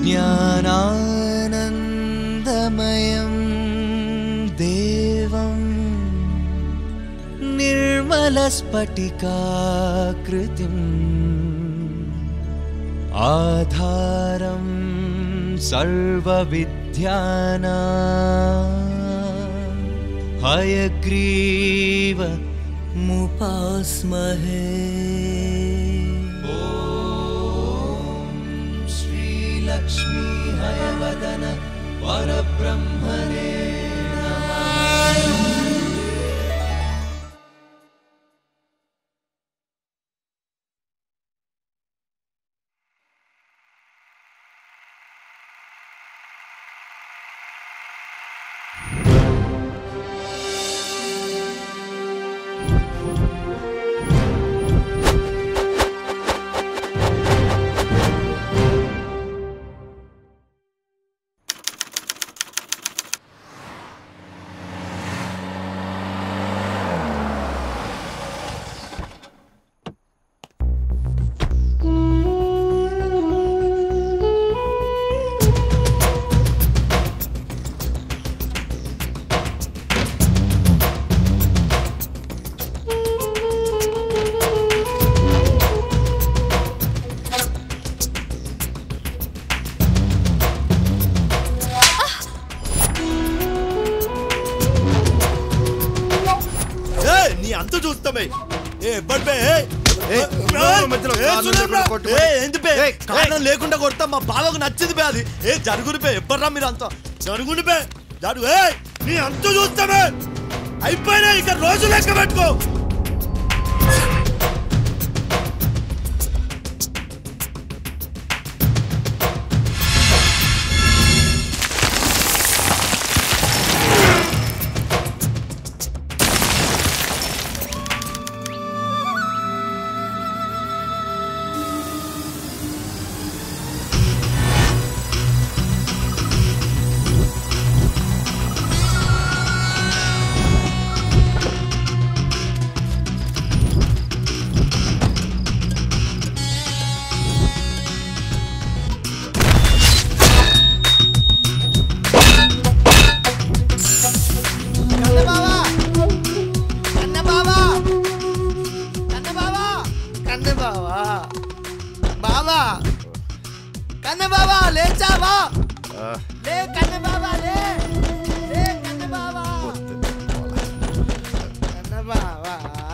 ज्ञानानन्दमयं देवं निर्मलस्फटिकाकृतिम् आधारं सर्वविद्याना हयग्रीव मुपास्महे ॐ श्रीलक्ष्मी हयवदन परब्रह्मणे नमः ఏయ్, నీ అంత చూస్తామే ఏ బట్ బే ఏయ్. ఏయ్, ఏయ్, నువ్వు మధ్యలో ఏయ్, కారణం సురేష్ లేకుండా బే. కొట్టు. ఏయ్, ఏంది బే ఏయ్, కారణం లేకుండా కొడతా మా బావకు నచ్చింది బే అది ఏ జరుగుని బే ఎవ్వర్రా మీరు అంతా జరుగుని బే జరుగు ఏ నీ అంత చూస్తామే అయిపోయినా ఇక రోజు లెక్క పెట్టుకో కన్నె బావా బావా కన్నె బావా లేచావా లే కన్నె బావా లే లే కన్నె బావా కన్నె బావా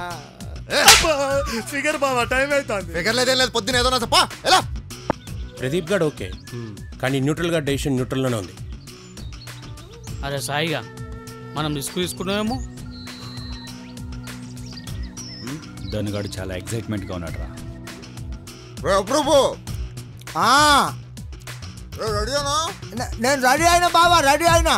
ఫిగర్ బావా టైం అవుతుంది ఫిగర్ లేదేం లేదు పొద్దున ఏదో నా చెప్పా ఎలా ప్రదీప్ గారు ఓకే కానీ న్యూట్రల్ గా డెసిషన్ న్యూట్రల్ లోనే ఉంది అరే సాయిగా మనం రిస్క్ తీసుకున్నామేమో ధనుగాడు చాలా ఎక్సైట్మెంట్గా ఉన్నాడు రా ప్రభు ఆ, రెడీనా నే- నేను రెడీ అయినా బావా రెడీ అయినా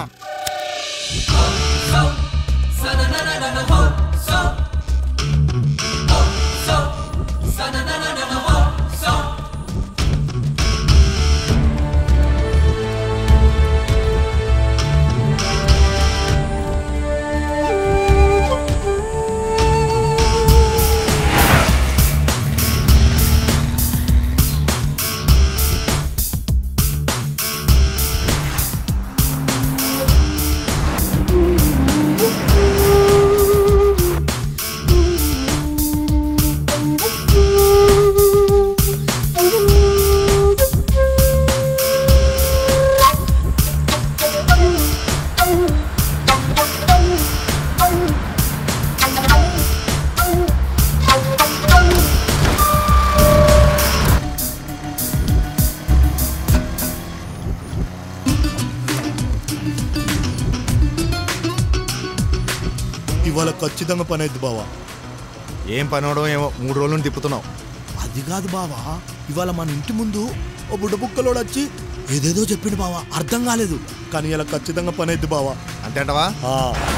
ఇవాళ ఖచ్చితంగా పని అయింది బావా ఏం పనోడో ఏమో మూడు రోజుల నుండి తిప్పుతున్నావు అది కాదు బావా ఇవాళ మన ఇంటి ముందు ఓ బుడ్డ బుక్కలోడు వచ్చి ఏదేదో చెప్పిండు బావా అర్థం కాలేదు కానీ ఇలా ఖచ్చితంగా పని అయింది బావా అంతేంటవా ఆ.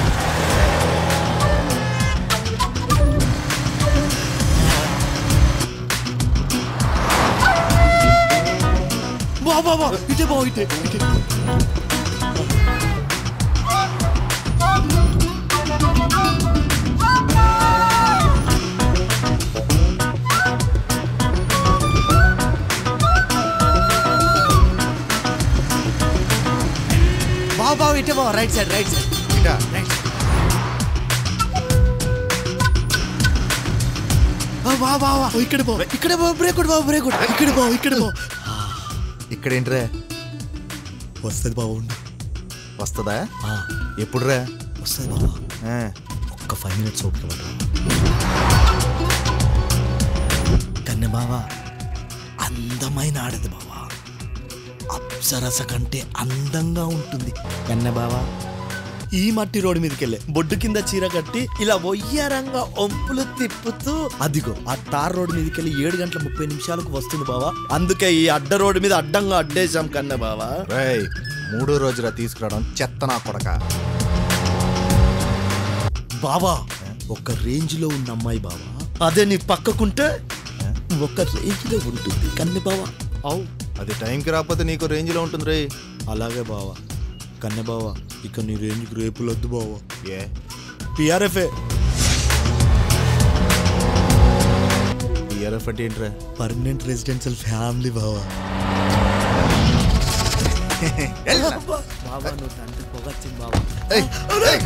బా బా బా ఇటే బా ఇటే ఇటే బావ బావ ఇటే బావ రైట్ సైడ్ రైట్ సైడ్ ఇటా బా బావా ఇక్కడ బా ఇక్కడ బా బ్రేక్ కొడు బా బ్రేక్ కొడు ఇక్కడ బా ఇక్కడ బా ఇక్కడ ఏంట్రా వస్తుంది బావ ఉండు వస్తుందా ఎప్పుడురా వస్తుంది బావా ఆ, ఒక్క ఫైవ్ మినిట్స్ ఓపిక పడరా కన్నె బావా అందమైన ఆడది బావా అప్సరస కంటే అందంగా ఉంటుంది కన్నె బావా ఈ మట్టి రోడ్డు మీదకి వెళ్ళే బొడ్డు కింద చీర కట్టి ఇలా ఒయ్యారంగా ఒంపులు తిప్పుతూ అదిగో ఆ తార్ రోడ్డు మీదకి వెళ్ళి ఏడు గంటల ముప్పై నిమిషాలకు వస్తుంది బావా అందుకే ఈ అడ్డ రోడ్డు మీద అడ్డంగా అడ్డేశాం కన్నె బావా రేయ్ మూడో రోజురా తీసుకురావడం చెత్త నా కొడక బావా ఒక రేంజ్ లో ఉన్న అమ్మాయి బావా అదే నీ పక్కకుంటే ఒక రేంజ్ లో ఉంటుంది కన్నె బావా అవు అది టైంకి రాకపోతే నీకు రేంజ్లో ఉంటుంది రే అలాగే బావా కన్నె బావా ఇక నీ రేంజ్కి రేపులు వద్దు బావా ఏ పిఆర్ఎఫ్ఏ టీఆర్ఎఫ్ అంటే ఏంట్రా పర్మనెంట్ రెసిడెన్షియల్ ఫ్యామిలీ బావా బాబా నువ్వు తండ్రి పొగచ్చింది బాబా ఏయ్, ఏయ్,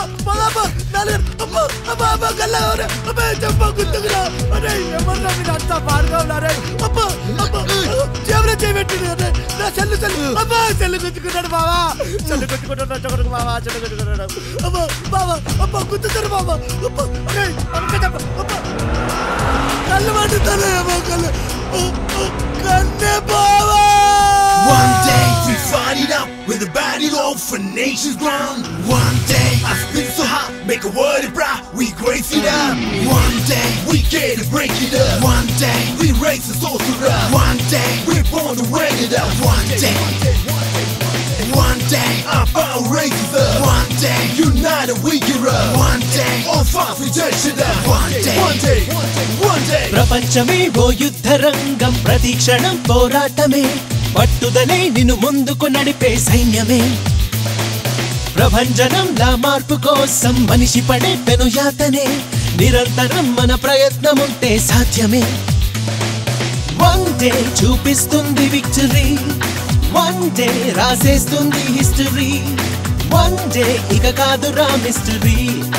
చెల్లుకుంటున్నాడు బావా చెల్లుకుంటున్నాడు చొక్కడికి బావా చెల్లుకుంటున్నాడు అబ్బా బావా అబ్బా గుర్తుతారు బావా అబ్బా అరే అక్క చెప్ప అబ్బా కళ్ళు మండుతాను ఏమో కళ్ళు కన్నే బావా One day we find it up with a body low for nation's ground. One day I spin so hot, make a word proud, we grace it up. One day we get to break it up. One day we raise the sorcerer up. One day we're born to wake it up. One day. One day our power raises up. One day united we get up. One day on fire we touch it up. One day, one day, one day. ప్రపంచమే ఓ యుద్ధ రంగం ప్రతి క్షణం పోరాటమే పట్టుదలే నిన్ను ముందుకు నడిపే సైన్యమే ప్రభంజనంలా మార్పు కోసం మనిషి పడే పెనుయాతనే నిరంతరం మన ప్రయత్నముంటే సాధ్యమే వన్ డే చూపిస్తుంది విక్టరీ వన్ డే రాసేస్తుంది హిస్టరీ వన్ డే ఇక కాదురా మిస్టరీ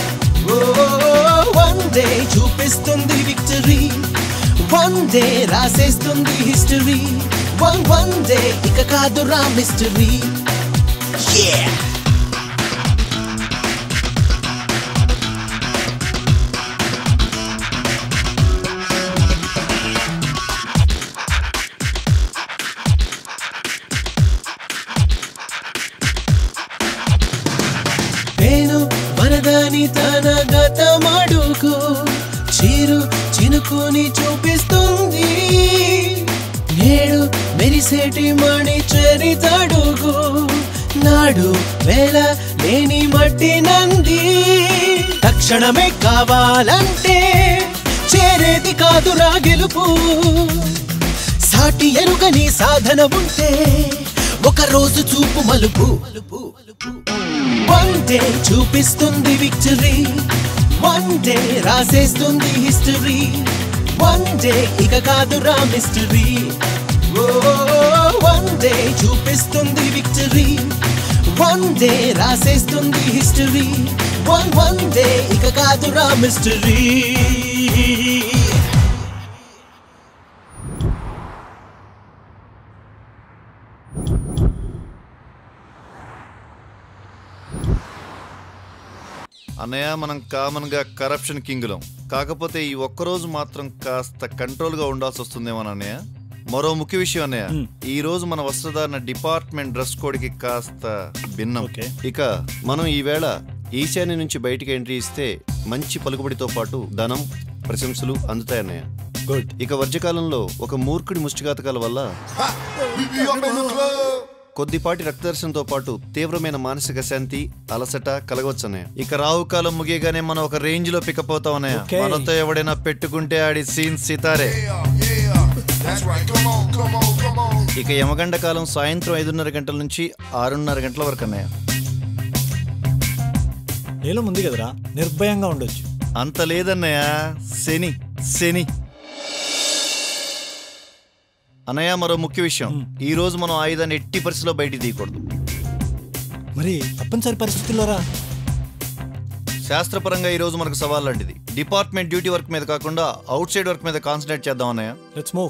వన్ డే చూపిస్తుంది విక్టరీ వన్ డే రాసేస్తుంది హిస్టరీ వన్ వన్ డే ఇక కాదురా మిస్టరీ Yeah! నేను వరదాని తన గతమడుగు చీరు చినుకుని చూపిస్తుంది నేడు మెరిసేటి మణి చరితడుగు నాడు వేళ లేని మట్టి నంది తక్షణమే కావాలంటే చేరేది కాదురా గెలుపు సాటి ఎరుగని సాధన ఉంటే ఒక రోజు చూపు మలుపు వన్ డే చూపిస్తుంది విక్టరీ వన్ డే రాసేస్తుంది హిస్టరీ వన్ డే ఇక కాదురా మిస్టరీ వన్ డే చూపిస్తుంది విక్టరీ వన్ డే రాసేస్తుంది హిస్టరీ వన్ వన్ డే ఇక కాదురా మిస్టరీ అన్నయ్య మనం కామన్ గా కరప్షన్ కింగులం కాకపోతే ఈ ఒక్కరోజు మాత్రం కాస్త కంట్రోల్ గా ఉండాల్సి వస్తుందేమో అన్నయ్య మరో ముఖ్య విషయం అన్నయ్య ఈ రోజు మన వస్త్రధారణ డిపార్ట్మెంట్ డ్రెస్ కోడ్ కి కాస్త భిన్నం ఇక మనం ఈవేళ ఈశాన్య నుంచి బయటికి ఎంట్రీ ఇస్తే మంచి పలుకుబడితో పాటు ధనం ప్రశంసలు అందుతాయన్నయ్య గుడ్ ఇక వర్జకాలంలో ఒక మూర్ఖుడి ముష్టిఘాతకాల వల్ల కొద్దిపాటి రక్తదర్శనంతో పాటు తీవ్రమైన మానసిక శాంతి అలసట కలగవచ్చన్నయ్య ఇక రావు కాలం ముగియగానే మనం ఒక రేంజ్ లో పికప్ అవుతాం అన్నయ్య మనతో ఎవడైనా పెట్టుకుంటే ఆడి సీన్ సితారే ఇక యమగండ కాలం సాయంత్రం ఐదున్నర గంటల నుంచి ఆరున్నర గంటల వరకు అన్నయ్య నీలం ఉంది కదరా నిర్భయంగా ఉండొచ్చు అంత లేదన్నయ్య శని శని అన్నయ్య మరో ముఖ్య విషయం ఈ రోజు మనం ఆయుధాన్ని ఎట్టి పరిస్థితిలో బయటికి తీయకూడదు మరి తప్పనిసరి పరిస్థితుల్లో రా శాస్త్రపరంగా ఈ రోజు మనకు సవాల్ లాంటిది డిపార్ట్మెంట్ డ్యూటీ వర్క్ మీద కాకుండా అవుట్ సైడ్ వర్క్ మీద కాన్సన్ట్రేట్ చేద్దాం అన్నయ్య లెట్స్ మూవ్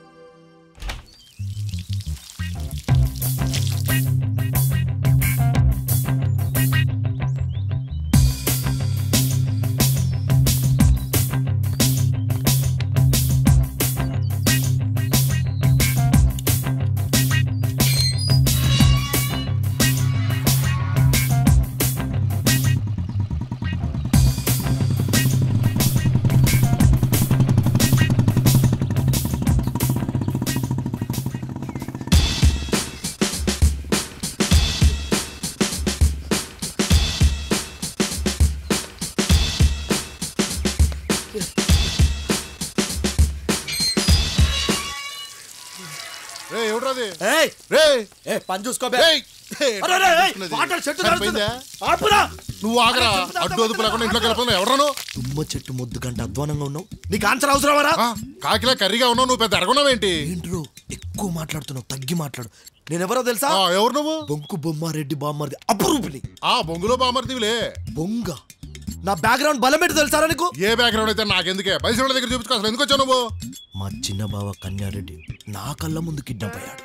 రే ఎవడ్రాది ఏయ్ రే ఏ పని చూసుకోబే ఏయ్! అరే, అరే, ఏయ్, వాటర్ చెట్టు సరిపోయిందా? ఆపురా నువ్వు ఆగరా అడ్డు అదుపు లేకుండా ఇంట్లోకి వెళ్ళిపోతున్నావు ఎవడను తుమ్మ చెట్టు ముద్దు కంటే అధ్వానంగా ఉన్నావు నీకు ఆన్సర్ అవసరమారా కాకిలా కర్రీగా ఉన్నావు నువ్వు పెద్ద ఎరగొన్నావేంటి ఏంట్రో ఎక్కువ మాట్లాడుతున్నావు తగ్గి మాట్లాడు నేనెవరో తెలుసా ఆ, ఎవరు నువ్వు బొంకు బొమ్మారెడ్డి బామ్మర్ది అపురూపిని ఆ బొంగులో బామర్దివిలే బొంగ నా బ్యాక్గ్రౌండ్ బలం ఏంటి తెలుసారా నీకు ఏ బ్యాక్గ్రౌండ్ అయితే నాకెందుకే బయసు వాళ్ళ దగ్గర చూపించుకో అసలు ఎందుకు వచ్చావు నువ్వు మా చిన్న బావ కన్యారెడ్డి నా కళ్ళ ముందు కిడ్నాప్ అయ్యాడు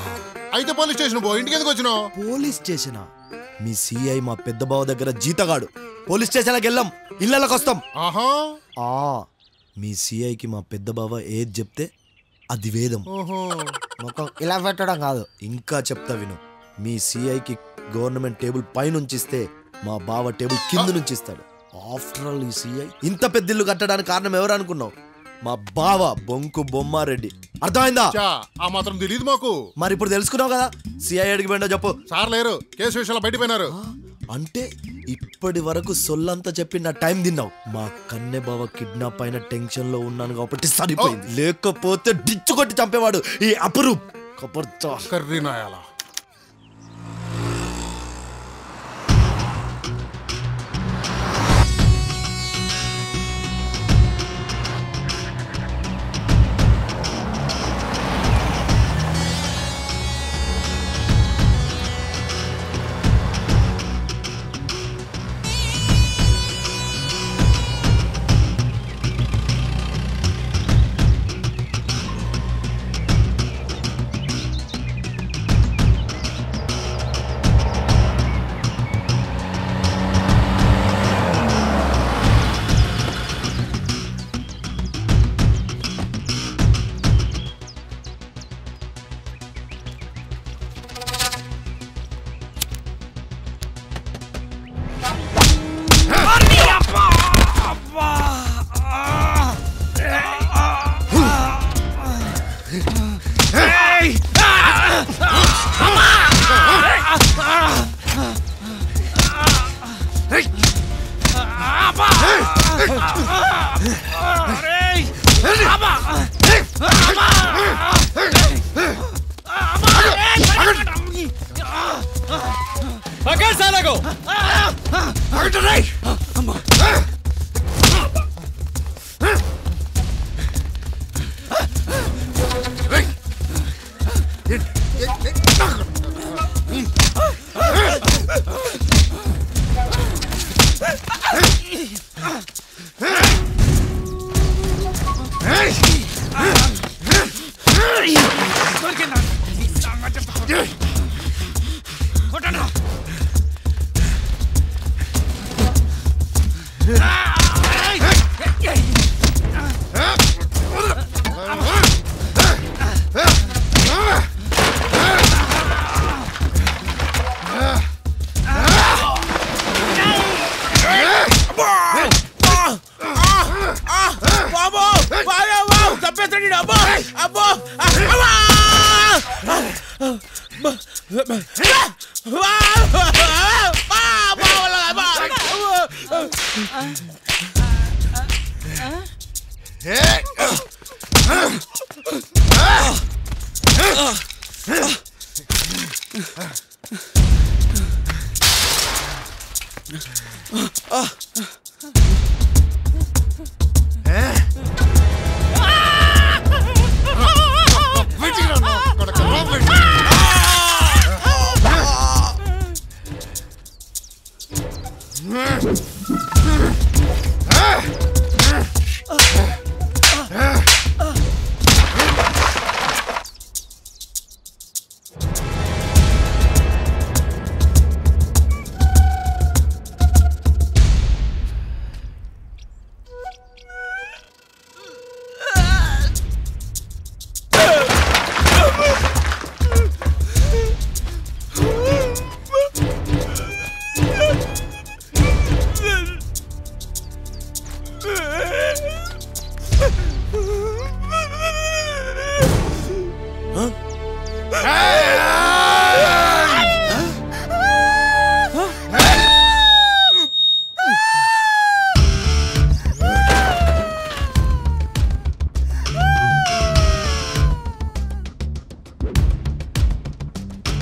అయితే పోలీస్ స్టేషన్ పో ఇంటికి ఎందుకు వచ్చినావు పోలీస్ స్టేషనా మీ సిఐ మా పెద్ద బావ దగ్గర జీతగాడు పోలీస్ స్టేషన్కి వెళ్ళాం ఇళ్ళకి వస్తాం ఆహా ఆ మీ సిఐకి మా పెద్ద బావ ఏది చెప్తే అది వేదం ఓహో మొత్తం ఇలా పెట్టడం కాదు ఇంకా చెప్తా విను మీ సిఐకి గవర్నమెంట్ టేబుల్ పైన ఉంచిస్తే మా బావ టేబుల్ కింద నుంచి ఇస్తాడు ఆఫ్టర్ ఆల్ ఈ సిఐ ఇంత పెద్ద ఇల్లు కట్టడానికి కారణం ఎవరు అనుకున్నావు మా బావ బొంకు బొమ్మారెడ్డి అర్థమైందా చా ఆ మాత్రం తెలియదు మాకు మరి ఇప్పుడు తెలుసుకున్నావు కదా సిఐ అడిగి పోయిందో చెప్పు సార్ లేరు కేసు విషయంలో బయట పోయినారు అంటే ఇప్పటి వరకు సొల్లంతా చెప్పి నా టైం తిన్నావు మా కన్నె బావ కిడ్నాప్ అయిన టెన్షన్ లో ఉన్నాను కాబట్టి సరిపోయింది లేకపోతే డిచ్చు కొట్టి చంపేవాడు ఈ అపురూప్ కబర్దా కర్రీ నాయాలా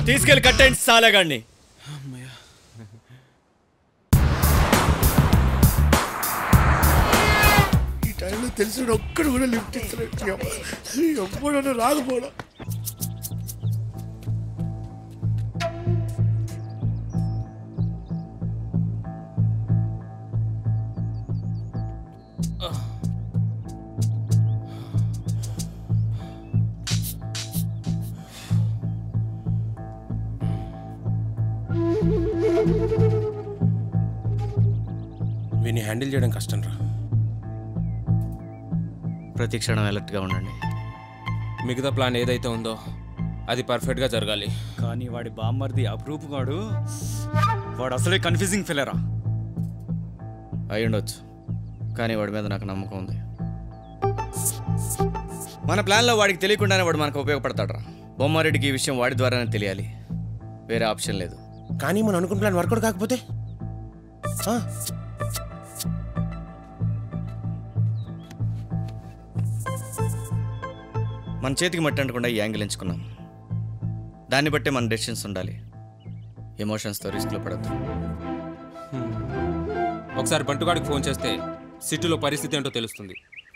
తీసుకెళ్ళి కట్టండి సాలగాడిని ఈ టైంలో తెలిసిన ఒక్కడు కూడా లిఫ్ట్ ఇస్తలేదు ఎప్పుడన్నా రాకపోవడం వీని హ్యాండిల్ చేయడం కష్టం రా ప్రతి క్షణం అలర్ట్గా ఉండండి మిగతా ప్లాన్ ఏదైతే ఉందో అది పర్ఫెక్ట్గా జరగాలి కానీ వాడి బామ్మర్ది అప్రూప్ గాడు వాడు అసలే కన్ఫ్యూజింగ్ ఫిలరా అయి ఉండొచ్చు కానీ వాడి మీద నాకు నమ్మకం ఉంది మన ప్లాన్లో వాడికి తెలియకుండానే వాడు మనకు ఉపయోగపడతాడు బొమ్మారెడ్డికి ఈ విషయం వాడి ద్వారానే తెలియాలి వేరే ఆప్షన్ లేదు కానీ మనం అనుకున్న ప్లాన్ వర్కౌట్ కాకపోతే ఆ, మన చేతికి మట్టి అంటకుండా ఈ యాంగిల్ ఎంచుకున్నాం దాన్ని బట్టే మన డెసిషన్స్ ఉండాలి ఎమోషన్స్తో రిస్క్లో పడద్దు ఒకసారి బంటుగాడికి ఫోన్ చేస్తే సిటీలో పరిస్థితి ఏంటో తెలుస్తుంది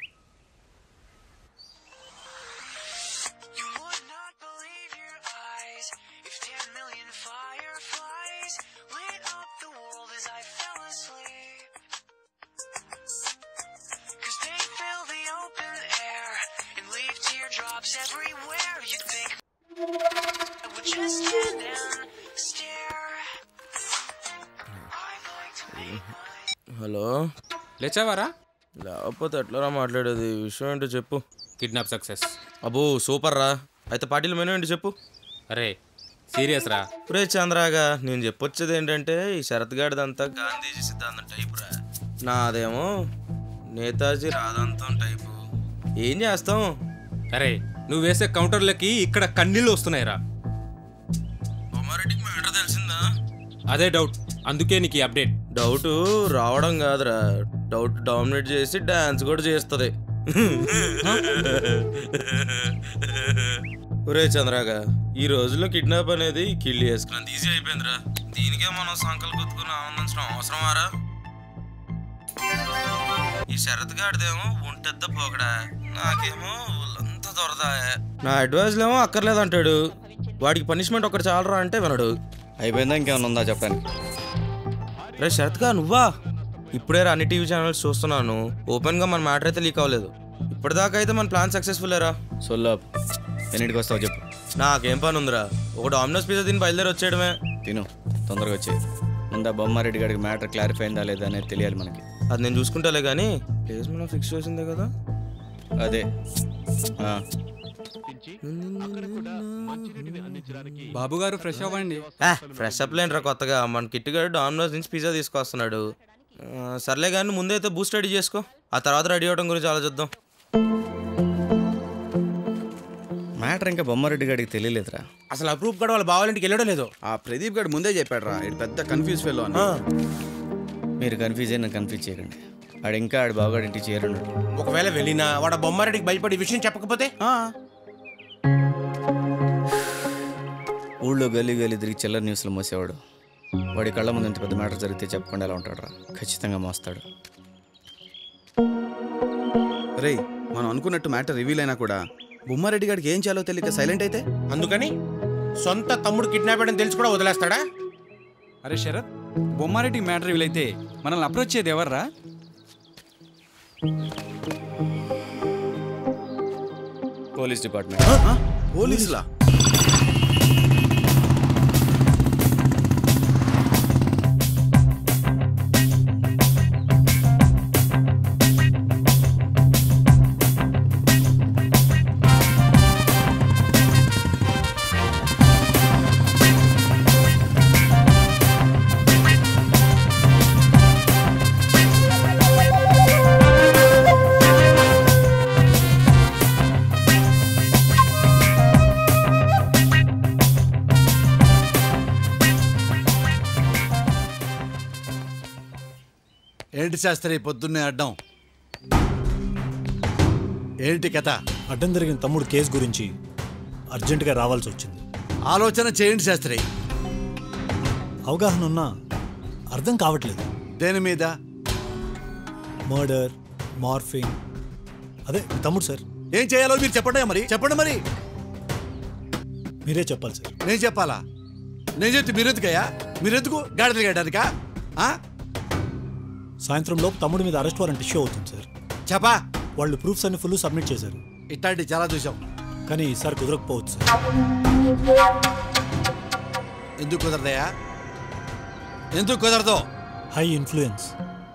హలో లేచావారా లేకపోతే ఎట్లా మాట్లాడేది విషయం ఏంటో చెప్పు కిడ్నాప్ సక్సెస్ అబ్బో సూపర్ రా అయితే పార్టీలు మెనూ ఏంటి చెప్పు అరే సీరియస్ రా రే చంద్రాగా నేను చెప్పొచ్చేది ఏంటంటే ఈ శరత్ గాడిదంతా గాంధీజీ సిద్ధాంతం టైప్ రా నాదేమో నేతాజీ రాధాంతం టైపు ఏం చేస్తాం అరే నువ్వు వేసే కౌంటర్లకి ఇక్కడ కన్నీళ్ళు వస్తున్నాయిరా బొమ్మారెడ్డికి మ్యాటర్ తెలిసిందా అదే డౌట్ అందుకే నీకు ఈ అప్డేట్ డౌట్ రావడం కాదురా డౌట్ డామినేట్ చేసి డాన్స్ కూడా చేస్తుంది ఒరే చంద్రాగా ఈ రోజుల్లో కిడ్నాప్ అనేది కిల్లి చేసుకున్నంత ఈజీ అయిపోయిందిరా దీనికే మనం సంకలు గుర్తుకుని ఆనందించడం అవసరమారా ఈ శరత్ గాడిదేమో ఒంటెద్ద పోకడా నాకేమో ఒళ్ళంతా దొరదా నా అడ్వైజ్లో ఏమో అక్కర్లేదంటాడు వాడికి పనిష్మెంట్ ఒకటి చాలరా అంటే వినడు అయిపోయిందా ఇంకేమైనా ఉందా చెప్పడానికి రే శరత్గా నువ్వా ఇప్పుడే రా అన్ని టీవీ ఛానల్స్ చూస్తున్నాను ఓపెన్గా మన మ్యాటర్ అయితే లీక్ అవ్వలేదు ఇప్పటిదాకా అయితే మన ప్లాన్ సక్సెస్ఫుల్ రా సొల్లా ఎన్నిటికి వస్తావు చెప్పు నాకేం పని ఉందిరా ఒక డామినోస్ పిజ్జా తిని బయలుదేరి వచ్చేయడమే తిను తొందరగా వచ్చేది ముందా బొమ్మారెడ్డి గారికి మ్యాటర్ క్లారిఫై అయిందా లేదా అనేది తెలియాలి మనకి అది నేను చూసుకుంటాలే కానీ ప్లేస్ మనం ఫిక్స్ చేసిందే కదా అదే ఆ. బాబు గారు ఫ్రెష్ అవ్వండి ఫ్రెష్ అప్ లేంట్రా కొత్తగా మన కిట్ గారు డామినోస్ నుంచి పిజ్జా తీసుకొస్తున్నాడు ఆ, సర్లే కానీ ముందే అయితే బూస్ట్ రెడీ చేసుకో ఆ తర్వాత రెడీ అవడం గురించి ఆలోచిద్దాం మ్యాటర్ ఇంకా బొమ్మారెడ్డి గారికి తెలియలేదురా అసలు అప్రూప్ కూడా వాళ్ళ బావాలింటికి వెళ్ళడం లేదు ఆ ప్రదీప్ గారు ముందే చెప్పాడు రా ఇది పెద్ద కన్ఫ్యూజ్ ఫెలో అని మీరు కన్ఫ్యూజ్ అయినా కన్ఫ్యూజ్ చేయకండి ఆడు ఇంకా ఆడు బావగాడి ఇంటికి చేరున్నాడు ఒకవేళ వెళ్ళినా వాడు ఆ బొమ్మారెడ్డికి భయపడి ఈ విషయం చెప్పకపోతే ఊళ్ళో గల్లీ గల్లీ తిరిగి చిల్లర న్యూస్లో మోసేవాడు వాడి కళ్ళ ముందు ఇంత పెద్ద మ్యాటర్ జరిగితే చెప్పకుండా ఎలా ఉంటాడు రా ఖచ్చితంగా మోస్తాడు రేయ్ మనం అనుకున్నట్టు మ్యాటర్ రివీల్ అయినా కూడా బొమ్మారెడ్డి గారికి ఏం చేయాలో తెలియక సైలెంట్ అయితే అందుకని సొంత తమ్ముడు కిడ్నాప్ అయ్యడం తెలిసి కూడా వదిలేస్తాడా అరే శరత్ బొమ్మారెడ్డి మ్యాటర్ వీలైతే మనల్ని అప్రోచ్ చేయదు ఎవర్రా పోలీస్ డిపార్ట్మెంట్ పోలీసులా ఏంటి శాస్త్రి పొద్దున్నే అడ్డం ఏంటి కథ అడ్డం జరిగిన తమ్ముడు కేసు గురించి అర్జెంటుగా రావాల్సి వచ్చింది ఆలోచన చేయండి శాస్త్రి అవగాహన ఉన్నా అర్థం కావట్లేదు దేని మీద మర్డర్ మార్ఫింగ్ అదే మీ తమ్ముడు సార్ ఏం చేయాలో మీరు చెప్పండి మరి చెప్పండి మరి మీరే చెప్పాలి సార్ నేను చెప్పాలా నేను చెప్తే మీరెందుకయ్యా మీరెందుకు గాడిదలు గేయడానికా ఆ? సాయంత్రం లోపు తమ్ముడి మీద అరెస్ట్ వారెంట్ ఇష్యూ అవుతుంది సార్ చెప్పా వాళ్ళు ప్రూఫ్స్ అన్ని ఫుల్ సబ్మిట్ చేశారు ఇట్లాంటి చాలా చూసాం కానీ ఈసారి కుదరకపోవచ్చు సార్ ఎందుకు కుదరదయ్యా ఎందుకు కుదరదు high influence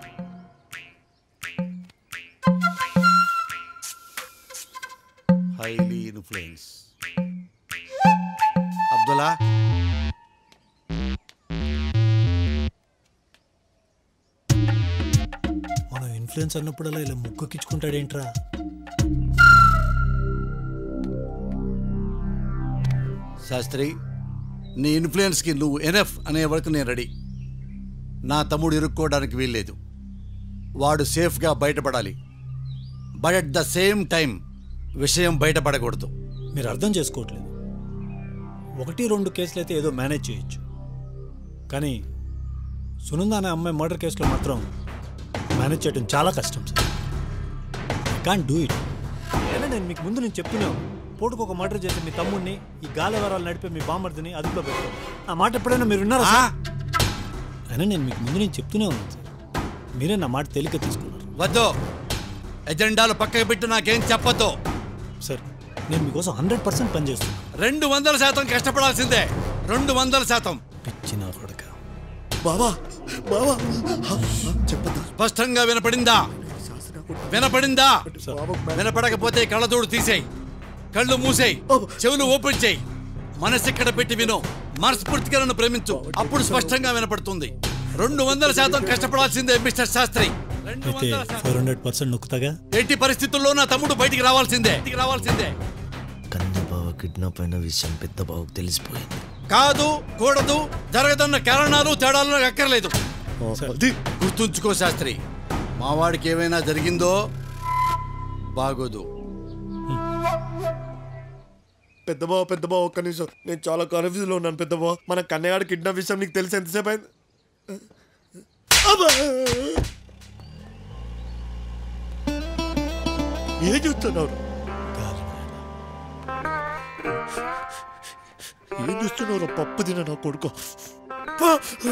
highly influence Abdullah మనం ఇన్ఫ్లుయెన్స్ అన్నప్పుడల్లా ఇలా ముక్కుకిచ్చుకుంటాడేంట్రా శాస్త్రి నీ ఇన్ఫ్లుయెన్స్కి నువ్వు ఎనఫ్ అనే వరకు నేను రెడీ నా తమ్ముడు ఇరుక్కోవడానికి వీల్లేదు వాడు సేఫ్గా బయటపడాలి but at the same time విషయం బయటపడకూడదు మీరు అర్థం చేసుకోవట్లేదు ఒకటి రెండు కేసులు అయితే ఏదో మేనేజ్ చేయొచ్చు కానీ సునంద అనే అమ్మాయి మర్డర్ కేసులో మాత్రం మేనేజ్ చేయడం చాలా కష్టం sir I can't do it అయినా నేను మీకు ముందు నేను చెప్తూనే ఉన్నాను పోటుకు ఒక మర్డర్ చేసి మీ తమ్ముడిని ఈ గాలివరాలు నడిపే మీ బామర్దిని అదుపులో పెట్టాను ఆ మాట ఎప్పుడైనా మీరు విన్నారా సార్? అయినా నేను మీకు ముందు నేను చెప్తూనే ఉన్నాను సార్ మీరే నా మాట తేలిక తీసుకున్నారు వద్దు ఎజెండాలు పక్కకు పెట్టి నాకేం చెప్పొద్దు సార్ నేను మీకోసం హండ్రెడ్ పర్సెంట్ పనిచేస్తున్నాను రెండు వందల శాతం కష్టపడాల్సిందే రెండు వందల శాతం పిచ్చిన కొడక బావా బావా చెప్పదా స్పష్టంగా వినపడిందా వినపడిందా వినపడకపోతే కళ్ళజోడు తీసేయి కళ్ళు మూసేయి చెవులు ఓపెన్ చేయి మనసు ఇక్కడ పెట్టి విను మనస్ఫూర్తిగా నన్ను ప్రేమించు అప్పుడు స్పష్టంగా వినపడుతుంది రెండు వందల శాతం కష్టపడాల్సిందే మిస్టర్ శాస్త్రి రెండు అయితే వందల శాతం ఫోర్ హండ్రెడ్ పర్సెంట్ నొక్కుతాగా ఎట్టి పరిస్థితుల్లో నా తమ్ముడు బయటికి రావాల్సిందే బయటికి రావాల్సిందే బావ కిడ్నాప్ అయిన విషయం పెద్ద బావకు తెలిసిపోయింది కాదు కూడదు జరగదన్న కారణాలు తేడాలు నాకు అక్కర్లేదు గుర్తుంచుకో శాస్త్రి మావాడికి ఏమైనా జరిగిందో బాగోదు పెద్ద బావ పెద్ద బావ ఒక్క నిమిషం నేను చాలా కన్ఫ్యూజ్ లో ఉన్నాను పెద్ద బావ మన కన్నయ్యాడు కిడ్నాప్ విషయం నీకు తెలిసి ఎంతసేపు అయింది అబ్బా! ఏం చూస్తున్నారు ఏం చూస్తున్నారు పప్పు తిన నా కొడుకు పా!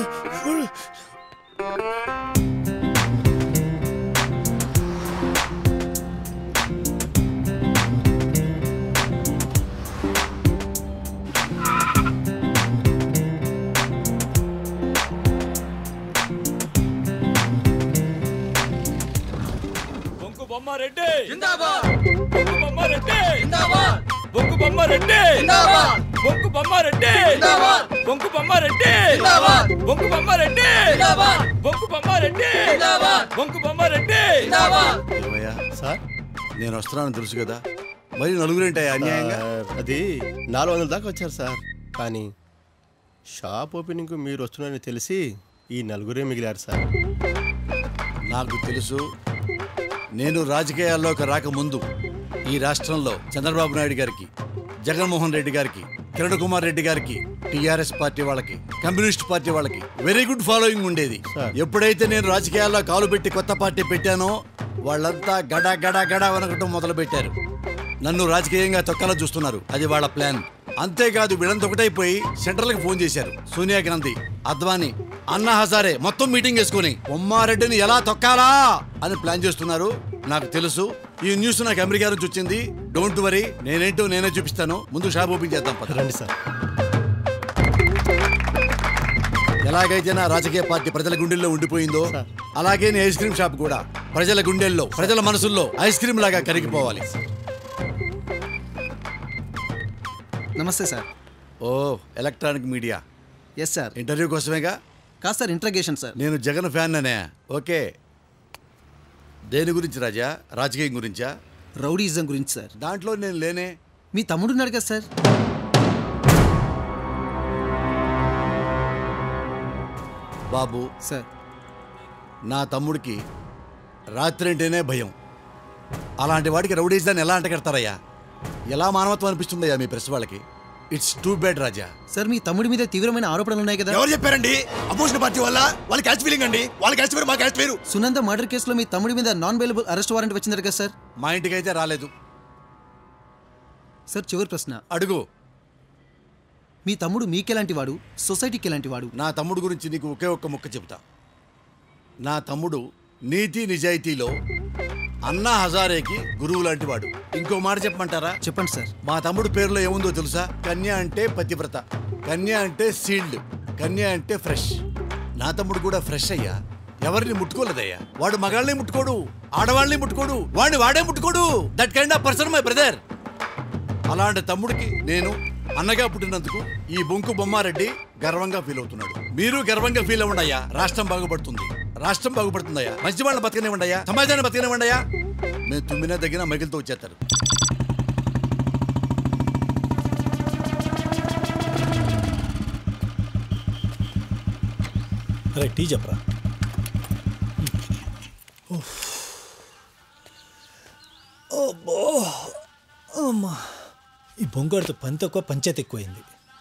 బొంకు బొమ్మ రెడ్డి జిందాబాద్ బొంకు బొమ్మ రెడ్డి జిందాబాద్ బొంకు బొమ్మ రెడ్డి జిందాబాద్ బొంకు బొమ్మ రెడ్డి జిందాబాద్ బొంకు బొమ్మ రెడ్డి జిందాబాద్ బొంకు బొమ్మ రెడ్డి జిందాబాద్ బొంకు బొమ్మ రెడ్డి జిందాబాద్ బొంకు బొమ్మ రెడ్డి జిందాబాద్ ఏమయ్యా సార్ నేను వస్తున్నాను తెలుసు కదా మరి నలుగురేంటాయి అన్యాయంగా అది నాలుగు వందల దాకా వచ్చారు సార్ కానీ షాప్ ఓపెనింగ్ మీరు వస్తున్నారని తెలిసి ఈ నలుగురే మిగిలారు సార్ నాకు తెలుసు నేను రాజకీయాల్లోకి రాకముందు ఈ రాష్ట్రంలో చంద్రబాబు నాయుడు గారికి జగన్మోహన్ రెడ్డి గారికి కిరణ్ కుమార్ రెడ్డి గారికి టిఆర్ఎస్ పార్టీ వాళ్ళకి కమ్యూనిస్ట్ పార్టీ వాళ్ళకి వెరీ గుడ్ ఫాలోయింగ్ ఉండేది ఎప్పుడైతే నేను రాజకీయాల్లో కాలు పెట్టి కొత్త పార్టీ పెట్టానో వాళ్ళంతా గడ గడ గడ వనకటం మొదలు పెట్టారు నన్ను రాజకీయంగా తొక్కలా చూస్తున్నారు అది వాళ్ళ ప్లాన్ అంతేకాదు వీళ్ళంతా ఒకటైపోయి సెంట్రల్కి ఫోన్ చేశారు సోనియా గాంధీ అద్వానీ అన్నా హజారే మొత్తం మీటింగ్ వేసుకుని బొమ్మారెడ్డిని ఎలా తొక్కాలా అని ప్లాన్ చేస్తున్నారు నాకు తెలుసు ఈ న్యూస్ నాకు అమెరికా నుంచి వచ్చింది డోంట్ వరీ నేనేంటో నేనే చూపిస్తాను ముందు షాప్ ఓపెన్ చేద్దాం రండి సార్ ఎలాగైతే నా రాజకీయ పార్టీ ప్రజల గుండెల్లో ఉండిపోయిందో అలాగే నీ ఐస్ క్రీమ్ షాప్ కూడా ప్రజల గుండెల్లో ప్రజల మనసుల్లో ఐస్ క్రీమ్ లాగా కరిగిపోవాలి నమస్తే sir oh electronic media yes sir interview కోసమేగా కాదు సార్ ఇంట్రగేషన్ సార్ నేను జగన్ ఫ్యాన్ అనే ఓకే దేని గురించి రాజా రాజకీయం గురించా రౌడీయిజం గురించి సార్ దాంట్లో నేను లేనే మీ తమ్ముడు ఉన్నాడు కదా సార్ బాబు సార్ నా తమ్ముడికి రాత్రి అంటేనే భయం అలాంటి వాడికి రౌడీస్ దాన్ని ఎలా అంటగడతారయ్యా ఎలా మానవత్వం అనిపిస్తుందయ్యా మీ ప్రెస్ వాళ్ళకి it's too bad Raja sir మీ తమ్ముడి మీద తీవ్రమైన ఆరోపణలు ఉన్నాయి కదా ఎవరు చెప్పారండి అపోజిషన్ పార్టీ వల్ల వాళ్ళ క్యాస్ట్ ఫీలింగ్ అండి వాళ్ళ క్యాస్ట్ వేరు మా క్యాస్ట్ వేరు సునంద మర్డర్ కేసులో మీ తమ్ముడి మీద నాన్ బెయిలబుల్ అరెస్ట్ వారెంట్ వచ్చిందట కదా సార్ మా ఇంటికి అయితే రాలేదు సార్ చివరి ప్రశ్న అడుగు మీ తమ్ముడు మీకెలాంటి వాడు సొసైటీకి ఎలాంటి వాడు నా తమ్ముడు గురించి నీకు ఒకే ఒక్క ముక్క చెబుతా నా తమ్ముడు నీతి నిజాయితీలో అన్నా హజారేకి గురువు లాంటి వాడు ఇంకో మాట చెప్పమంటారా చెప్పండి సార్ మా తమ్ముడు పేరులో ఏముందో తెలుసా కన్య అంటే పతివ్రత కన్య అంటే సీల్డ్ కన్య అంటే ఫ్రెష్ నా తమ్ముడు కూడా ఫ్రెష్ అయ్యా ఎవరిని ముట్టుకోలేదయ్యా వాడు మగాళ్ళని ముట్టుకోడు ఆడవాళ్ళని ముట్టుకోడు వాడిని వాడే ముట్టుకోడు that kind of person my brother అలాంటి తమ్ముడికి నేను అన్నగా పుట్టినందుకు ఈ బొంకు బొమ్మారెడ్డి గర్వంగా ఫీల్ అవుతున్నాడు మీరు గర్వంగా ఫీల్ అవ్వండి అయ్యా రాష్ట్రం బాగుపడుతుంది రాష్ట్రం బాగుపడుతుందయ్యా మంచి వాళ్ళని బతకనివ్వండి అయ్యా సమాజాన్ని బతకనివ్వండి అయ్యా మేము తుమ్మినా దగ్గర మైకిలతో వచ్చేస్తారు అరే టీ చెప్పరా అబ్బో అమ్మా ఈ బొంగాడితో పని తక్కువ పంచాయతీ ఎక్కువైంది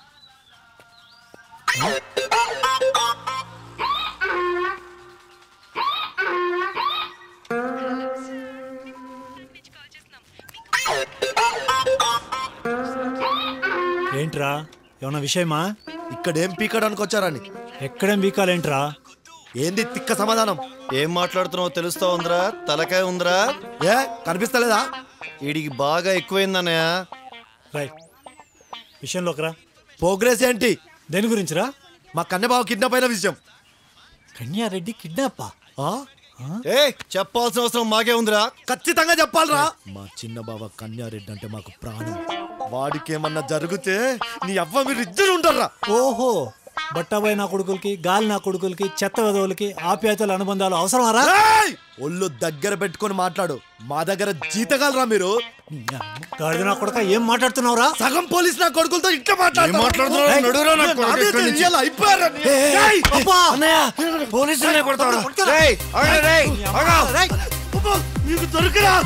ఏంట్రా ఏమన్నా విషయమా ఇక్కడ ఏం పీకడానికి వచ్చారని ఎక్కడేం బీకాలేంట్రా ఏంది తిక్క సమాధానం ఏం మాట్లాడుతున్నావో తెలుస్తా ఉందిరా తలకాయ ఉందిరా ఏ కనిపిస్తలేదా వీడికి బాగా ఎక్కువైందన్నయ్య రైట్ విషయంలోకి రా ప్రోగ్రెస్ ఏంటి దేని గురించిరా మా కన్నెబాబు కిడ్నాప్ అయిన విషయం కన్యారెడ్డి కిడ్నాపా ఏ చెప్పాల్సిన అవసరం మాకే ఉందిరా ఖచ్చితంగా చెప్పాలరా మా చిన్న బావ కన్యారెడ్డి అంటే మాకు ప్రాణం వాడికి ఏమన్నా జరిగితే నీ అవ్వ మీరు ఇద్దరు ఉంటారా ఓహో బట్టబాయ్ నా కొడుకులకి గాలి నా కొడుకులకి చెత్త వెదవులకి ఆప్యాయతల అనుబంధాలు అవసరమారా ఒళ్ళు దగ్గర పెట్టుకొని మాట్లాడు మా దగ్గర జీతగాలరా మీరు గాడిద నా కొడుక ఏం మాట్లాడుతున్నావురా సగం పోలీస్ నా కొడుకులతో ఇట్లా మాట్లాడుతున్నావు? ఏం మాట్లాడుతున్నావు? ఏయ్, నడువురా నా కొడుకు నాదే ఇక్కడి నుంచి. తెలియాలా? అయిపోయారా నీ? ఏయ్, ఏయ్, అబ్బా! అన్నయ్య పోలీసులనే కొడతావరా రేయ్ ఆగండి రేయ్ ఆగా అబ్బా, నీకు దొరికరా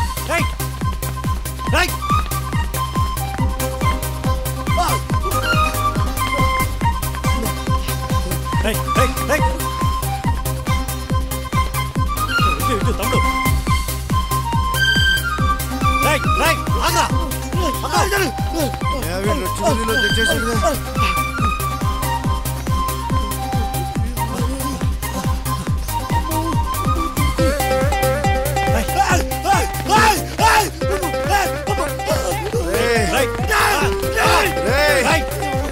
రేయ్, రేయ్, రేయ్. ఇటు, ఇటు, తమ్ముడు రేయ్, రేయ్, ఆగ్రా. రేయ్, రేయ్ రేయ్.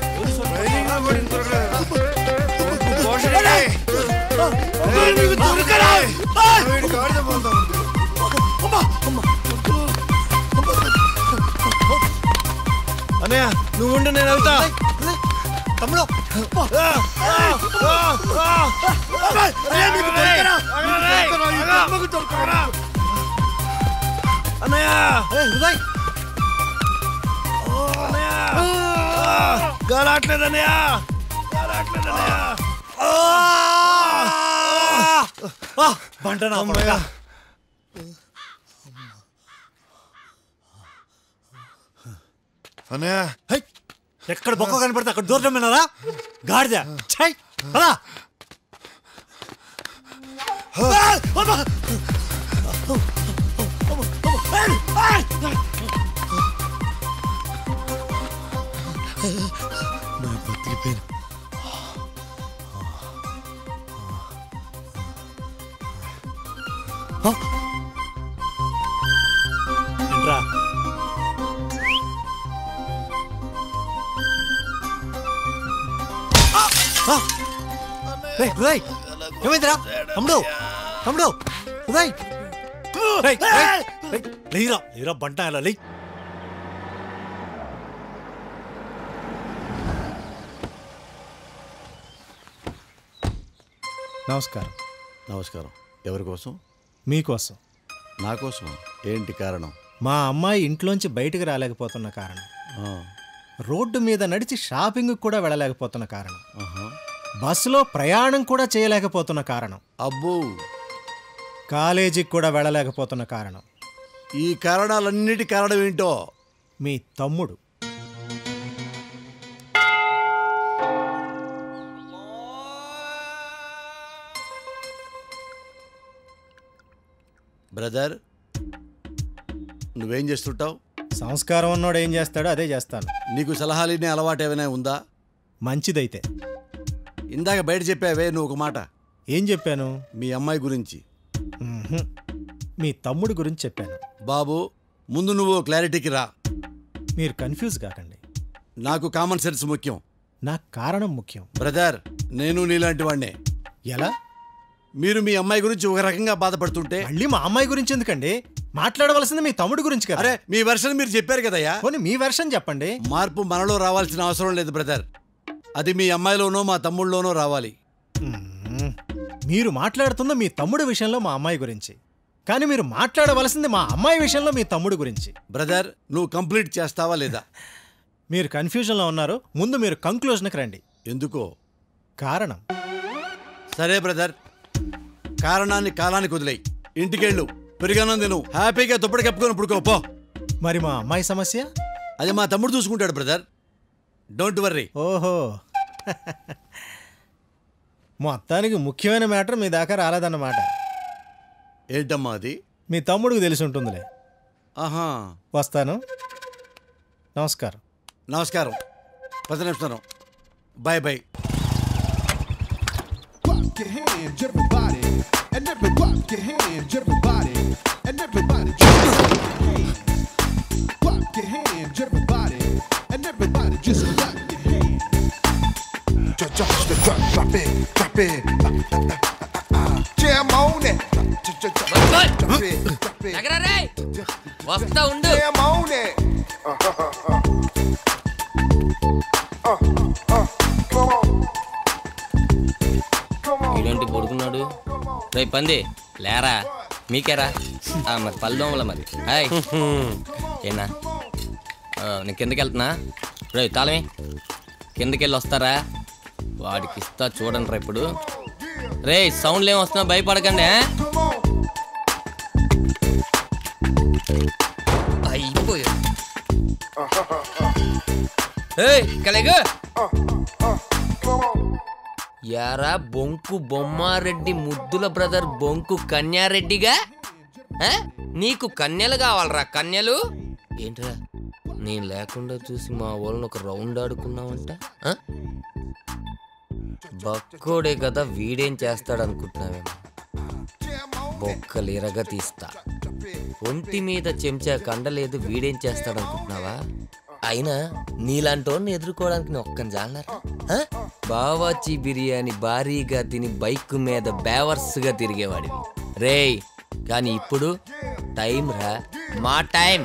అన్నయ్య నువ్వు ఉండు నేను వెళ్తా తమ్ముడు అన్నయ్య గాలాట్లేదు అన్నయ్య గాలాట్లేదు అన్నయ్య బంట నా కొడుకా. అన్నయ్య హై, ఎక్కడ బొక్క కనపడితే అక్కడ దూరం విన్నారా గాడిద ఛై పదా నా బతికిపోయాను ఏంట్రా రేయ్, ఉదయ్ ఏమైందిరా తమ్ముడు తమ్ముడు ఉదయ్ రేయ్, రేయ్, రేయ్, లేరా లేరా బంట ఎలా లే నమస్కారం నమస్కారం ఎవరి కోసం మీకోసం నా కోసం ఏంటి కారణం మా అమ్మాయి ఇంట్లోంచి బయటికి రాలేకపోతున్న కారణం ఆ, రోడ్డు మీద నడిచి షాపింగ్ కూడా వెళ్ళలేకపోతున్న కారణం ఆహా. బస్సులో ప్రయాణం కూడా చేయలేకపోతున్న కారణం అబ్బో కాలేజీకి కూడా వెళ్ళలేకపోతున్న కారణం ఈ కారణాలన్నిటి కారణం ఏంటో మీ తమ్ముడు బ్రదర్ నువ్వేం చేస్తుంటావు సంస్కారం ఉన్నోడు ఏం చేస్తాడో అదే చేస్తాను నీకు సలహాలు ఇనే అలవాటు ఏమైనా ఉందా మంచిదైతే ఇందాక బయట చెప్పావే నువ్వు ఒక మాట ఏం చెప్పాను మీ అమ్మాయి గురించి మ్మ్హ్మ్. మీ తమ్ముడి గురించి చెప్పాను బాబు ముందు నువ్వు క్లారిటీకి రా మీరు కన్ఫ్యూజ్ కాకండి నాకు కామన్ సెన్స్ ముఖ్యం నాకు కారణం ముఖ్యం బ్రదర్ నేను నీలాంటి వాడినే ఎలా మీరు మీ అమ్మాయి గురించి ఒక రకంగా బాధపడుతుంటే మళ్ళీ మా అమ్మాయి గురించి ఎందుకండి మాట్లాడవలసింది మీ తమ్ముడి గురించి కదా అరే మీ వెర్షన్ మీరు చెప్పారు కదయ్యా పోనీ మీ వెర్షన్ చెప్పండి మార్పు మనలో రావాల్సిన అవసరం లేదు బ్రదర్ అది మీ అమ్మాయిలోనో మా తమ్ముళ్ళలోనో రావాలి మ్మ్. మీరు మాట్లాడుతున్న మీ తమ్ముడి విషయంలో మా అమ్మాయి గురించి కానీ మీరు మాట్లాడవలసింది మా అమ్మాయి విషయంలో మీ తమ్ముడి గురించి బ్రదర్ నువ్వు కంప్లీట్ చేస్తావా లేదా మీరు కన్ఫ్యూజన్లో ఉన్నారు ముందు మీరు కంక్లూజన్కి రండి ఎందుకో కారణం సరే బ్రదర్ కారణాన్ని కాలానికి వదిలేయి ఇంటికెళ్ళు పెరిగానం తిను హ్యాపీగా దుప్పటి కప్పుకొని పుడుకో పో మరి మా అమ్మాయి సమస్య అది మా తమ్ముడు చూసుకుంటాడు బ్రదర్ డోంట్ వర్రీ ఓహో మొత్తానికి ముఖ్యమైన మ్యాటర్ మీ దాకా రాలేదన్నమాట ఏంటమ్మా అది మీ తమ్ముడికి తెలిసి ఉంటుందిలే ఆహా వస్తాను నమస్కారం నమస్కారం పది నిమిషం bye bye Clap your hands, everybody. And everybody, clap your hands, everybody. And everybody, just clap your hands. Clap your hands, everybody. And everybody, just clap your hands. Drop, drop, drop, drop it, drop it. Uh, uh, uh, uh, uh. Jam on it. Drop, drop, drop, drop it, drop it. ఎగరా రే వస్తా ఉండు Jam on it. Uh, uh, uh, uh. Uh, uh, come on. ఇదేంటి పడుకున్నాడు రే పంది లేరా మీకేరా ఆ, మరి పల్లెదోమల మరి హాయ్ ఏనా ఆ, నేను కిందకి వెళ్తున్నా రే తాళమే కిందకి వెళ్ళి వస్తారా వాడికి ఇస్తా చూడండి రా ఇప్పుడు రే సౌండ్లు ఏం వస్తున్నా భయపడకండి ఆ? అయిపోయాడు ఏయ్ కలెగు యారా బొంకు బొమ్మారెడ్డి ముద్దుల బ్రదర్ బొంకు కన్యారెడ్డిగా ఆ? నీకు కన్యలు కావాలరా కన్యలు ఏంట్రా నేను లేకుండా చూసి మా వాళ్ళని ఒక రౌండ్ ఆడుకున్నావంట ఆ? బక్కోడే కదా వీడేం చేస్తాడు అనుకుంటున్నావేమో బొక్కలు ఇరగ తీస్తా ఒంటి మీద చెంచా కండలేదు వీడేం చేస్తాడు అనుకుంటున్నావా అయినా నీలాంటోని ఎదుర్కోవడానికి నేను ఒక్కని జాలరా బావాచి బిర్యానీ భారీగా తిని బైక్ మీద బేవర్స్గా తిరిగేవాడివి రేయ్ కానీ ఇప్పుడు టైం రా మా టైం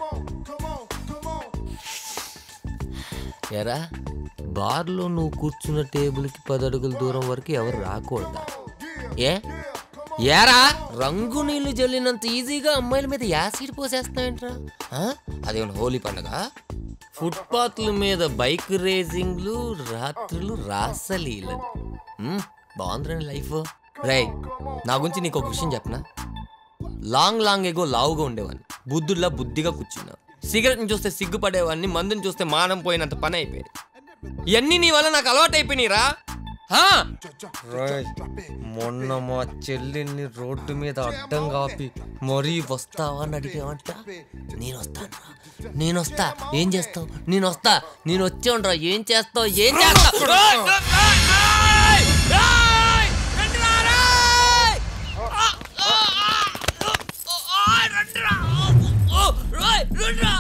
ఎరా బార్లో నువ్వు కూర్చున్న టేబుల్కి పది అడుగుల దూరం వరకు ఎవరు రాకూడదా ఏ ఏరా రంగు నీళ్లు జల్లినంత ఈజీగా అమ్మాయిల మీద యాసిడ్ పోసేస్తావేంట్రా ఆ? అదేమన్నా హోలీ పండగ ఫుట్పాత్ల మీద బైక్ రేసింగ్లు రాత్రులు రాసలీలలు మ్, బాగుందిరండి లైఫ్ రే నా గురించి నీకు ఒక విషయం చెప్పనా లాంగ్ లాంగ్ ఎగో లావుగా ఉండేవాడిని బుద్ధుల్లా బుద్ధిగా కూర్చున్నావు సిగరెట్ని చూస్తే సిగ్గుపడేవాడిని మందుని చూస్తే మానం పోయినంత పని అయిపోయింది ఇవన్నీ నీ వల్ల నాకు అలవాటు అయిపోయినాయిరా హా? రేయ్, మొన్న మా చెల్లిని రోడ్డు మీద అడ్డం కాపి మరీ వస్తావా అని అడిగేవంట నేను వస్తాను నేను వస్తా ఏం చేస్తావు నేను వస్తా నేను వచ్చే ఉండరా ఏం చేస్తావు ఏం చేస్తావు రేయ్, రేయ్, రేయ్, రండిరా, రేయ్! ఆ, ఆ, ఆ, ఆ, రండిరా! ఓ, రేయ్, రండిరా!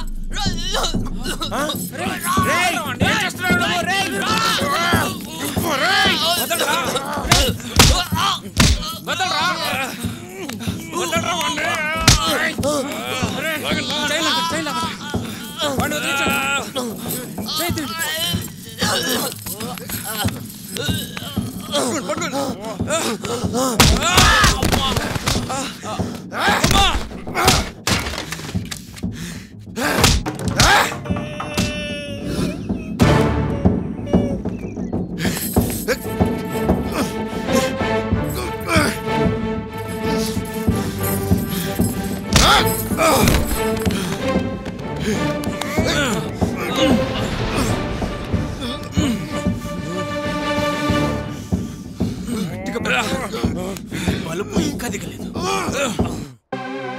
బలుపు ఇంకా దిగలేదు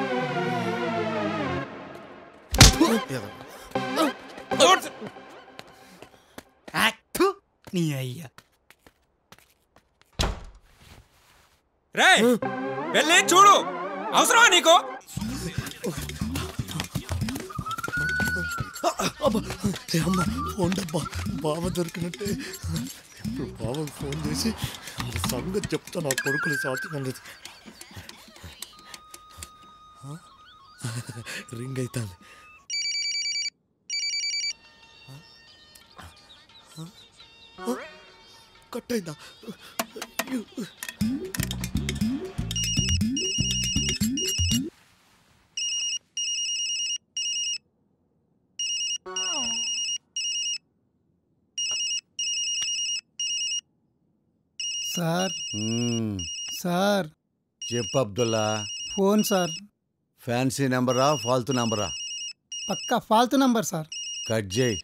నీ అయ్యా రే వెళ్ళి చూడు అవసరమా నీకు అబ్బా ఏ అమ్మ ఫోన్ డబ్బా బావ దొరికినట్టే ఇప్పుడు బావకు ఫోన్ చేసి వాళ్ళ సంగతి చెప్తా నా కొడుకులు సాటి అనేది రింగ్ అవుతుంది కట్ అయిందా సార్ మ్మ్. సార్ చెప్పు అబ్దుల్లా ఫోన్ సార్ ఫ్యాన్సీ నెంబరా ఫాల్తు నెంబరా పక్కా ఫాల్తు నంబర్ సార్ కట్ చేయి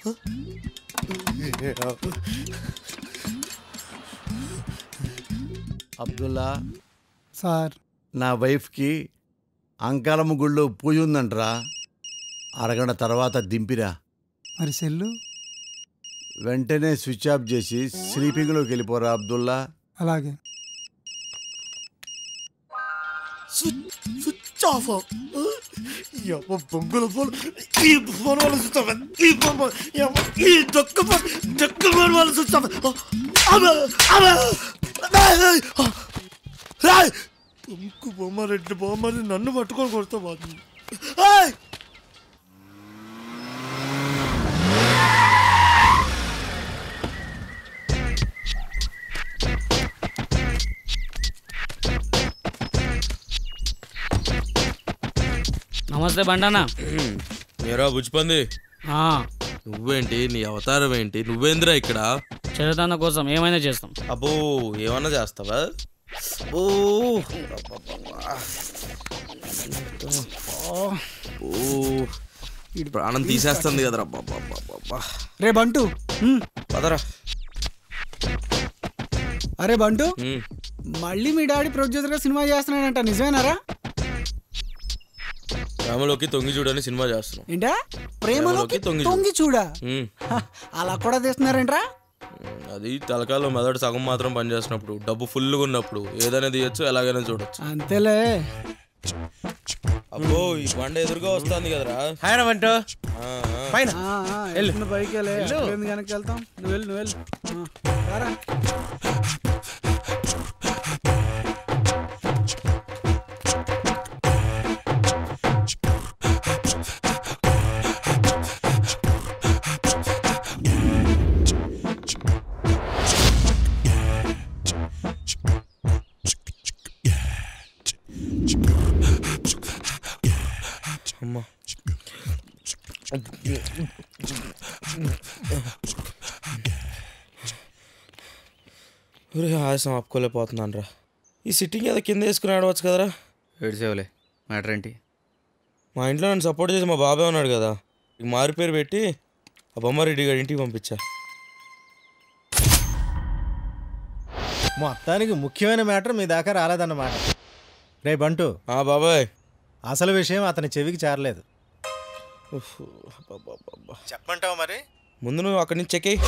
అబ్దుల్లా సార్ నా వైఫ్కి అంకాలమ్మ గుళ్ళో పూజ ఉందంటరా అరగంట తర్వాత దింపిరా మరి సెల్లు వెంటనే స్విచ్ ఆఫ్ చేసి స్లీపింగ్లోకి వెళ్ళిపోరా అబ్దుల్లా అలాగే స్విచ్ స్విచ్ ఆఫ్ ఈ అమ్మ బొంగుల ఫోన్ ఈ ఫోన్ వాళ్ళు స్విచ్ ఆఫ్ ఈ ఫోన్ వా- ఈ అమ్మ ఈ డొక్క ఫోన్ డొక్క ఫోన్ వాళ్ళు స్విచ్ ఆఫ్ అమ్మ అమ్మ రాయ్ తుమ్కు బొమ్మ రెడ్డి బొమ్మని నన్ను పట్టుకొని కొడతా బాధ ఏయ్ నమస్తే బండనా మీరా బుజ్జిపంది నువ్వేంటి నీ అవతారం ఏంటి నువ్వేంద్రా ఇక్కడ చరితన్న కోసం ఏమైనా చేస్తాం అబ్బో ఏమన్నా చేస్తావా ఓ ఓ ప్రాణం తీసేస్తుంది కదరా బాబా రే బంటు పదరా అరే బంటు ఉమ్. మళ్ళీ మీ డాడీ ప్రొడ్యూసర్ గా సినిమా చేస్తున్నాడంట నిజమేనారా ప్రేమలోకి తొంగి చూడని సినిమా చేస్తున్నాం ఏంటా ప్రేమలోకి తొంగి చూడు. తొంగి చూడా ఉమ్. హ, అలా కూడా తీస్తున్నారేంట్రా అది తలకాయలో మెదడు సగం మాత్రం పనిచేసినప్పుడు డబ్బు ఫుల్గా ఉన్నప్పుడు ఏదైనా తీయచ్చు ఎలాగైనా చూడొచ్చు అంతేలే అబ్బో ఈ బండ ఎదురుగా వస్తుంది కదరా హాయ్ బంటు పైన ఆ, ఆ, వెళ్ళు. వెళ్తున్న పైకి వెళ్ళే వెళ్ళు. ఎందుకు వెనక్కి వెళ్తాం నువ్వు వెళ్ళు నువ్వు వెళ్ళు ఆ, రారా. అమ్మా ఒరే ఆయాసం ఆపుకోలేకపోతున్నాను రా ఈ సిట్టింగ్ ఏదో కింద వేసుకుని ఆడవచ్చు కదరా ఏడ్చేవలే మ్యాటర్ ఏంటి మా ఇంట్లో నన్ను సపోర్ట్ చేసి మా బాబాయ్ ఉన్నాడు కదా ఇక మారు పేరు పెట్టి ఆ బొమ్మారెడ్డి గారి ఇంటికి పంపించా మొత్తానికి ముఖ్యమైన మ్యాటర్ మీ దాకా రాలేదన్నమాట రే బంటు ఆ బాబాయ్ అసలు విషయం అతని చెవికి చేరలేదు చెప్పమంటావు మరి ముందు నువ్వు అక్కడి నుంచి చెక్కి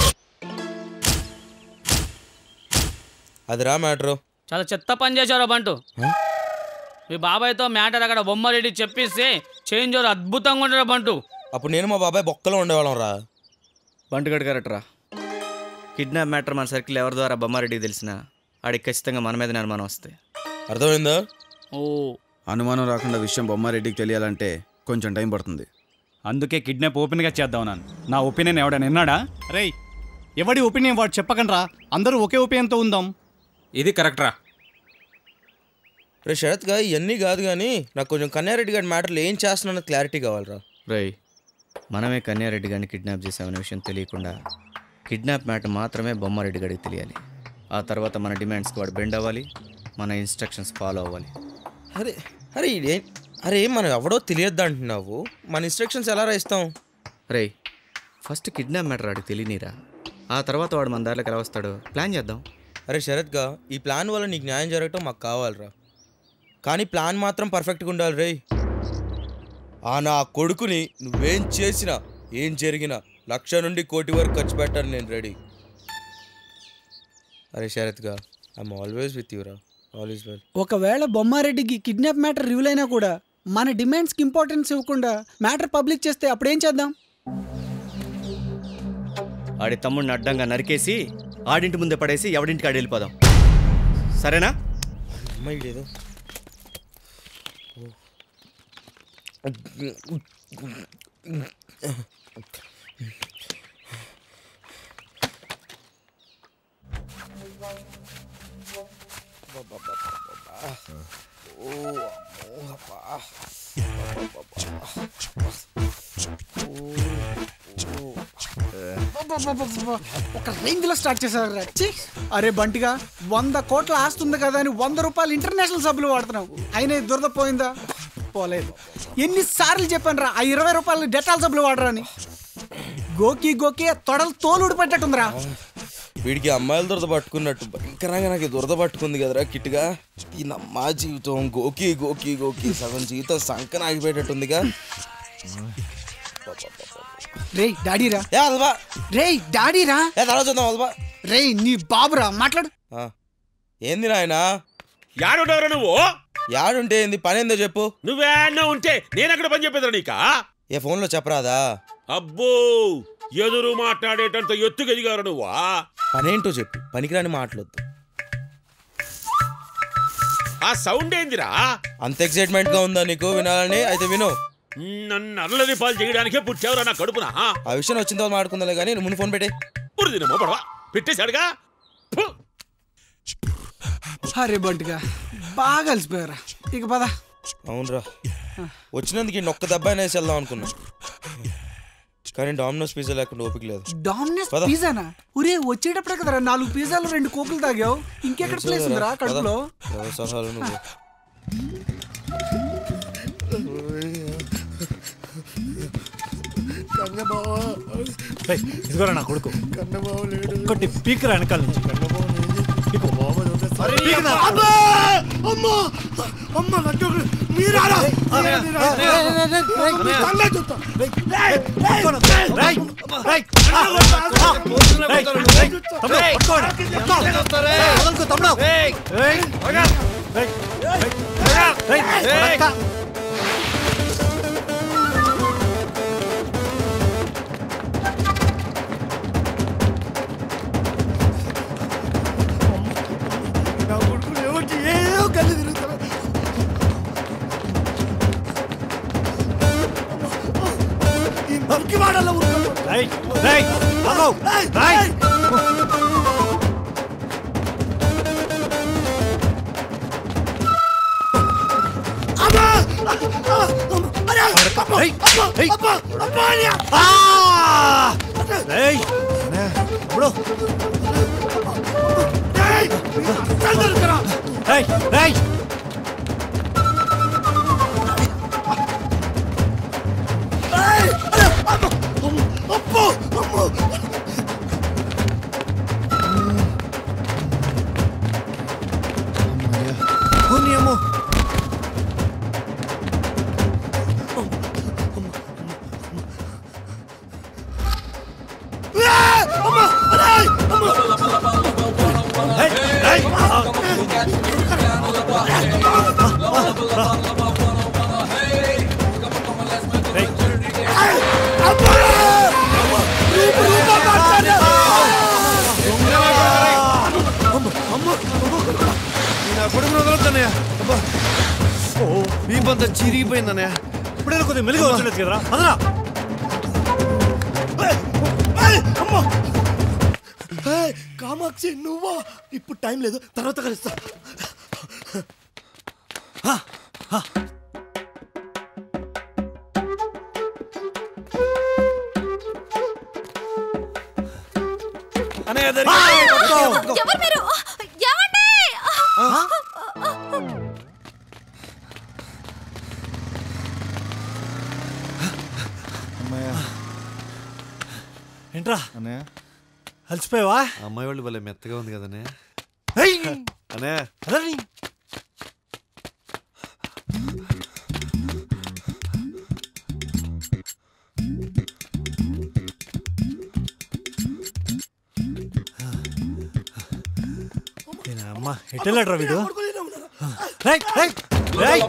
అది రా మ్యాటరు చాలా చెత్త పని చేశారు బంటు మీ బాబాయ్తో మ్యాటర్ అక్కడ బొమ్మారెడ్డి చెప్పిస్తే చేంజ్ ఓవర్ అద్భుతంగా ఉంటాడు బంటు అప్పుడు నేను మా బాబాయ్ బొక్కలో ఉండేవాళ్ళం రా బంటుగడ్ కరెక్టరా కిడ్నాప్ మ్యాటర్ మన సర్కిల్ ఎవరి ద్వారా బొమ్మారెడ్డికి తెలిసినా ఆడికి ఖచ్చితంగా మన మీదనే అనుమానం వస్తాయి అర్థమైందా ఓ అనుమానం రాకుండా విషయం బొమ్మారెడ్డికి తెలియాలంటే కొంచెం టైం పడుతుంది అందుకే కిడ్నాప్ ఓపెన్గా చేద్దాం నాన్న నా ఒపీనియన్ ఎవడైనా విన్నాడా రేయ్ ఎవడి ఒపీనియన్ వాడు చెప్పకండ్రా అందరూ ఒకే ఒపీనియన్తో ఉందాం ఇది కరెక్టరా రే శరత్ గా ఇవన్నీ కాదు కానీ నాకు కొంచెం కన్యారెడ్డి గారి మ్యాటర్లు ఏం చేస్తున్నా క్లారిటీ కావాలరా రై మనమే కన్యారెడ్డి గారిని కిడ్నాప్ చేసామనే విషయం తెలియకుండా కిడ్నాప్ మ్యాటర్ మాత్రమే బొమ్మారెడ్డి గారికి తెలియాలి ఆ తర్వాత మన డిమాండ్స్కి వాడు బెండ్ అవ్వాలి మన ఇన్స్ట్రక్షన్స్ ఫాలో అవ్వాలి అరే అరే ఇదే అరే మనం ఎవడో తెలియద్దు అంటున్నావు మన ఇన్స్ట్రక్షన్స్ ఎలా రాయిస్తాం రే ఫస్ట్ కిడ్నాప్ మ్యాటర్ వాడికి తెలియనీరా ఆ తర్వాత వాడు మన దారిలోకి ఎలా వస్తాడో ప్లాన్ చేద్దాం అరే శరత్ గా ఈ ప్లాన్ వల్ల నీకు న్యాయం జరగటం మాకు కావాలిరా కానీ ప్లాన్ మాత్రం పర్ఫెక్ట్గా ఉండాలి రే ఆ నా కొడుకుని నువ్వేం చేసినా ఏం జరిగినా లక్ష నుండి కోటి వరకు ఖర్చు పెట్టాను నేను రెడీ అరే శరత్గా ఐఎమ్ ఆల్వేస్ విత్ యూరా ఆల్ ఈస్ వెల్ ఒకవేళ బొమ్మారెడ్డికి కిడ్నాప్ మ్యాటర్ రివీల్ అయినా కూడా మన డిమాండ్స్కి ఇంపార్టెన్స్ ఇవ్వకుండా మ్యాటర్ పబ్లిక్ చేస్తే అప్పుడేం చేద్దాం ఆడి తమ్ముడిని అడ్డంగా నరికేసి ఆడింటి ముందే పడేసి ఎవడింటికి ఆడి వెళ్ళిపోదాం సరేనా అమ్మాయి లేదు అబ్బబ్బబ్బబ్బబ్బ. ఒక రేంజ్ లో స్టార్ట్ చేశారు రా. ఛీ! అరే బంటిగా వంద కోట్ల ఆస్తుంది కదా అని వంద రూపాయలు ఇంటర్నేషనల్ సబ్బులు వాడుతున్నావు అయినా ఇది దురద పోయిందా పోలేదు ఎన్నిసార్లు చెప్పాను రా ఆ ఇరవై రూపాయలు డెటాల్ సబ్బులు వాడరా అని గోకి గోకి ఆ తొడలు తోలు ఊడిపెట్టేట్టుందిరా వీడికి అమ్మాయిల దురద పట్టుకున్నట్టు భయంకరంగా నాకు ఈ దురద పట్టుకుంది కదరా కిట్గా ఈ నమ్మా జీవితం గోకి గోకి గోకి సగం జీవితం సంకన ఆగిపోయేటట్టుందిగా రేయ్ డాడీరా ఏ అల్వా రేయ్ డాడీరా ఏ తర్వాత చూద్దాం అల్వా రేయ్ నీ బాబురా మాట్లాడు ఆ, ఏంది నాయన యాడుండవరా నువ్వు యాడుంటే ఏంది పని ఏందో చెప్పు నువ్వేనా ఉంటే నేను అక్కడ పని చెప్పేదా నీకా ఏ ఫోన్లో చెప్పరాదా అబ్బో ఎదురు మాట్లాడేటంత ఎత్తుకు ఎదిగారు నువ్వా పనేంటో చెప్పు పనికిరాని మాట్లాడద్దు ఆ సౌండ్ ఏందిరా అంత ఎక్సైట్మెంట్ గా ఉందా నీకు వినాలని అయితే విను నన్ను అల్లరి పాలు చేయడానికే పుట్టావురా నా కడుపున ఆ విషయం వచ్చిన తర్వాత మాట్లాడుకుందా కానీ నువ్వు ముందు ఫోన్ పెట్టే పురిదినమో పడవా పెట్టేశాడుగా ఫు. అరే బంటిగా బాగా అలసిపోయారా ఇక పద అవునరా వచ్చినందుకు ఈ ఒక్క దెబ్బ అనేసి వెళ్దాం అనుకున్నా కానీ డామినోస్ పిజ్జా లేకుండా ఓపిక లేదు డామినస్ పద. పిజ్జానా ఒరే వచ్చేటప్పుడే కదరా నాలుగు పిజ్జాలు రెండు కోకులు తాగావు ఇంకెక్కడ ప్లేస్ ఉందిరా కడుపులో ఎవరి సలహాలు నువ్వు రేయ్, ఇదిగోరా నా కొడుకు ఒక్కటి పీకరా వెనకాల నుంచి పీకురా. అబ్బా! అమ్మా! అమ్మా, నాకు ఒక- మీరారా? అన్నయ్య, మీరా? అన్నయ్య, అన్నయ్య, అన్నయ్య, మీ అన్నయ్య. తన్నే చూస్తా. రేయ్, రేయ్, పట్టుకోను. రేయ్, రేయ్, రేయ్. ఆ, ఆ, రేయ్, రేయ్, తమ్ముడు, పట్టుకోండి. పట్టుకో. రేయ్, వదలకు, తమ్ముడు. రేయ్, రేయ్, రేయ్, రేయ్, వదలక. నా కొడుకులు ఎవరికి ఏదో కళ్ళు తిరుగుతారు ఈ మంకి వాడల్లో ఊరుకోరు. రేయ్, రేయ్, ఆగు. రేయ్, రేయ్. రేయ్. అమ్మా! ఆ, ఆ, అరే! అమ్మా! రేయ్, అమ్మా! రేయ్. అమ్మా! అమ్మా! అన్నయ్య! ఆ! రేయ్, తమ్ముడు. రేయ్! కళ్ళు తిరుగుతారా? రేయ్, రేయ్. రేయ్! అరే! అమ్మా! అమ్మా! అబ్బో! అమ్మో! ఓని అమ్మో రేయ్! అమ్మా! రేయ్! అమ్మా! రేయ్, రేయ్. అమ్మా! రూపు రూపా మాట్లాడు! నా కొడుకును వదలొద్దన్నయ్య అబ్బా ఓ వీపంతా చిరిగిపోయిందన్నయ్య ఇప్పుడే కొద్దిగా మెలుగు వచ్చలేదు కదరా అదరా ఏయ్! అమ్మా! ఏయ్! కామాక్షి నువ్వా ఇప్పుడు టైం లేదు తర్వాత కలుస్తా అన్నయ్య ఎవరు మీరు ఏమండి అమ్మయ్య ఏంట్రా అన్నయ్య అలసిపోయావా అమ్మాయి వాళ్ళు భలే మెత్తగా ఉంది కదనే ఏయ్! అన్నయ్య అదరి. దీని అమ్మ ఎట్టెళ్ళట్రా వీడు రైట్ రైట్ రైట్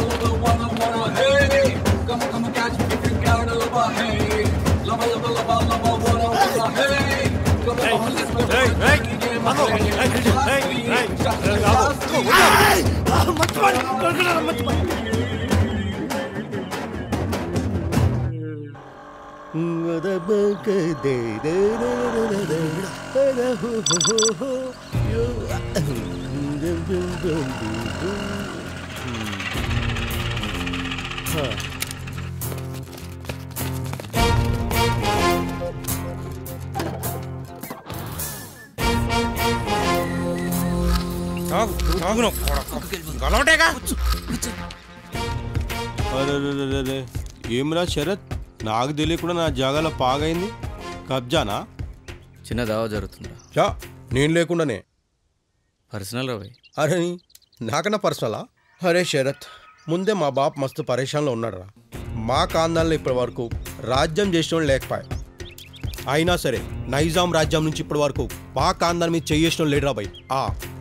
అరే ఏమిరా శరత్ నాకు తెలియకుండా నా జాగాలో పాగైంది కబ్జానా చిన్న దావా జరుగుతుందా చా నేను లేకుండానే పర్సనల్ రా భయ్ అరే నాకన్నా పర్సనలా అరే శరత్ ముందే మా బాప్ మస్తు పరేషాన్లో ఉన్నాడురా మా కాందాల్లో ఇప్పటి వరకు రాజ్యం చేసిన వాళ్ళు లేకపోయా అయినా సరే నైజాం రాజ్యం నుంచి ఇప్పటి వరకు మా కాందాన్ని మీద చేసిన లేడురా బై ఆ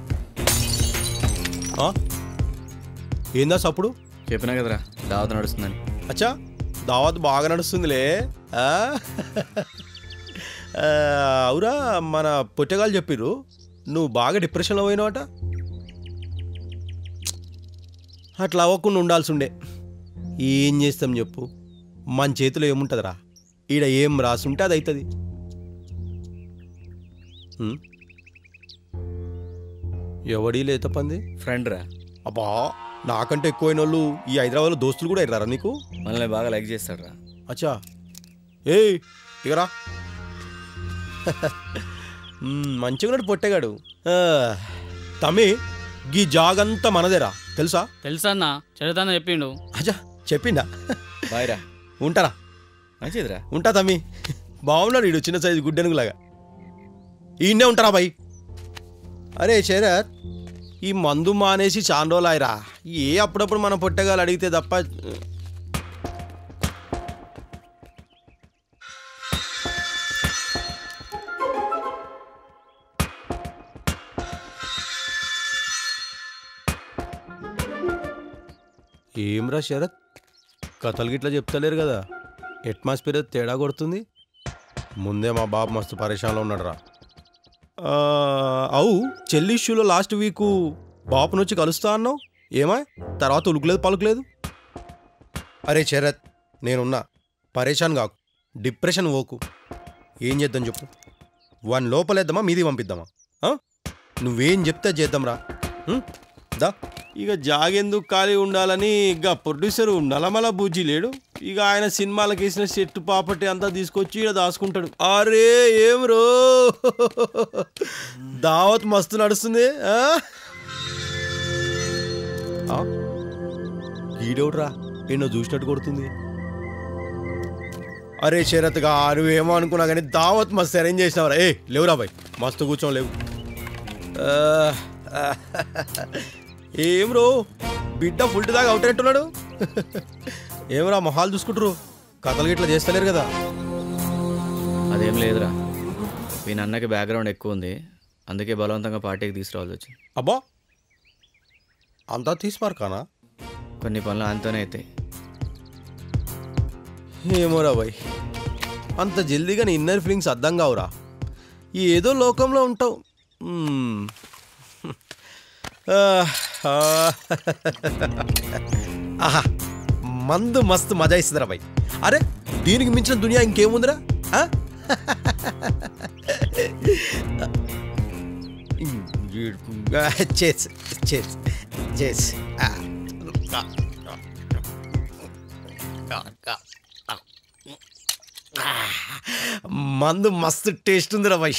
ఆ? ఏందా సప్పుడు చెప్పినా కదరా దావత్ నడుస్తుందని అచ్చా దావత్ బాగా నడుస్తుందిలే ఆ? ఆ, అవురా మన పుట్టగాలు చెప్పిర్రు నువ్వు బాగా డిప్రెషన్లో పోయినావట అట్లా అవ్వకుండా ఉండాల్సి ఉండే ఏం చేస్తాం చెప్పు మన చేతిలో ఏముంటుందిరా ఈడ ఏం రాసుంటే అది అవుతుంది ఉం? ఎవడీ లేత పంది ఫ్రెండ్ రా అబ్బా నాకంటే ఎక్కువైన వాళ్ళు ఈ హైదరాబాద్లో దోస్తులు కూడా ఎర్రారా నీకు మనల్ని బాగా లైక్ చేస్తాడు రా అచ్చా ఏయ్ ఇగరా మంచిగా ఉన్నాడు పొట్టేగాడు ఆ, తమ్మి గీ జాగంతా మనదేరా తెలుసా తెలుసన్నా చదువుతానని చెప్పిండు అచ్చా చెప్పిండా బాయ్ రా ఉంటారా మంచిదిరా ఉంటా తమ్మి బాగున్నాడు ఈడు చిన్న సైజు గుడ్డెనుగులాగా ఈయనే ఉంటారా బాయ్ అరే శరత్ ఈ మందు మానేసి చాలా రోజులు ఆయరా ఏ అప్పుడప్పుడు మనం పొట్టగాలు అడిగితే తప్ప ఏమ్రా శరత్ కథలు గిట్లా చెప్తలేరు కదా అట్మాస్ఫియర్ తేడా కొడుతుంది ముందే మా బాబు మస్తు పరేషాన్లో ఉన్నాడు రా అవు చెల్లి ఇష్యూలో లాస్ట్ వీకు బాపును వచ్చి కలుస్తా అన్నావు ఏమా తర్వాత ఉలుకులేదు పలుకులేదు అరే శరత్ నేనున్నా పరేషాన్ కాకు డిప్రెషన్ ఓకు ఏం చేద్దాం చెప్పు వన్ లోపలేద్దామా మీది పంపిద్దామా ఆ? నువ్వేం చెప్తే చేద్దాంరా ఉం? దా ఇక జాగెందుకు ఖాళీ ఉండాలని ఇక ప్రొడ్యూసర్ నలమల బూజీ లేడు ఇక ఆయన సినిమాలకు వేసిన సెట్ పాపటి అంతా తీసుకొచ్చి ఇక్కడ దాచుకుంటాడు అరే ఏం రో దావత్ మస్తు నడుస్తుంది ఆ? ఆ? ఈడెవడ్రా ఎన్నో చూసినట్టు కొడుతుంది అరే శరత్గా నువ్వేమో అనుకున్నా కానీ దావత్ మస్తు అరేంజ్ చేసినావురా ఏ లేవురా బాయ్ మస్తు కూర్చోం లేవు ఆ, ఆ, ఏం రో బిడ్డ ఫుల్ దాకా అవుట్ అయినట్టున్నాడు ఏమరా మొహాలు చూసుకుంటారు కథలు గిట్లా చేస్తలేరు కదా అదేం లేదురా మీ నాన్నకి బ్యాక్గ్రౌండ్ ఎక్కువ ఉంది అందుకే బలవంతంగా పార్టీకి తీసుకురావాల్సి వచ్చింది అబ్బా అంతా తీసుమార్కానా కొన్ని పనులు ఆయనతోనే అవుతాయి ఏమోరా బాయ్ అంత జల్దీగా నీ ఇన్నర్ ఫీలింగ్స్ అర్థం కావురా ఈ ఏదో లోకంలో ఉంటావు మ్మ్. ఆ, ఆ. ఆహా మందు మస్తు మజా ఇస్తుందిరా బాయ్ అరే దీనికి మించిన దునియా ఇంకేముందిరా ఆ? చేస్ చేస్ చేస్ ఆ. మందు మస్తు టేస్ట్ ఉందిరా బాయ్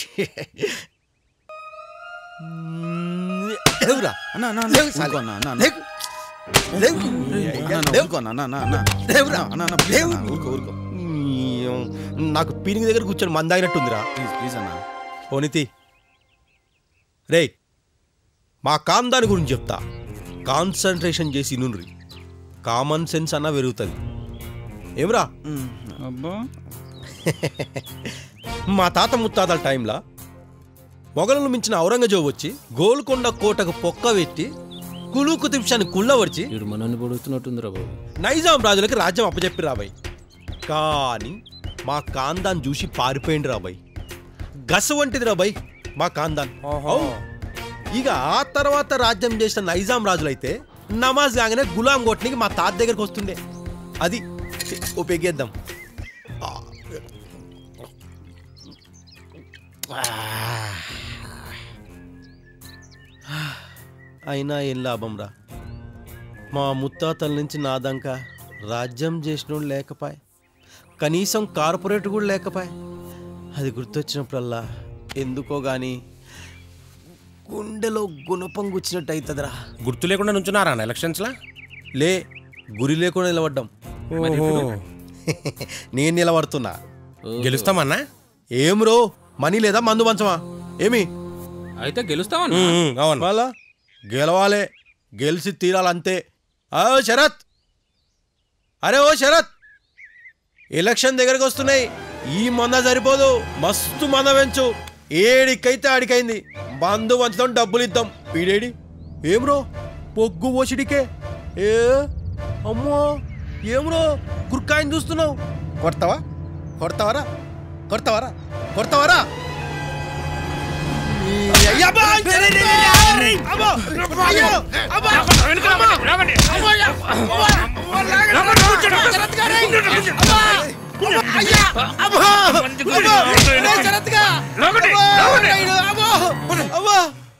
లేవురా అన్నా, అన్నా, లేవు ఊరుకో సాలే. అన్నా, అన్నా, అన్నా. లేవు. లేవు. అన్నా, అన్నా, లేవు. ఊరుకో అన్నా, అన్నా, అన్నా, అన్నా. లేవురా. అన్నా, అన్నా, ప్లీజ్ లేవు. అన్నా, ఊరుకో, ఊరుకో. ఈ, నాకు పీనింగ్ దగ్గర కూర్చొని మంద ఆగినట్టుందిరా ప్లీజ్ ప్లీజ్ అన్నా పోనితి రే మా కాందాని గురించి చెప్తా కాన్సన్ట్రేషన్ చేసి నుండ్రి కామన్ సెన్స్ అన్న పెరుగుతుంది ఏమ్రా అబ్బా మా తాత ముత్తాతల టైంలో మొఘలను మించిన ఔరంగజేబు వచ్చి గోల్కొండ కోటకు పొక్క పెట్టి కులు కుతుబ్షాన్ని కుళ్ళవరిచి వీడు మనల్ని పొడుగుతున్నట్టుందిరా బాబు నైజాం రాజులకి రాజ్యం అప్పచెప్పి రాబాయ్ కానీ మా కాందాన్ చూసి పారిపోయింది రాబాయ్ గస వంటిది రాబాయ్ మా కాందాన్ అవు. ఇక ఆ తర్వాత రాజ్యం చేసిన నైజాం రాజులైతే నమాజ్ కాగానే గులాం కొట్టనికి మా తాత దగ్గరకు వస్తుండే అది ఉపయోగిద్దాం అయినా ఏం లాభం రా మా ముత్తాతల నుంచి నాదంకా రాజ్యం చేసినోడు లేకపాయ్ కనీసం కార్పొరేట్ కూడా లేకపాయ్ అది గుర్తొచ్చినప్పుడల్లా ఎందుకో గాని గుండెలో గుణపం గుచ్చినట్టు అవుతుందిరా గుర్తు లేకుండా నుంచున్నారా అన్న ఎలక్షన్స్లా లే గురి లేకుండా నిలబడ్డాం మరి ఇప్పుడు? నేను నిలబడుతున్నా గెలుస్తామన్నా ఏం రో మనీ లేదా మందు పంచమా ఏమి అయితే గెలుస్తామన్నా అవును మళ్ళా గెలవాలే గెలిచి తీరాలంతే ఆ శరత్ అరే ఓ శరత్ ఎలక్షన్ దగ్గరకు వస్తున్నాయి ఈ మంద సరిపోదు మస్తు మంద పెంచు ఏడికైతే ఆడికైంది మందు పంచుతాం డబ్బులు ఇద్దాం వీడేడి ఏం రో పొగ్గు పోసిడికే ఏ అమ్మో ఏం రో గుర్కాయని చూస్తున్నావు కొడతావా కొడతావరా కొడతావరా కొడతావరా ఈ అయ్యబ్బా! రే, రే, రే, రే, రే! అబ్బో! అయ్యో! అబ్బా! అమ్మా! అమ్మయ్య! అమ్మా! శరత్ గారే! అమ్మా! అయ్యా! అమ్మా! అమ్మా! రే, శరత్ గా! అమ్మా! రైలు! అమ్మా! అమ్మా!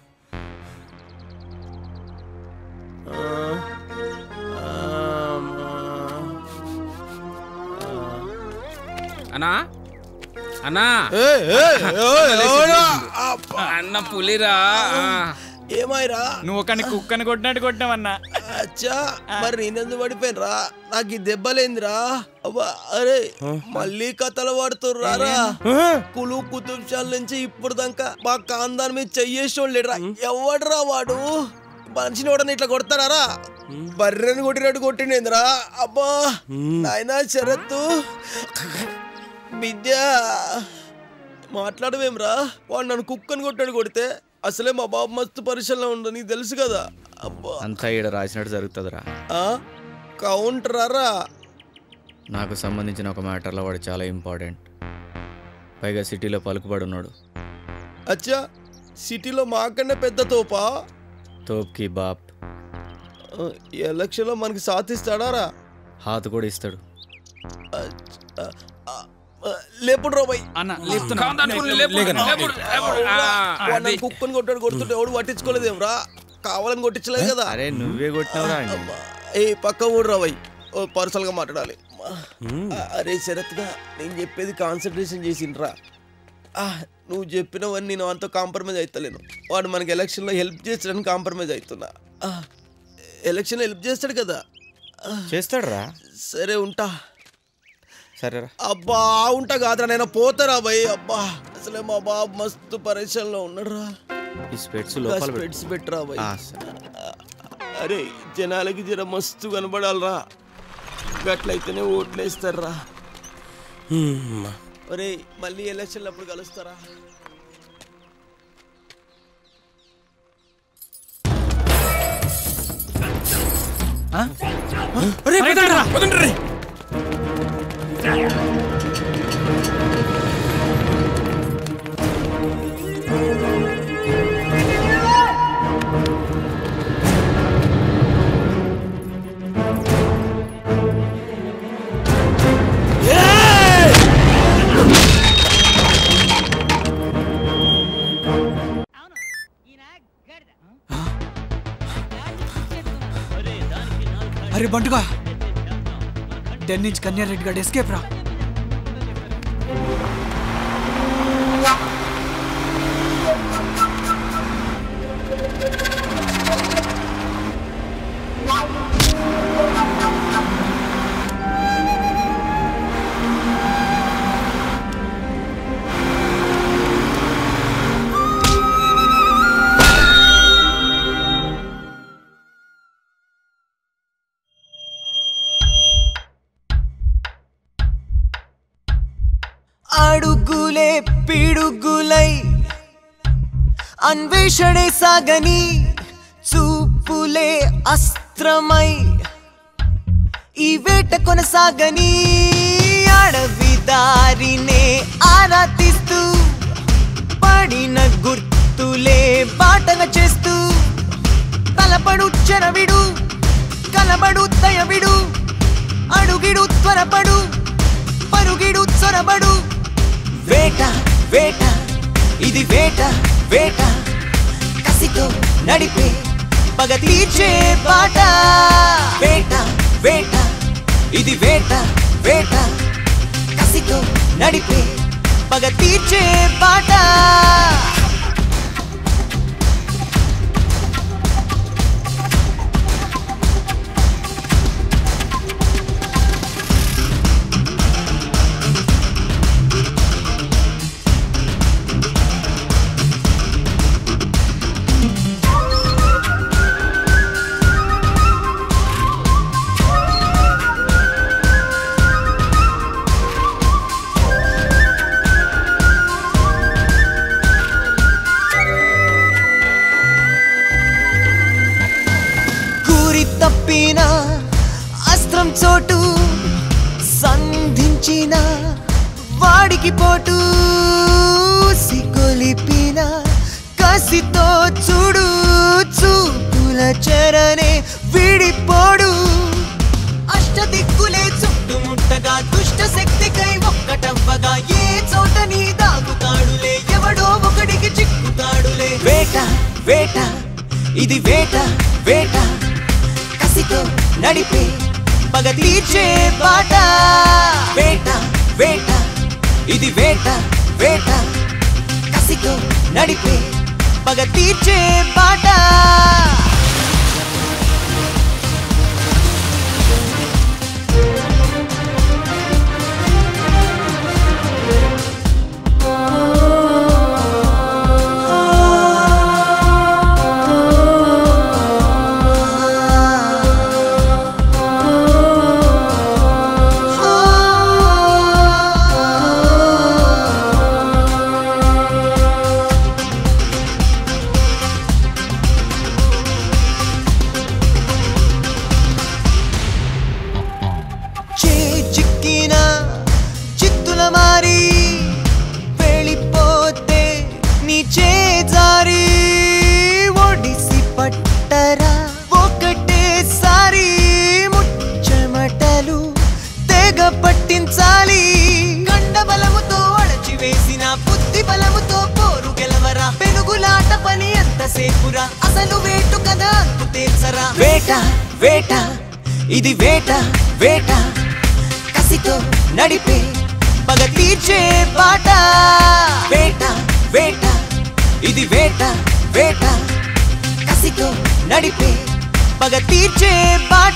అన్నా అన్నా ఏయ్, ఏయ్, ఏయ్, ఎవరా? అన్న పులిరా ఏమైరా నువ్వు ఒక కుక్కని కొట్టినట్టు కొట్టినావన్నా అచ్చా మరి నేనెందుకు పడిపోయినరా నాకు ఈ దెబ్బలేందిరా అబ్బా అరే మళ్ళీ కథలు పడుతుర్రారా కులు కుతుబ్షాల నుంచి ఇప్పుడు దాకా మా కాందాన్ మీద చెయ్యేసోళ్ళు లేడురా ఎవడరా వాడు మనిషిని వాడని ఇట్లా కొడతారా బర్రెని కొట్టినట్టు కొట్టిండేందిరా అబ్బా నాయనా శరత్తు విద్య మాట్లాడవేమ్రా వాడు నన్ను కుక్కని కొట్టాడు కొడితే అసలే మా బాబు మస్తు పరిశీలన ఉండు నీకు తెలుసు కదా అబ్బా అంతా ఈడ రాసినట్టు జరుగుతుందిరా ఆ? కౌంటరారా నాకు సంబంధించిన ఒక మ్యాటర్లో వాడు చాలా ఇంపార్టెంట్ పైగా సిటీలో పలుకుబడి ఉన్నాడు అచ్చా సిటీలో మాకన్నా పెద్ద తోపా తోప్కి బాప్ ఆ, ఈ ఎలక్షన్లో మనకి సాధిస్తాడారా హాత్ కూడా ఇస్తాడు లేపుడు రోబై అన్న కుక్కని కొట్టాడు కొడుతుంటే ఎవడు పట్టించుకోలేదేం రా కావాలని కొట్టించలేదు కదా అరే నువ్వే కొట్టినవరా అండి ఏ పక్క ఊడు రాబోయ్ ఓ పర్సనల్ గా మాట్లాడాలి ఆ, అరే శరత్ గా నేను చెప్పేది కాన్సన్ట్రేషన్ చేసిండ్రా ఆ, నువ్వు చెప్పినవన్నీ నేను అంత కాంప్రమైజ్ అవుతలేను వాడు మనకి ఎలక్షన్లో హెల్ప్ చేస్తాడని కాంప్రమైజ్ అవుతున్నా ఆ, ఎలక్షన్ హెల్ప్ చేస్తాడు కదా చేస్తాడురా సరే ఉంటా సరేరా అబ్బా ఉంటా కాదురా నేను పోతారా భయ్ అబ్బా అసలే మా బాబు మస్తు పరేషన్లో ఉన్నాడురా ఈ స్పెట్స్ లోపల పెట్టు. స్పెట్స్ పెట్టరా భయ్ ఆ, సరే. అరే జనాలకి జర మస్తు కనబడాలరా గట్లయితేనే ఓట్లేస్తారా ఒరే మళ్ళీ ఎలక్షన్లు అప్పుడు కలుస్తారా అరే బంటుగా డెన్ నుంచి కన్యారెడ్డి గారు ఎస్కేప్ రా అన్వేషణే సాగని చూపులే అస్త్రమై ఈ వేట కొనసాగని అడవి దారినే ఆరాధిస్తూ పడిన గుర్తులే బాటగా చేస్తూ తలపడు చెరవిడు కలబడు దయవిడు అడుగిడు త్వరపడు పరుగిడు చొరబడు వేట వేట ఇది వేట వేట కసితో నడిపే పగ తీర్చే బాట వేట వేట ఇది వేట వేట కసితో నడిపే పగ తీర్చే బాట కూరి తప్పిన అస్త్రం చోటు సంధించిన వాడికి పోటు సిగొలిపిన కసితో చూడు చూపుల చరణే విడిపోడు అష్టదిక్కులే చుట్టుముట్టగా దుష్ట శక్తికై ఒక్కటవ్వగా ఏ చోట నీ దాగుతాడులే ఎవడో ఒకడికి చిక్కుతాడులే వేట వేట ఇది వేట వేట కసితో నడిపే పగ తీర్చే బాట వేట వేట ఇది వేట వేట కసితో నడిపే పగ తీర్చే బాట చే చిక్కిన చిత్తుల మారి వెళ్ళిపోతే నీ చేజారి ఒడిసి పట్టరా ఒకటేసారి ముచ్చమటలు తెగ పట్టించాలి కండ బలముతో అడచి వేసిన బుద్ధి బలముతో పోరు గెలవరా పెనుగులాట పని ఎంతసేపురా అసలు వేటు కదా అంతు తేల్చరా వేట వేట ఇది వేట వేట కసితో నడిపే పగ తీర్చే బాట వేట వేట ఇది వేట వేట కసితో నడిపే పగ తీర్చే బాట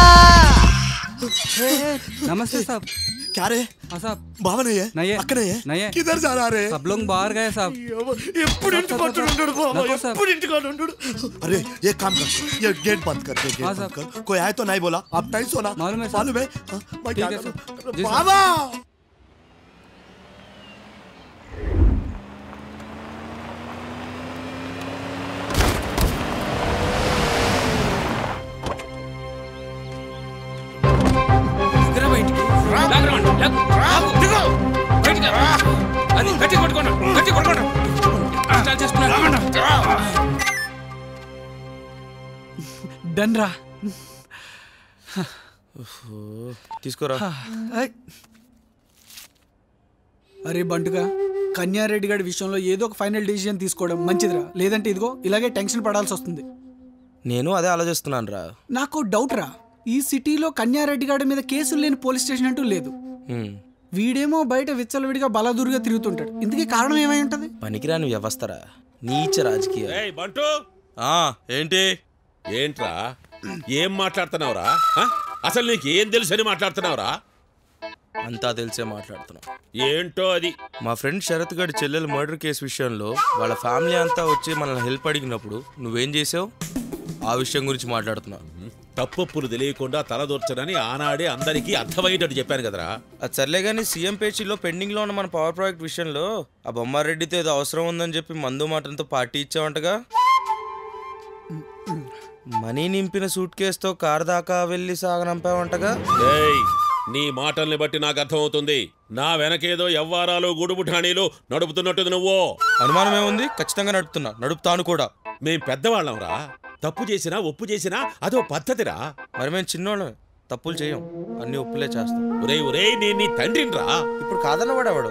नमस्ते साहब क्या रे हाँ साहब బావనే नहीं है అక్కడే नहीं है किधर जा रहा रे सब लोग बाहर गए साहब ఎప్పుడు ఇంటికి ఉంటున్నాడు బావ नको साहब ఎప్పుడు ఇంటికి ఉంటున్నాడు अरे ये काम कर ये गेट बंद कर दे गेट हाँ, बंद कर कोई आए तो नहीं बोला आप नहीं सोना मालूम है मालूम है हाँ, मैं ठीक क्या है, करूं? साहब। जी, साहब। बाबा దగ్గర బయటికి లాగరా వాడిని, లాగు. లాగు, దిగు. బయటికి రా. అది గట్టి కొట్టుకోండి గట్టి కొట్టుకోండి స్టార్ట్ చేసుకున్నాను డన్ రా తీసుకోరా అరే బంటుగా కన్యారెడ్డి గారి విషయంలో ఏదో ఒక ఫైనల్ డిసిజన్ తీసుకోవడం మంచిదిరా లేదంటే ఇదిగో ఇలాగే టెన్షన్ పడాల్సి వస్తుంది నేను అదే ఆలోచిస్తున్నాను రా నాకు డౌట్ రా ఈ సిటీలో కన్యారెడ్డి గారి మీద కేసులు లేని పోలీస్ స్టేషన్ అంటూ లేదు వీడేమో బయట విచ్చలవిడిగా బలదురుగా తిరుగుతుంటాడు ఇందుకే కారణం ఏమై ఉంటది పనికిరాని వ్యవస్థరా నీచ రాజకీయ ఏయ్ బంటు ఆ, ఏంటి ఏంట్రా ఏం మాట్లాడుతున్నావురా ఆ? అసలు నీకు ఏం తెలుసు అని మాట్లాడుతున్నావురా అంతా తెలిసే మాట్లాడుతున్నాం ఏంటో అది మా ఫ్రెండ్ శరత్ గడి చెల్లెలు మర్డర్ కేసు విషయంలో వాళ్ళ ఫ్యామిలీ అంతా వచ్చి మనల్ని హెల్ప్ అడిగినప్పుడు నువ్వేం చేసావు ఆ విషయం గురించి మాట్లాడుతున్నావు తప్పొప్పులు తెలియకుండా తలదూర్చనని ఆనాడే అందరికీ అర్థమయ్యేటట్టు చెప్పాను కదరా అది సర్లే కానీ సీఎం పేచీలో పెండింగ్లో ఉన్న మన పవర్ ప్రాజెక్ట్ విషయంలో ఆ బొమ్మారెడ్డితో ఏదో అవసరం ఉందని చెప్పి మందు మాటలతో పార్టీ ఇచ్చావంటగా మనీ నింపిన సూట్ కేసుతో కార్ దాకా వెళ్ళి సాగనంపావంటగా ఏయ్ నీ మాటల్ని బట్టి నాకు అర్థమవుతుంది నా వెనకేదో ఎవ్వారాలు గుడుపు ఠాణీలు నడుపుతున్నట్టు నువ్వు అనుమానం ఏముంది ఖచ్చితంగా నడుపుతున్నా నడుపుతాను కూడా మేం పెద్దవాళ్ళంరా తప్పు చేసినా ఒప్పు చేసినా అదో పద్ధతిరా మరి మేము చిన్నోళ్ళం తప్పులు చేయం అన్ని ఒప్పులే చేస్తాం ఒరే ఒరే నేను నీ తండ్రినిరా ఇప్పుడు కాదన్న వాడేవాడు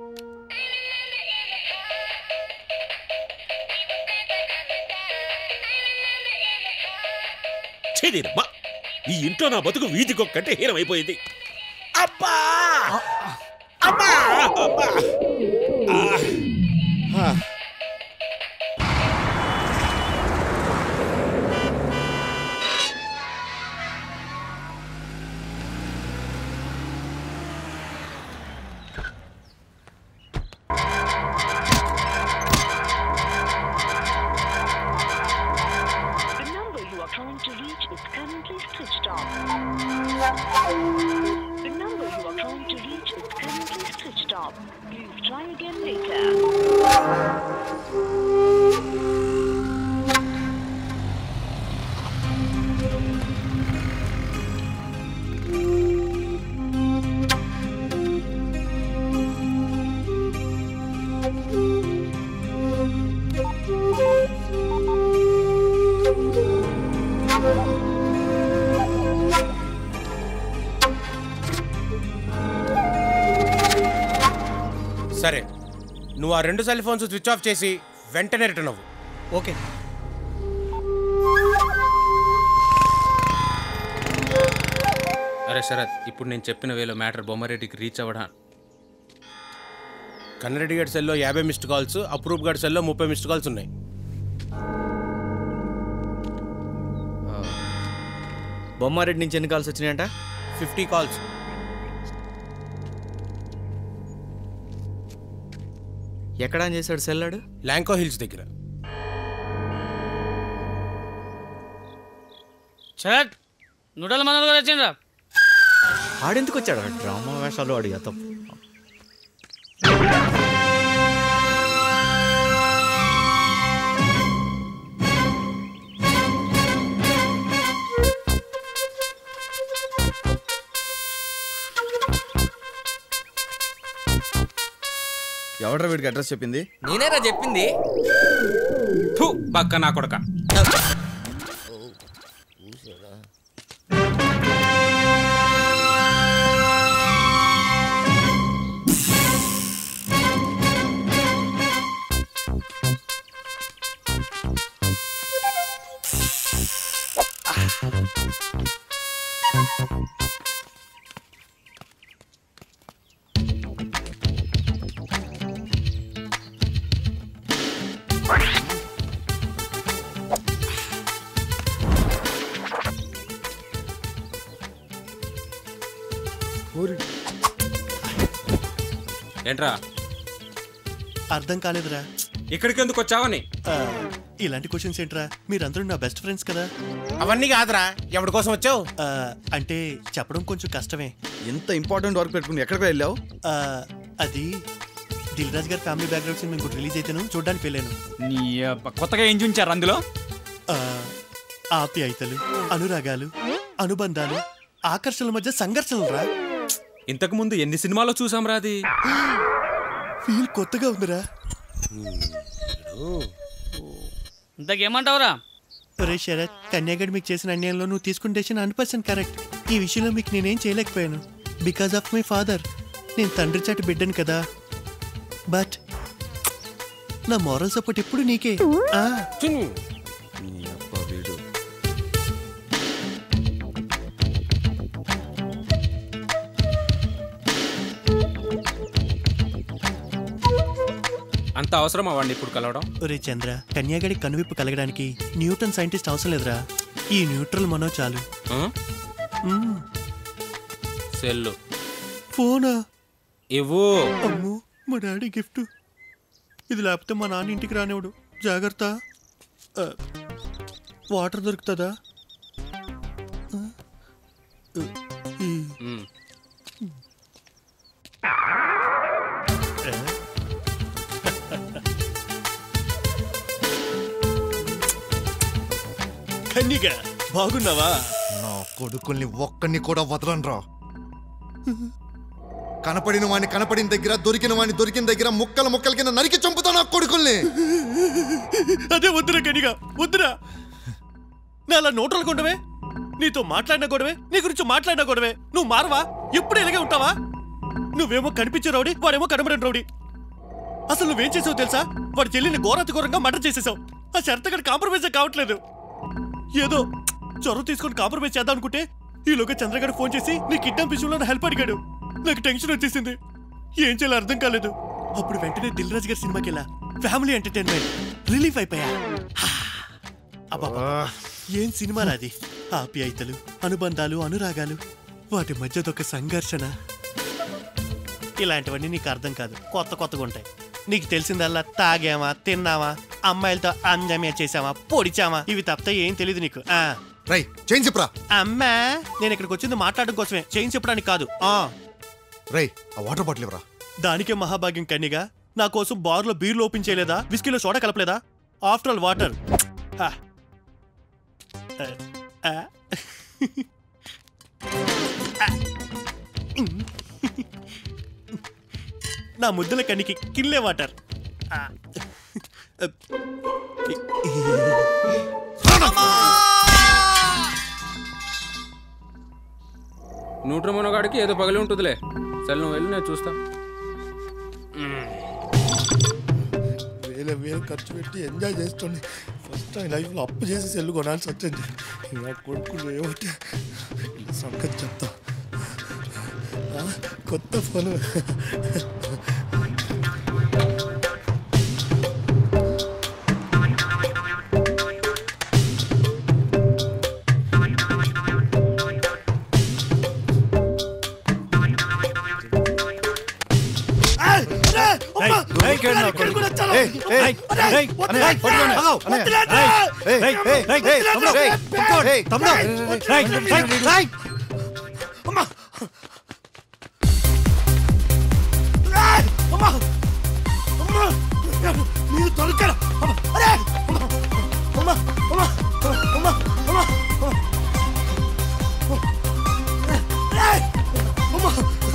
చేదిరమ్మా ఈ ఇంట్లో నా బతుకు వీధికొక్కటే హీనమైపోయింది అబ్బా అబ్బా అబ్బా ఆ. ఆ. The number you are trying to reach is currently switched off. The number you are trying to reach is currently switched off. Please try again later. సరే నువ్వు ఆ రెండు సెల్ ఫోన్స్ స్విచ్ ఆఫ్ చేసి వెంటనే రిటర్న్ అవ్వు okay అరే శరత్ ఇప్పుడు నేను చెప్పిన వేలో మ్యాటర్ బొమ్మారెడ్డికి రీచ్ అవ్వడా కన్నరెడ్డి గారి సెల్లో యాభై మిస్డ్ కాల్స్ అప్రూవ్ గారి సెల్లో ముప్పై మిస్డ్ కాల్స్ ఉన్నాయి బొమ్మారెడ్డి నుంచి ఎన్ని కాల్స్ వచ్చినాయంట ఫిఫ్టీ కాల్స్ ఎక్కడ ఆన్ చేశాడు సెల్లాడు ల్యాంకో హిల్స్ దగ్గర శరత్ నూటల మంది కూడా వచ్చిండ్రా ఆడెందుకు వచ్చాడు డ్రామా వేషాలు అడిగా తప్పు ఎవడ్రా వీడికి అడ్రస్ చెప్పింది నేనేరా చెప్పింది ఫు, పక్క నా కొడక ఏంట్రా అర్థం కాలేదురా ఇక్కడికి ఎందుకు వచ్చావని ఆ, ఇలాంటి క్వశ్చన్స్ ఏంట్రా మీరందరూ నా బెస్ట్ ఫ్రెండ్స్ కదా అవన్నీ కాదురా ఎవరి కోసం వచ్చావు ఆ, అంటే చెప్పడం కొంచెం కష్టమే ఎంత ఇంపార్టెంట్ వర్క్ పెట్టుకుని ఎక్కడికి వెళ్ళావు ఆ, అది దిల్ రాజు గారి ఫ్యామిలీ బ్యాక్గ్రౌండ్ సినిమా ఇంకోటి రిలీజ్ అయితేను చూడడానికి వెళ్ళాను నీ అబ్బ, కొత్తగా ఏం చూపించారు అందులో ఆ, ఆప్యాయతలు అనురాగాలు అనుబంధాలు ఆకర్షణల మధ్య సంఘర్షణలు రా ఇంతకు ముందు ఎన్ని సినిమాలో చూసాం రా అది ఫీల్ కొత్తగా ఉందిరా ఇంతకేమంటావురా ఒరే శరత్ కన్యాగడ్ మీకు చేసిన అన్యాయంలో నువ్వు తీసుకున్న డెసిషన్ హండ్రెడ్ పర్సెంట్ కరెక్ట్ ఈ విషయంలో మీకు నేనేం చేయలేకపోయాను బికాస్ ఆఫ్ మై ఫాదర్ నేను తండ్రి చాటి బిడ్డను కదా బట్ నా మారల్ సపోర్ట్ ఎప్పుడు నీకే ఆ. అంత అవసరం అవ్వండి ఇప్పుడు కలవడం ఒరే చంద్ర కన్యాగడి కనువిప్పు కలగడానికి న్యూటన్ సైంటిస్ట్ అవసరం లేదురా ఈ న్యూట్రల్ మనో చాలు మ్మ్. సెల్లు ఫోనా ఇవ్వు అమ్మో మా డాడీ గిఫ్ట్ ఇది లేకపోతే మా నాన్న ఇంటికి రానివాడు జాగ్రత్త ఆ, వాటర్ దొరుకుతుందా కన్నిక బాగున్నావా నా కొడుకుల్ని ఒక్కడిని కూడా వదలనరా కనపడిన వాడిని కనపడిన దగ్గర దొరికిన వాడిని దొరికిన దగ్గర ముక్కల ముక్కల కింద నరికి చంపుతా నా కొడుకుల్ని అదే వద్దురా కనిక వద్దురా నా అలా నోట్రలు కొండవే నీతో మాట్లాడిన గొడవే నీ గురించి మాట్లాడిన గొడవే నువ్వు మారవా ఎప్పుడు ఇలాగే ఉంటావా నువ్వేమో కనిపించే రౌడీ వాడేమో కనబడిన రౌడీ అసలు నువ్వేం చేసావు తెలుసా వాడి చెల్లిని ఘోరాతి ఘోరంగా మర్డర్ చేసేసావు ఆ షరతగడ కాంప్రమైజ్ కావట్లేదు ఏదో చొరవ తీసుకొని కాంప్రమైజ్ చేద్దాం అనుకుంటే ఈలోగా చంద్రగాడు ఫోన్ చేసి నీ కిడ్నాప్ విషయంలో నా హెల్ప్ అడిగాడు నాకు టెన్షన్ వచ్చేసింది ఏం చేయాలో అర్థం కాలేదు అప్పుడు వెంటనే దిల్ రాజు గారి సినిమాకి వెళ్ళా ఫ్యామిలీ ఎంటర్టైన్మెంట్ రిలీఫ్ అయిపోయా అబ్బా ఏం సినిమా అది ఆప్యాయతలు అనుబంధాలు అనురాగాలు వాటి మధ్యదొక సంఘర్షణ ఇలాంటివన్నీ నీకు అర్థం కాదు కొత్త కొత్తగా ఉంటాయి నీకు తెలిసిందల్లా తాగామా తిన్నామా అమ్మాయిలతో అంజమ్య చేసామా పొడిచామా ఇవి తప్పితే ఏం తెలియదు నీకు ఆ రై చేంజ్ చెప్పురా అమ్మా నేను ఇక్కడికి వచ్చింది మాట్లాడడం కోసమే చేయించి చెప్పడానికి కాదు ఆ రై ఆ వాటర్ బాటిల్ ఇవ్వరా దానికే మహాభాగ్యం కన్నిగా నా కోసం బార్లో బీర్లు ఓపెన్ చేయలేదా విస్కీలో సోడా కలపలేదా ఆఫ్టర్ ఆల్ వాటర్ నా ముద్దుల కన్నికి కిల్లే వాటర్ న్యూట్రమోనగాడికి ఏదో పగిలి ఉంటుందిలే సరే నువ్వు వెళ్ళి నేను చూస్తా వేల వేలు ఖర్చు పెట్టి ఎంజాయ్ చేస్తుండే ఫస్ట్ టైం లైఫ్లో అప్పు చేసి సెల్లు కొనాల్సి వచ్చింది నా కొడుకులు ఏమిటి ఇలా సంగతి చెప్తా ఆ, కొత్త ఫోన్ మీరు దొరికారు అరే అమ్మా అమ్మా అమ్మా అమ్మా అమ్మా అమ్మా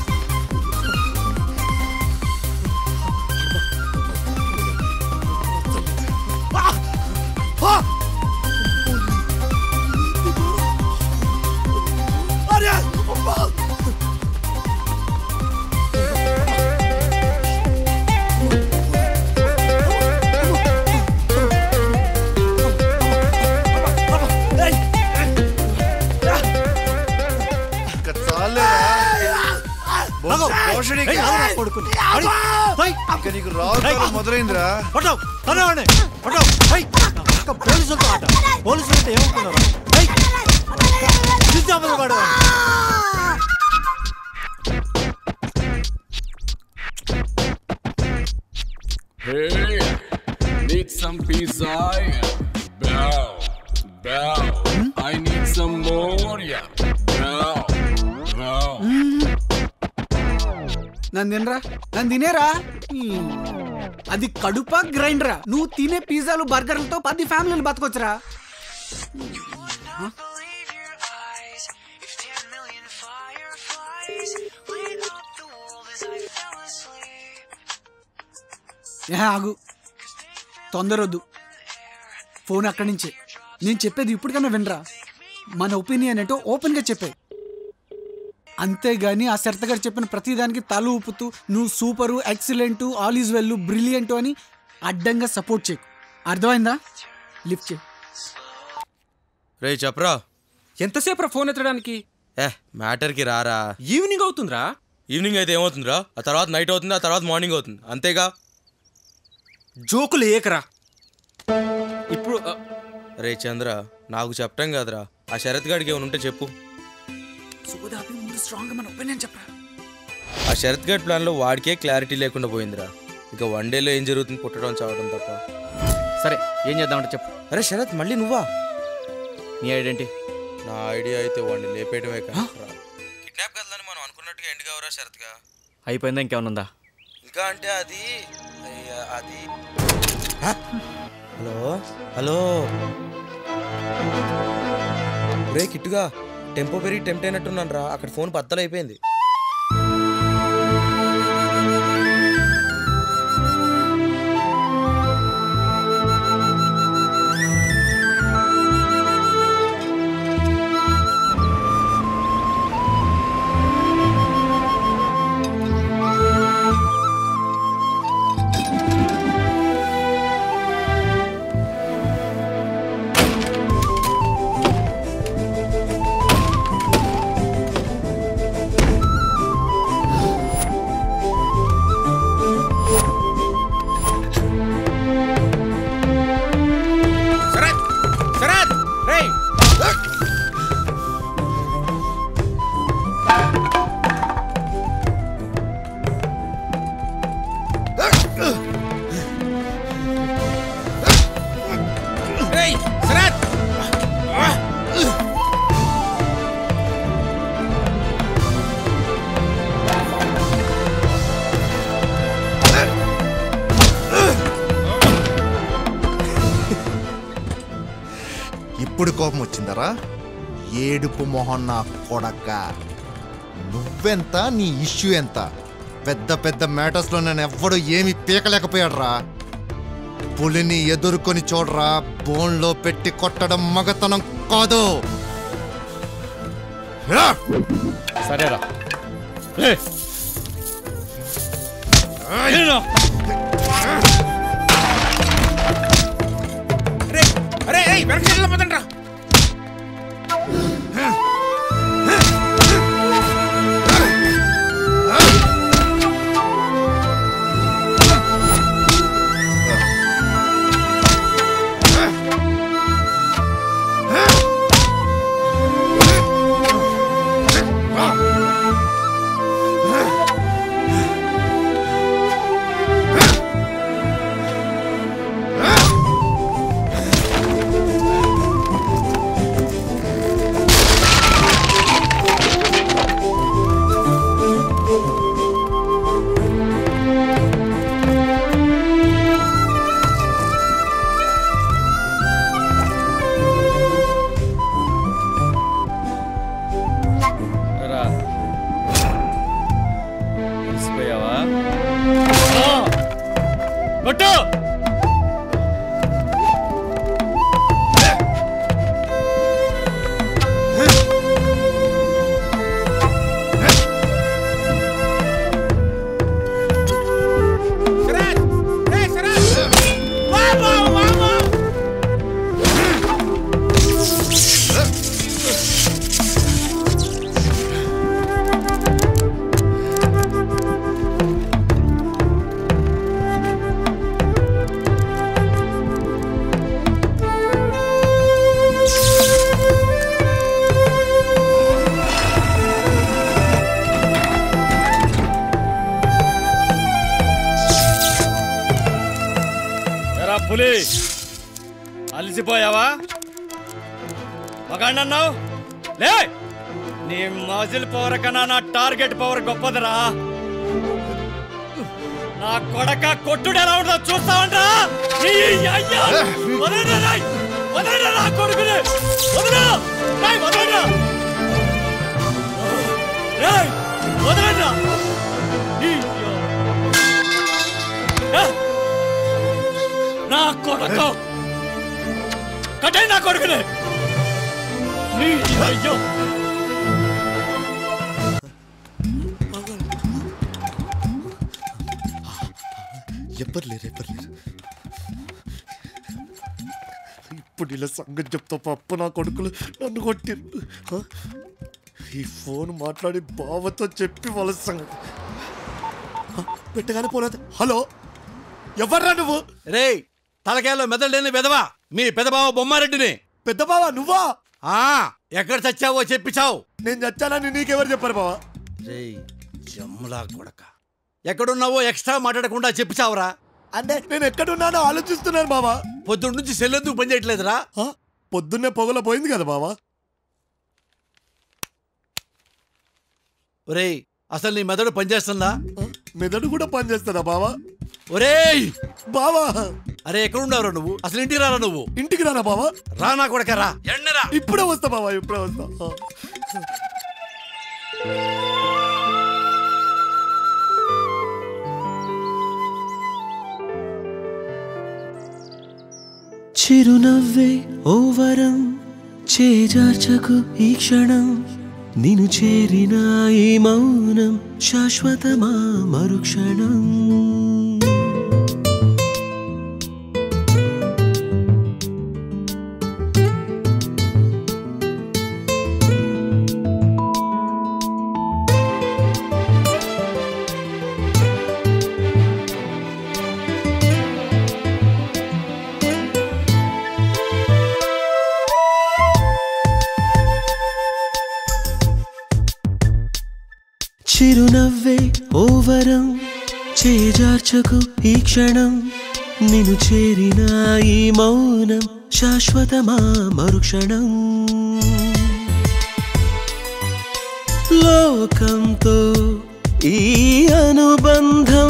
అరే అమ్మా ఇంకా చాలేరా బొ- భోషణికి కొడుకుని ఇంకా నీకు రావు మొదలైందిరా పోలీసులతో ఆట పోలీసులతో ఏమనుకున్నారు ఏయ్! చూద్దామని వాడు Hey, need some pizza? Bow, bow. I need some more. Yeah. Bow, bow. నన్ను తినరా నన్ను తినేరా ఉమ్. అది కడుపా గ్రైండరా నువ్వు తినే పిజ్జాలు బర్గర్లతో పది ఫ్యామిలీలు బతకొచ్చురా ఏ ఆగు తొందరొద్దు ఫోన్ అక్కడి నుంచి నేను చెప్పేది ఇప్పటికన్నా వినరా మన ఒపీనియన్ ఏంటో ఓపెన్గా చెప్పే అంతేగాని ఆ శరత గారు చెప్పిన ప్రతిదానికి తల ఊపుతూ నువ్వు super excellent all is well brilliant అని అడ్డంగా సపోర్ట్ చేయకు అర్థమైందా లిఫ్ట్ చేయి రే చెప్పరా ఎంతసేపు ఫోన్ ఎత్తడానికి ఏ మ్యాటర్కి రారా ఈవినింగ్ అవుతుందిరా ఈవినింగ్ అయితే ఏమవుతుందిరా ఆ తర్వాత నైట్ అవుతుంది ఆ తర్వాత మార్నింగ్ అవుతుంది అంతేగా జోకులు ఏకరా ఇప్పుడు ఆ, రే చంద్ర నాకు చెప్పటం కాదురా ఆ శరత్ గాడికి ఏమైనా ఉంటే చెప్పు సోదాపి ముందు స్ట్రాంగ్ మన ఒపీనియన్ చెప్పరా ఆ శరత్ గారి ప్లాన్లో వాడికే క్లారిటీ లేకుండా పోయిందిరా ఇక వన్ డేలో ఏం జరుగుతుంది పుట్టడం చావడం తప్ప సరే ఏం చేద్దామంటే చెప్పు అరే శరత్ మళ్ళీ నువ్వా నీ ఐడెంటిటీ నా ఐడియా అయితే వాడిని లేపేయటమే కదా కిడ్నాప్ కదలని మనం అనుకున్నట్టుగా ఎండ్ కావరా శరత్గా అయిపోయిందా ఇంకేమైనా ఉందా ఇంకా అంటే అది అయ్య, అది హలో హలో రే కిట్టుగా టెంపో పెరిగి టెంప్ట్ అయినట్టున్నాను రా అక్కడ ఫోన్ బద్దలైపోయింది శరత్ శరత్ రే రేయ్ శరత్ ఇప్పుడు కోపం వచ్చిందరా ఏడుపు మొహం నా కొడక నువ్వెంత నీ ఇష్యూ ఎంత పెద్ద పెద్ద మ్యాటర్స్లో నేను ఎవ్వడు ఏమి పీకలేకపోయాడురా పులిని ఎదుర్కొని చూడరా బోన్లో పెట్టి కొట్టడం మగతనం కాదు రా! సరేరా అరే ఏయ్ వెనక్కి వెళ్ళిపోతాను రా రా అలసిపోయావా కొట్టు శరత్ రే శరత్ వామో వామో ఎరా పులి అలసిపోయావా మగాణ్ణన్నావు లే నీ మజిల్ పవర్ కన్నా నా టార్గెట్ పవర్ గొప్పదిరా నా కొడక కొట్టుడు ఎలా ఉంటుందో చూస్తావంటరా నీ అయ్యా! వదలండి రాయ్! వదలండి నా కొడుకుని వదలు రాయ్, వదలండి రాయ్, వదలండి ఈ ఏ! నా కొడుకు కట్టండి నా కొడుకుని నీ అయ్యో ఎవ్వరు లేరు ఎవ్వరు లేరు ఇప్పుడు ఇలా సంగతి చెప్తా పప్పు నా కొడుకులు నన్ను కొట్టిరు హ? ఈ ఫోన్ మాట్లాడి బావతో చెప్పి వాళ్ళ సంగతి హ? పెట్టగానే పోలేదు హలో ఎవర్రా నువ్వు రే తలకాయలో మెదడులేని పెదవా మీ పెదబావ బొమ్మారెడ్డిని పెద్ద బావా నువ్వా ఆ ఎక్కడ చచ్చావో చెప్పి చావు నేను చచ్చానని నీకెవరు చెప్పారు బావా రే జమ్ములా కొడక ఎక్కడున్నావో ఎక్స్ట్రా మాట్లాడకుండా చెప్పి చావురా అంటే నేను ఎక్కడున్నానో ఆలోచిస్తున్నాను బావా పొద్దున్న నుంచి సెల్లెందుకు పని చేయట్లేదురా పొద్దున్నే పొగల పోయింది కదా బావా ఒరేయ్ అసలు నీ మెదడు పనిచేస్తుందా మెదడు కూడా పనిచేస్తుందా బావా ఒరేయ్ బావా అరే ఎక్కడున్నావు నువ్వు అసలు ఇంటికి రారా నువ్వు ఇంటికి రానా బావా రా నా కొడక రా ఎండరా ఇప్పుడే వస్తా బావా ఇప్పుడే వస్తా చిరునవ్వే ఓ వరం చేజార్చకు ఈ క్షణం నిన్ను చేరిన ఈ మౌనం శాశ్వతమా మరుక్షణం చిరునవ్వే ఓ వరం చేజార్చకు ఈ క్షణం నిన్ను చేరిన ఈ మౌనం శాశ్వతమా మరుక్షణం లోకంతో ఈ అనుబంధం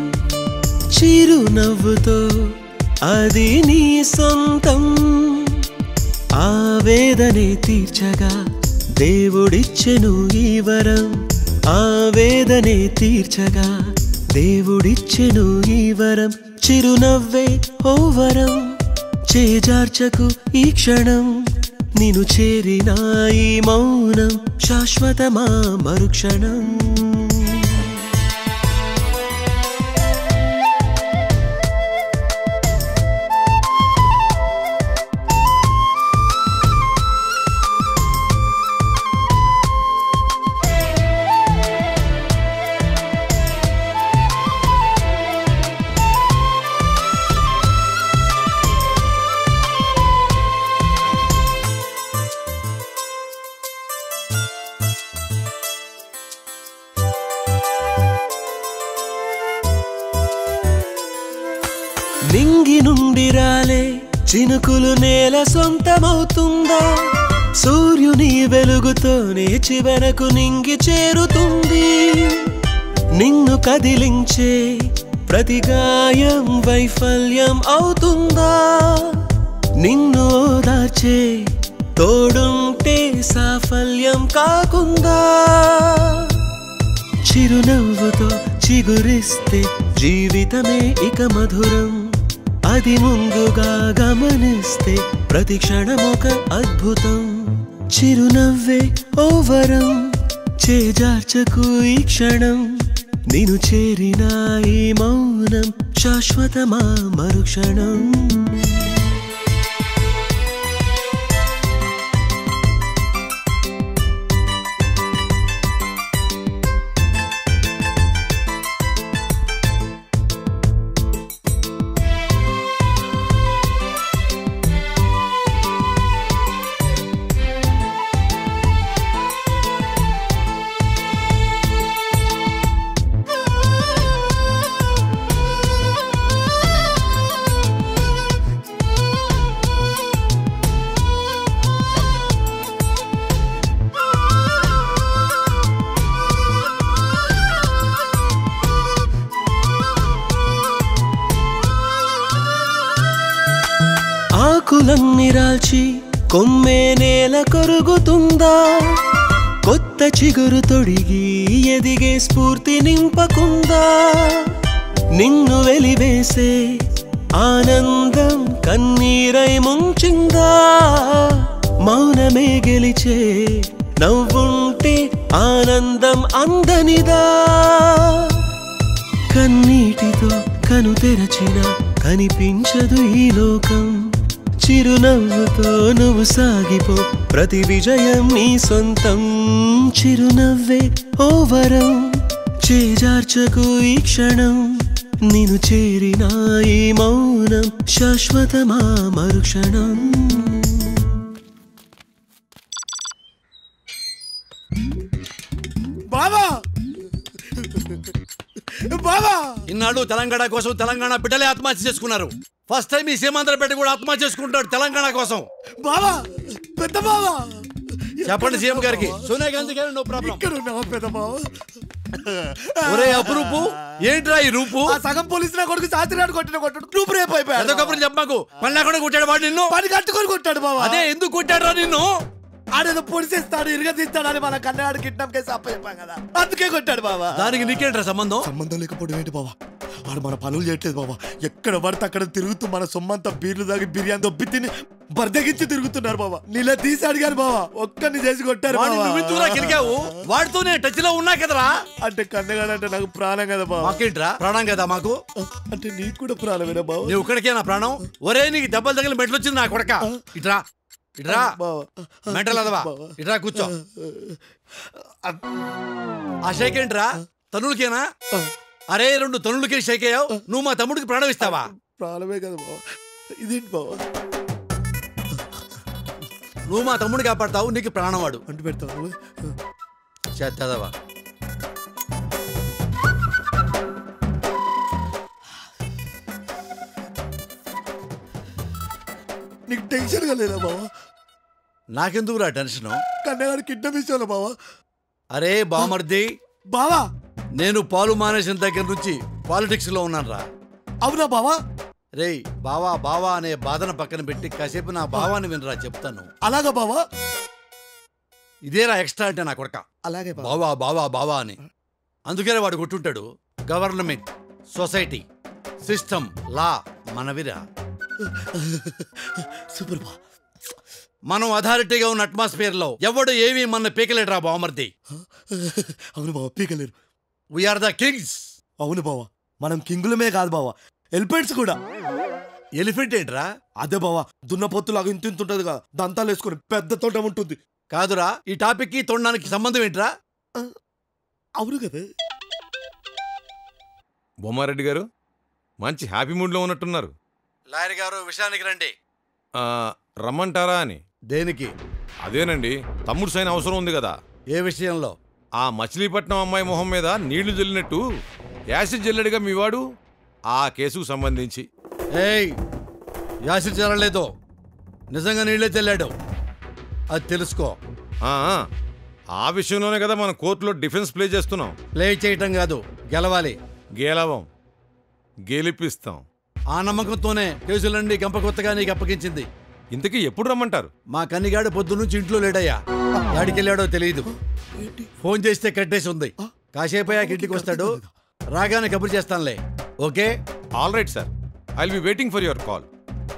చిరునవ్వుతో అది నీ సొంతం ఆవేదనే తీర్చగా దేవుడిచ్చెను ఈ వరం ఆవేదనే తీర్చగా దేవుడిచ్చెను ఈ వరం చిరునవ్వే ఓ వరం చేజార్చకు ఈ క్షణం నిన్ను చేరిన ఈ మౌనం శాశ్వతమా మరుక్షణం నింగి నుండి రాలే చినుకులు నేల సొంతమవుతుందా సూర్యుని వెలుగుతోనే చివరకు నింగి చేరుతుంది నిన్ను కదిలించే ప్రతి గాయం వైఫల్యం అవుతుందా నిన్ను ఓదార్చే తోడుంటే సాఫల్యం కాకుందా చిరునవ్వుతో చిగురిస్తే జీవితమే ఇక మధురం అది ముందుగా గమనిస్తే ప్రతి క్షణమొక అద్భుతం చిరునవ్వే ఓ వరం చేజార్చకు ఈ క్షణం నిన్ను చేరిన ఈ మౌనం శాశ్వతమా మరుక్షణం ఆకులన్నీ రాల్చి కొమ్మే నేల కొరుగుతుందా కొత్త చిగురు తొడిగి ఎదిగే స్ఫూర్తి నింపకుందా నిన్ను వెలివేసే ఆనందం కన్నీరై ముంచిందా మౌనమే గెలిచే నవ్వుంటే ఆనందం అందనిదా కన్నీటితో కను తెరచిన కనిపించదు ఈ లోకం చిరునవ్వుతో నువ్వు సాగిపో ప్రతి విజయం నీ సొంతం చిరునవ్వే ఓ వరం చేజార్చకు ఈ క్షణం నిన్ను చేరిన ఈ మౌనం శాశ్వతమా మరుక్షణం బాబా బాబా ఇన్నాడు తెలంగాణ కోసం తెలంగాణ బిడ్డలే ఆత్మహత్య చేసుకున్నారు ఫస్ట్ టైం ఈ సీమాంధ్ర బిడ్డ కూడా ఆత్మహత్య చేసుకుంటాడు తెలంగాణ కోసం బావా పెద్ద బావా చెప్పండి సీఎం గారికి సోనియా గాంధీ గారు నో ప్రాబ్లం ఇక్కడ ఉన్నావా పెద్ద బావా ఒరే అపురూపు ఏంట్రా ఈ రూపు ఆ సగం పోలీసు నా కొడుకు శాస్త్రి కొట్టిన కొట్టాడు నువ్వు రేపు అయిపోయాడు అదొకప్పుడు చెప్పమాకు పని లేకుండా కొట్టాడు వాడు నిన్ను పని కట్టుకొని కొట్టాడు బావా అదే ఎందుకు కొట్టాడురా నిన్ను ఆడేదో పొడిసేస్తాడు ఇరగదీస్తాడు అని మన కన్నవాడు కిడ్నాప్ కేసు అప్పచెప్పాం కదా అందుకే కొట్టాడు బావా దానికి నీకేంట్రా సంబంధం సంబంధం లేకపోవడం ఏంటి బావా ఆడు మన పనులు చేయట్లేదు బావా ఎక్కడ పడితే అక్కడ తిరుగుతూ మన సొమ్మంతా బీర్లు తాగి బిర్యానీ దొబ్బి తిని బర్దగించి తిరుగుతున్నారు బావా నీలా తీసి అడిగాను బావా ఒక్కడిని చేసి కొట్టారు వాడిని బావా. నువ్వు ఎందుకురా కిరికావు వాడితోనే టచ్ లో ఉన్నా కదరా అంటే కన్నగాడు అంటే నాకు ప్రాణం కదా బావా మాకేంట్రా ప్రాణం కదా మాకు అంటే నీకు కూడా ప్రాణమేనా బావా నువ్వు ఇక్కడికే నా ప్రాణం ఒరే నీకు దెబ్బలు తగిలి మెట్లు వచ్చింది నా కొడక ఇట్రా ఇట్రా మెంటల్ అదవా ఇట్రా కూర్చో ఆ షేక్ ఏంట్రా తనులకేనా అరే రెండు తనులకే షేక్ అయ్యావు నువ్వు మా తమ్ముడికి ప్రాణం ఇస్తావా ప్రాణమే కదా బావా ఇదేంటి బావా నువ్వు మా తమ్ముడిని కాపాడతావు నీకు ప్రాణం వాడు అంటు పెడతావు చేద్దవా నీకు టెన్షన్ గా లేదా బావా నాకెందుకురా టెన్షన్ కన్నగాడు కిడ్నాప్ ఇచ్చాను బావా అరే బామర్ది బావా నేను పాలు మానేసిన దగ్గర నుంచి పాలిటిక్స్ లో ఉన్నాను రా అవునా బావా రేయ్ బావా బావా అనే బాధన పక్కన పెట్టి కాసేపు నా భావాన్ని వినరా చెప్తాను అలాగా బావా ఇదేరా ఎక్స్ట్రా అంటే నా కొడక అలాగే బావా బావా బావా అని అందుకనే వాడు కొట్టుంటాడు గవర్నమెంట్ సొసైటీ సిస్టమ్ లా మనవిరా సూపర్ బా మనం అథారిటీగా ఉన్న అట్మాస్ఫియర్ లో ఎవడు ఏమీ మన పీకలేడురా బావమర్ది అవును బావా పీకలేరు వీఆర్ ద కింగ్స్ అవును బావా మనం కింగులమే కాదు బావా ఎలిఫెంట్స్ కూడా ఎలిఫెంట్ ఏంట్రా అదే బావా దున్నపోతులాగా ఇంత ఇంత ఉంటది కదా దంతాలు వేసుకొని పెద్ద తోట ఉంటుంది కాదురా ఈ టాపిక్ కి తొండడానికి సంబంధం ఏంట్రా అవును కదా బొమ్మారెడ్డి గారు మంచి హ్యాపీ మూడ్లో ఉన్నట్టున్నారు లాయర్ గారు విషయానికి రండి ఆ, రమ్మంటారా అని దేనికి అదేనండి తమ్ముడు సైన్ అవసరం ఉంది కదా ఏ విషయంలో ఆ మచిలీపట్నం అమ్మాయి మొహం మీద నీళ్లు జల్లినట్టు యాసిడ్ జల్లడిగా మీ వాడు ఆ కేసుకు సంబంధించి ఏయ్ యాసిడ్ చల్లలేదు నిజంగా నీళ్ళే తెల్లాడు అది తెలుసుకో ఆ, ఆ, ఆ విషయంలోనే కదా మనం కోర్టులో డిఫెన్స్ ప్లే చేస్తున్నాం ప్లే చేయటం కాదు గెలవాలి గేలవం గెలిపిస్తాం ఆ నమ్మకంతోనే కేసులన్నీ గంప కొత్తగా నీకు అప్పగించింది ఇంతకీ ఎప్పుడు రమ్మంటారు మా కన్నిగాడు పొద్దు నుంచి ఇంట్లో లేడయ్యా యాడికెళ్ళాడో తెలియదు ఫోన్ చేస్తే కట్టేసి ఉంది కాసేపు అయ్యాక ఇంటికి వస్తాడు రాగానే కబురు చేస్తానులే okay all right sir I be waiting for your call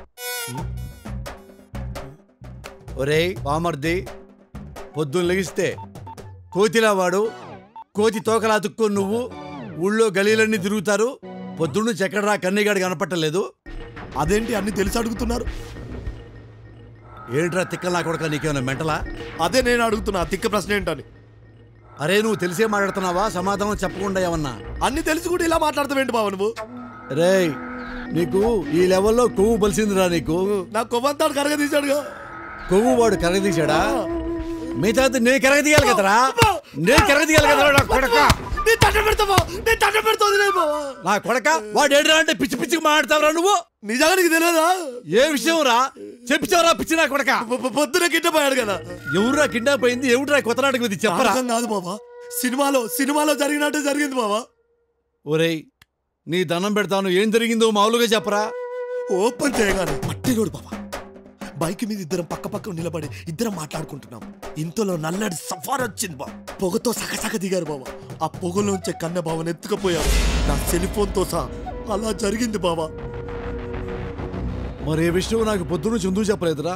ఒరేయ్ పామర్ది పొద్దున్న లెగిస్తే కోతిలా వాడు కోతి తోకలా తుక్కొని నువ్వు ఊళ్ళో గలీలన్నీ తిరుగుతారు పొద్దున్నుంచి ఎక్కడరా కన్నీగాడు కనపట్టలేదు అదేంటి అన్ని తెలిసి అడుగుతున్నారు ఏంట్రా తిక్కలా కొడక నీకేమైనా మెంటలా అదే నేను అడుగుతున్నా తిక్క ప్రశ్న ఏంటని అరే నువ్వు తెలిసే మాట్లాడుతున్నావా సమాధానం చెప్పకుండా ఏమన్నా అన్ని తెలిసి కూడా ఇలా మాట్లాడతావేంటి బావ నువ్వు రేయ్ నీకు ఈ లెవెల్లో కొవ్వు బలిసిందిరా నీకు నా కొవ్వంతాడు కరగ తీశాడుగా కొవ్వు వాడు కరగదీశాడా మిగతా నేను కరగదీయాలి కదరా నేను కరగదీయాలి కదరా నా కొడక నీ తండ్రి పెడతావా నీ తండ్రి పెడుతుంది బావా నా కొడక వాడు ఏడురా అంటే పిచ్చి పిచ్చికి మాట్లాడతావురా నువ్వు నిజంగా నీకు తెలియదా ఏ విషయం రా చెప్తావరా పిచ్చి నా కొడక పొద్దున కిడ్నాప్ అయ్యాడు కదా ఎవరురా కిడ్నాప్ అయింది ఎవరురా కొత్త నాటకం ఇది చెప్పరా నాటకం కాదు బావా సినిమాలో సినిమాలో జరిగినట్టే జరిగింది బావా ఒరేయ్ నీ దండం పెడతాను ఏం జరిగిందో మామూలుగా చెప్పరా ఓపెన్ చేయగానే మట్టిలోడు బావా బైక్ మీద ఇద్దరం పక్క పక్క నిలబడి ఇద్దరం మాట్లాడుకుంటున్నాం ఇంతలో నల్లడి సఫార్ వచ్చింది బా పొగతో సగసగ దిగారు బావా ఆ పొగలోంచే కన్న బావని ఎత్తుకపోయావు నా సెల్ ఫోన్తో సహా అలా జరిగింది బావా మరి ఏ విషయం నాకు పొద్దు నుంచి ఎందుకు చెప్పలేదురా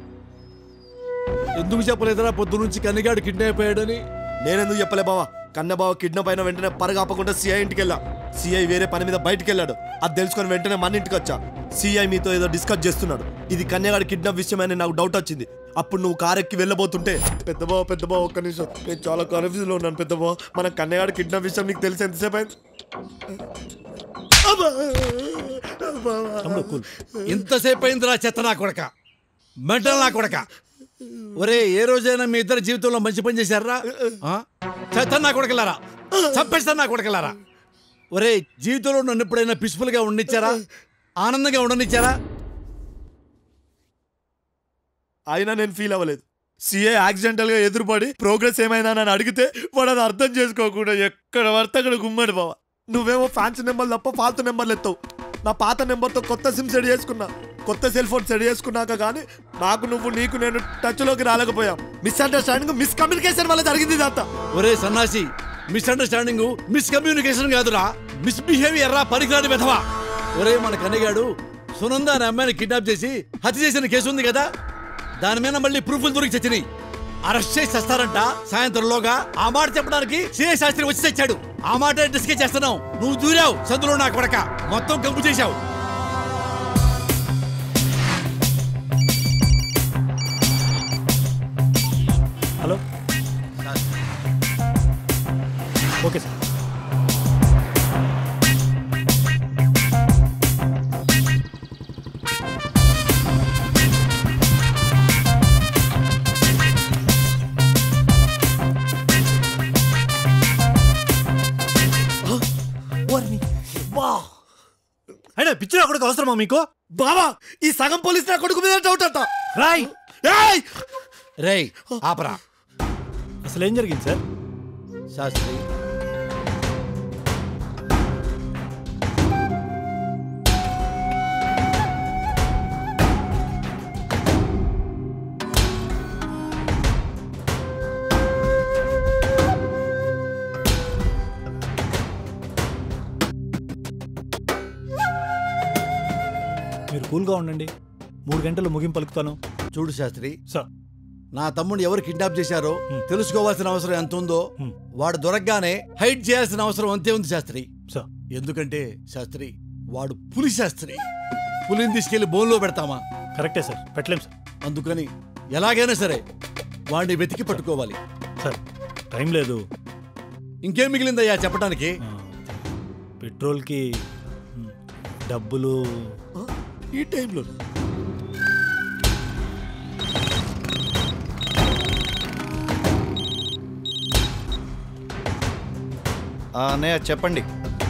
ఎందుకు చెప్పలేదురా పొద్దు నుంచి కన్నిగాడు కిడ్నాప్ అయ్యాడని నేనెందుకు చెప్పలే బావా కన్న బావ కిడ్నాప్ అయిన వెంటనే పరగాపకుండా సిఐ ఇంటికి వెళ్ళా సిఐ వేరే పని మీద బయటికి వెళ్ళాడు అది తెలుసుకొని వెంటనే మన ఇంటికి వచ్చా సిఐ మీతో ఏదో డిస్కస్ చేస్తున్నాడు ఇది కన్యగాడి కిడ్నాప్ విషయమని నాకు డౌట్ వచ్చింది అప్పుడు నువ్వు కార్ ఎక్కి వెళ్ళబోతుంటే పెద్ద బావ పెద్ద బావ ఒక్క నిమిషం నేను చాలా కన్ఫ్యూజ్ లో ఉన్నాను పెద్ద బావ మన కన్యగాడి కిడ్నాప్ విషయం నీకు తెలిసి ఎంతసేపు అయింది అబ్బా! అబ్బా! ఇంతసేపు అయిందిరా చెత్త నా కొడక మెంటల్ నా కొడక ఒరే ఏ రోజైనా మీ ఇద్దరు జీవితంలో మంచి పని చేశారా ఆ? చెత్త నా కొడకలారా చంపేస్తా నా కొడకలారా ఒరే జీవితంలో నన్ను ఎప్పుడైనా పీస్ఫుల్ గా ఉండనిచ్చారా ఆనందంగా ఉండనిచ్చారా అయినా నేను ఫీల్ అవ్వలేదు సీఏ యాక్సిడెంటల్ గా ఎదురుపడి ప్రోగ్రెస్ ఏమైందా అని అడిగితే వాడు అది అర్థం చేసుకోకుండా ఎక్కడ పడితే అక్కడ గుమ్మడి బావ నువ్వేమో ఫ్యాన్సీ నెంబర్ తప్ప ఫాల్తు నెంబర్లు ఎత్తావు నా పాత నెంబర్తో కొత్త సిమ్ సెట్ చేసుకున్నా కొత్త సెల్ ఫోన్ సెట్ చేసుకున్నాక కానీ నాకు నువ్వు నీకు నేను టచ్లోకి రాలేకపోయాం మిస్అండర్స్టాండింగ్ మిస్కమ్యూనికేషన్ వల్ల జరిగింది ఇదంతా ఒరే సన్నాసి మిస్అండర్స్టాండింగ్ మిస్కమ్యూనికేషన్ కాదురా మిస్బిహేవియర్ రా పనికిరాని విధవా ఒరే మన కన్నగాడు సునంద అనే అమ్మాయిని కిడ్నాప్ చేసి హత్య చేసిన కేసు ఉంది కదా దాని మీద మళ్ళీ ప్రూఫ్లు దొరికి చచ్చినాయి అరెస్ట్ చేసి చేస్తారంట సాయంత్రంలోగా ఆ మాట చెప్పడానికి సిఐ శాస్త్రి వచ్చి తెచ్చాడు ఆ మాట డిస్కస్ చేస్తున్నావు నువ్వు దూరావు సందులో నా కొడక మొత్తం కంపు చేశావు హలో ఓకే సార్ బా అయినా పిచ్చి నా కొడుకు అవసరమా మీకు బావా ఈ సగం పోలీస్ నా కొడుకు మీద డౌట్ అంట రాయ్ ఏయ్ రేయ్ ఆపరా అసలు ఏం జరిగింది సార్ శాస్త్రి మీరు కూల్గా ఉండండి మూడు గంటలు ముగింపు పలుకుతాను చూడు శాస్త్రి సార్ నా తమ్ముడు ఎవరు కిడ్నాప్ చేశారో తెలుసుకోవాల్సిన అవసరం ఎంత ఉందో వాడు దొరకగానే హైడ్ చేయాల్సిన అవసరం అంతే ఉంది శాస్త్రి సార్ ఎందుకంటే శాస్త్రి వాడు పులి శాస్త్రి పులిని తీసుకెళ్లి బోన్లో పెడతామా కరెక్టే సార్ పెట్టలేం సార్ అందుకని ఎలాగైనా సరే వాడిని వెతికి పట్టుకోవాలి సార్ టైం లేదు ఇంకేం మిగిలిందయ్యా చెప్పడానికి పెట్రోల్కి మ్, డబ్బులు ఈ టైంలో ఆ, అన్నయ్య చెప్పండి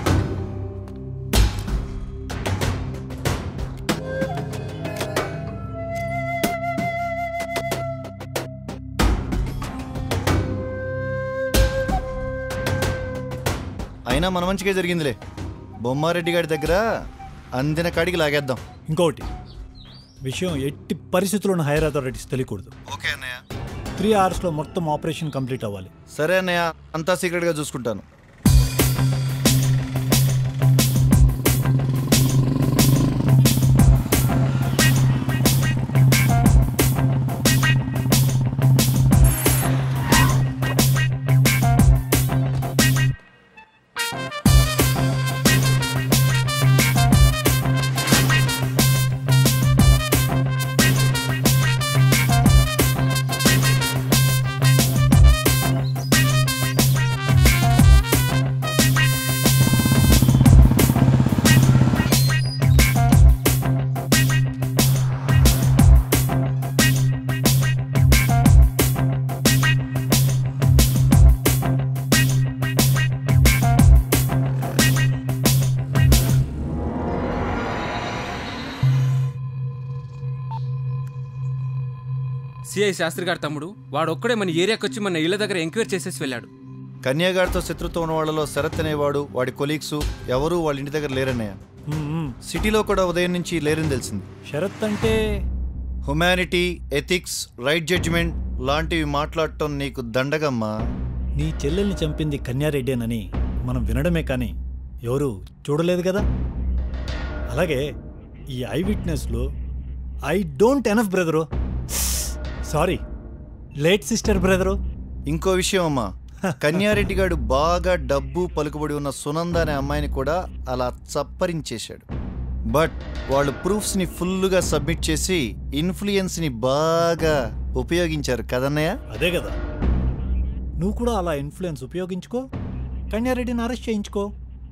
అయినా మన మంచిగా జరిగిందిలే బొమ్మారెడ్డి గారి దగ్గర అందిన కాడికి లాగేద్దాం ఇంకొకటి విషయం ఎట్టి పరిస్థితుల్లోనూ హైయర్ అథారిటీస్ తెలియకూడదు ఓకే అన్నయ్య త్రీ అవర్స్లో మొత్తం ఆపరేషన్ కంప్లీట్ అవ్వాలి సరే అన్నయ్య అంతా సీక్రెట్గా చూసుకుంటాను సిఐ శాస్త్రి గారి తమ్ముడు వాడు ఒక్కడే మన ఏరియాకి వచ్చి మన ఇళ్ళ దగ్గర ఎంక్వైరీ చేసేసి వెళ్ళాడు కన్యాగారితో శత్రుత్వం ఉన్న వాళ్ళలో శరత్ అనేవాడు వాడి కొలీగ్స్ ఎవరూ వాళ్ళ ఇంటి దగ్గర లేరన్నయ్య సిటీలో కూడా ఉదయం నుంచి లేరని తెలిసింది షరత్ అంటే హ్యుమానిటీ ఎథిక్స్ రైట్ జడ్జిమెంట్ లాంటివి మాట్లాడటం నీకు దండగమ్మా నీ చెల్లెల్ని చంపింది కన్యారెడ్డేనని మనం వినడమే కానీ ఎవరు చూడలేదు కదా అలాగే ఈ ఐ విట్నెస్లో I don't enough brother sorry late sister brother ఇంకో విషయం అమ్మా కన్యారెడ్డి గారు బాగా డబ్బు పలుకుబడి ఉన్న సునంద అనే అమ్మాయిని కూడా అలా చప్పరించేశాడు బట్ వాళ్ళు ప్రూఫ్స్ని ఫుల్గా సబ్మిట్ చేసి ఇన్ఫ్లుయెన్స్ని బాగా ఉపయోగించారు కదన్నయ్య అదే కదా నువ్వు కూడా అలా ఇన్ఫ్లుయెన్స్ ఉపయోగించుకో కన్యారెడ్డిని అరెస్ట్ చేయించుకో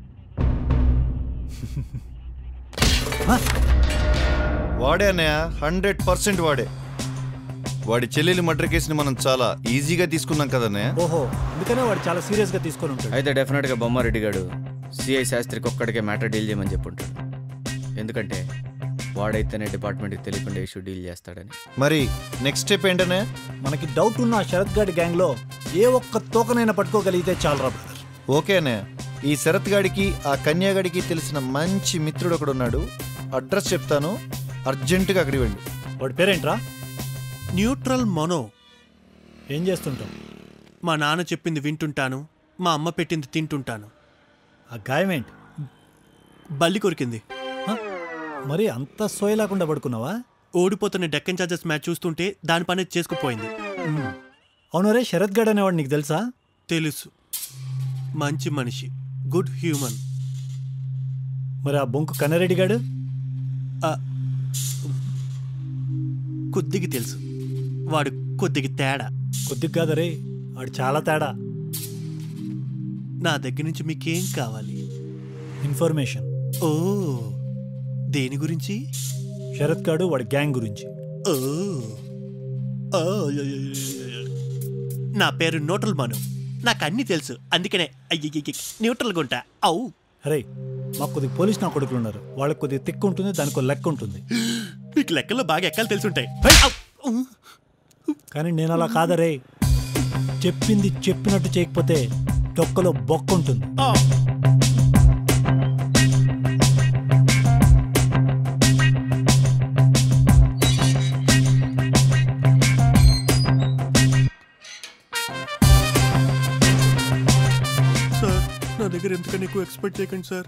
వాడే అన్నయ్య హండ్రెడ్ పర్సెంట్ వాడే వాడి చెల్లెలి మర్డర్ కేసుని మనం చాలా ఈజీగా తీసుకున్నాం కదన్నయ్య ఓహో అందుకనే వాడు చాలా సీరియస్గా తీసుకొని ఉంటాడు అయితే డెఫినెట్గా బొమ్మారెడ్డి గారు సిఐ శాస్త్రికి ఒక్కడికే మ్యాటర్ డీల్ చేయమని చెప్పుంటాడు ఎందుకంటే వాడైతేనే డిపార్ట్మెంట్కి తెలియకుండా ఇష్యూ డీల్ చేస్తాడని మరి నెక్స్ట్ స్టెప్ ఏంటనే మనకి డౌట్ ఉన్న ఆ శరత్ గాడి గ్యాంగ్లో ఏ ఒక్క తోకనైనా పట్టుకోగలిగితే చాలు రా బ్రదర్ ఓకేనే ఈ శరత్ గాడికి ఆ కన్యాగాడికి తెలిసిన మంచి మిత్రుడు ఒకడు ఉన్నాడు అడ్రస్ చెప్తాను అర్జెంటుగా అక్కడికి వెళ్ళు వాడి పేరేంట్రా న్యూట్రల్ మొనో ఏం చేస్తుంటావు మా నాన్న చెప్పింది వింటుంటాను మా అమ్మ పెట్టింది తింటుంటాను ఆ గాయం ఏంటి బల్లి కొరికింది మరి అంత సోయ లేకుండా పడుకున్నావా ఓడిపోతున్న డెక్కన్ చార్జెస్ మ్యాచ్ చూస్తుంటే దాని పని చేసుకుపోయింది అవును రే శరత్ గడ్ అనేవాడు నీకు తెలుసా తెలుసు మంచి మనిషి గుడ్ హ్యూమన్ మరి ఆ బొంకు కన్నారెడ్డి గాడు కొద్దిగా తెలుసు వాడు కొద్దిగా తేడా కొద్దిగా కాదరే వాడు చాలా తేడా నా దగ్గర నుంచి మీకేం కావాలి ఇన్ఫర్మేషన్ ఓ దేని గురించి శరత్ గాడు వాడి గ్యాంగ్ గురించి ఓ ఓ, యో, యో, యో, యో, యో. నా పేరు న్యూట్రల్ మను నాకు అన్నీ తెలుసు అందుకనే అయ్యి న్యూట్రల్ గుంటా అవు అరే మాకు కొద్దిగా పోలీస్ నా కొడుకులు ఉన్నారు వాళ్ళకి కొద్దిగా తిక్కు ఉంటుంది దానికి ఒక లెక్క ఉంటుంది మీకు లెక్కల్లో బాగా ఎక్కలు తెలుసుంటాయి కానీ నేను అలా కాదరే చెప్పింది చెప్పినట్టు చేయకపోతే తొక్కలో బొక్క ఉంటుంది సార్ నా దగ్గర ఎందుకని ఎక్కువ ఎక్స్పెక్ట్ చేయకండి సార్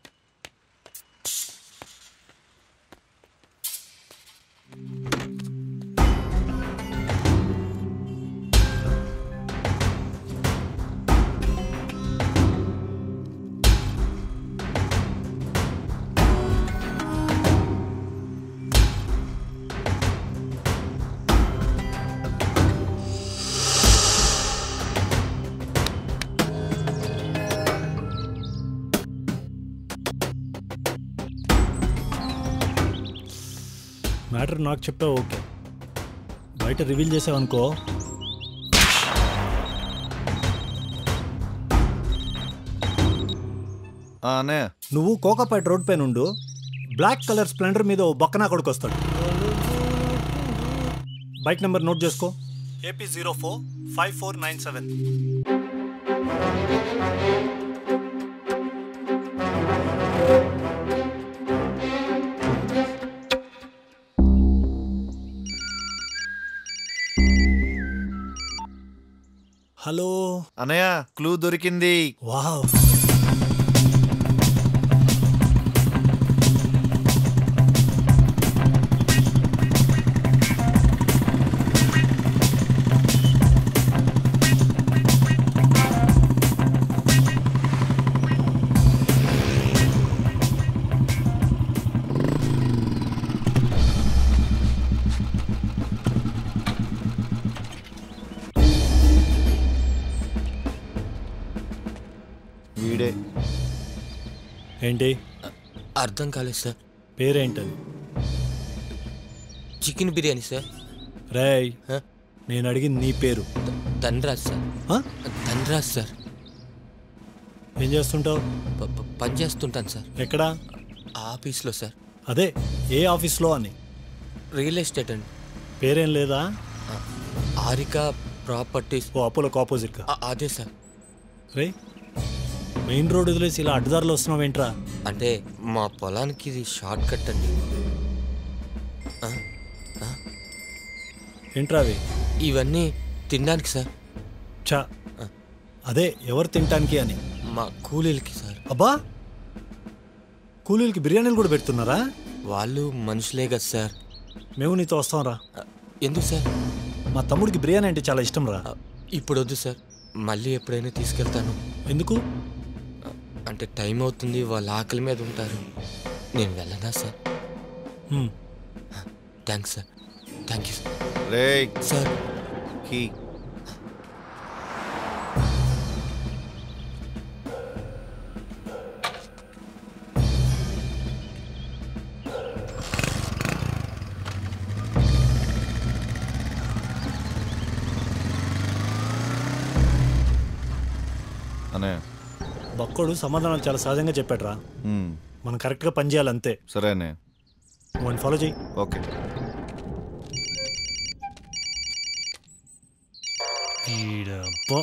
మ్యాటర్ నాకు చెప్పావు ఓకే బయట రివీల్ చేసావనుకో అనే నువ్వు కోకాపేట రోడ్ పైన ఉండు బ్లాక్ కలర్ స్ప్లెండర్ మీద ఓ బక్కనా కొడుకు వస్తాడు బైక్ నెంబర్ నోట్ చేసుకో AP zero four five four nine seven hello అనయ్య క్లూ దొరికింది వావ్ వీడే ఏంటి అర్థం కాలేదు సార్ పేరేంటని చికెన్ బిర్యానీ సార్ రేయ్ నేను అడిగింది నీ పేరు ధనరాజ్ సార్ ధనరాజ్ సార్ ఏం చేస్తుంటావు ప- ప- పని చేస్తుంటాను సార్ ఎక్కడా ఆఫీస్లో సార్ అదే ఏ ఆఫీస్లో అని రియల్ ఎస్టేట్ అండి పేరేం లేదా ఆరిక ప్రాపర్టీస్ ఓ అపోలోకి ఆపోజిట్గా అదే సార్ రే మెయిన్ రోడ్ వదిలేసి ఇలా అడ్డదారిలో వస్తున్నావు ఏంట్రా అంటే మా పొలానికి ఇది షార్ట్ కట్ అండి ఆ, ఆ, ఏంట్రా అవి ఇవన్నీ తినడానికి సార్ చా అదే ఎవరు తినటానికి అని మా కూలీలకి సార్ అబ్బా కూలీలకి బిర్యానీలు కూడా పెడుతున్నారా వాళ్ళు మనుషులే కదా సార్ మేము నీతో వస్తాం రా ఎందుకు సార్ మా తమ్ముడికి బిర్యానీ అంటే చాలా ఇష్టం రా ఇప్పుడు వద్దు సార్ మళ్ళీ ఎప్పుడైనా తీసుకెళ్తాను ఎందుకు అంటే టైం అవుతుంది వాళ్ళ ఆకలి మీద ఉంటారు నేను వెళ్ళనా సార్ హ్మ్. Thanks sir thank you sir రే సార్ కీ అనే బక్కోడు సమాధానాలు చాలా సహజంగా చెప్పాడురా మ్మ్. మనం కరెక్ట్గా పని చేయాలి అంతే సరేనే వాడిని ఫాలో చేయి ఓకే ఈడబ్బో.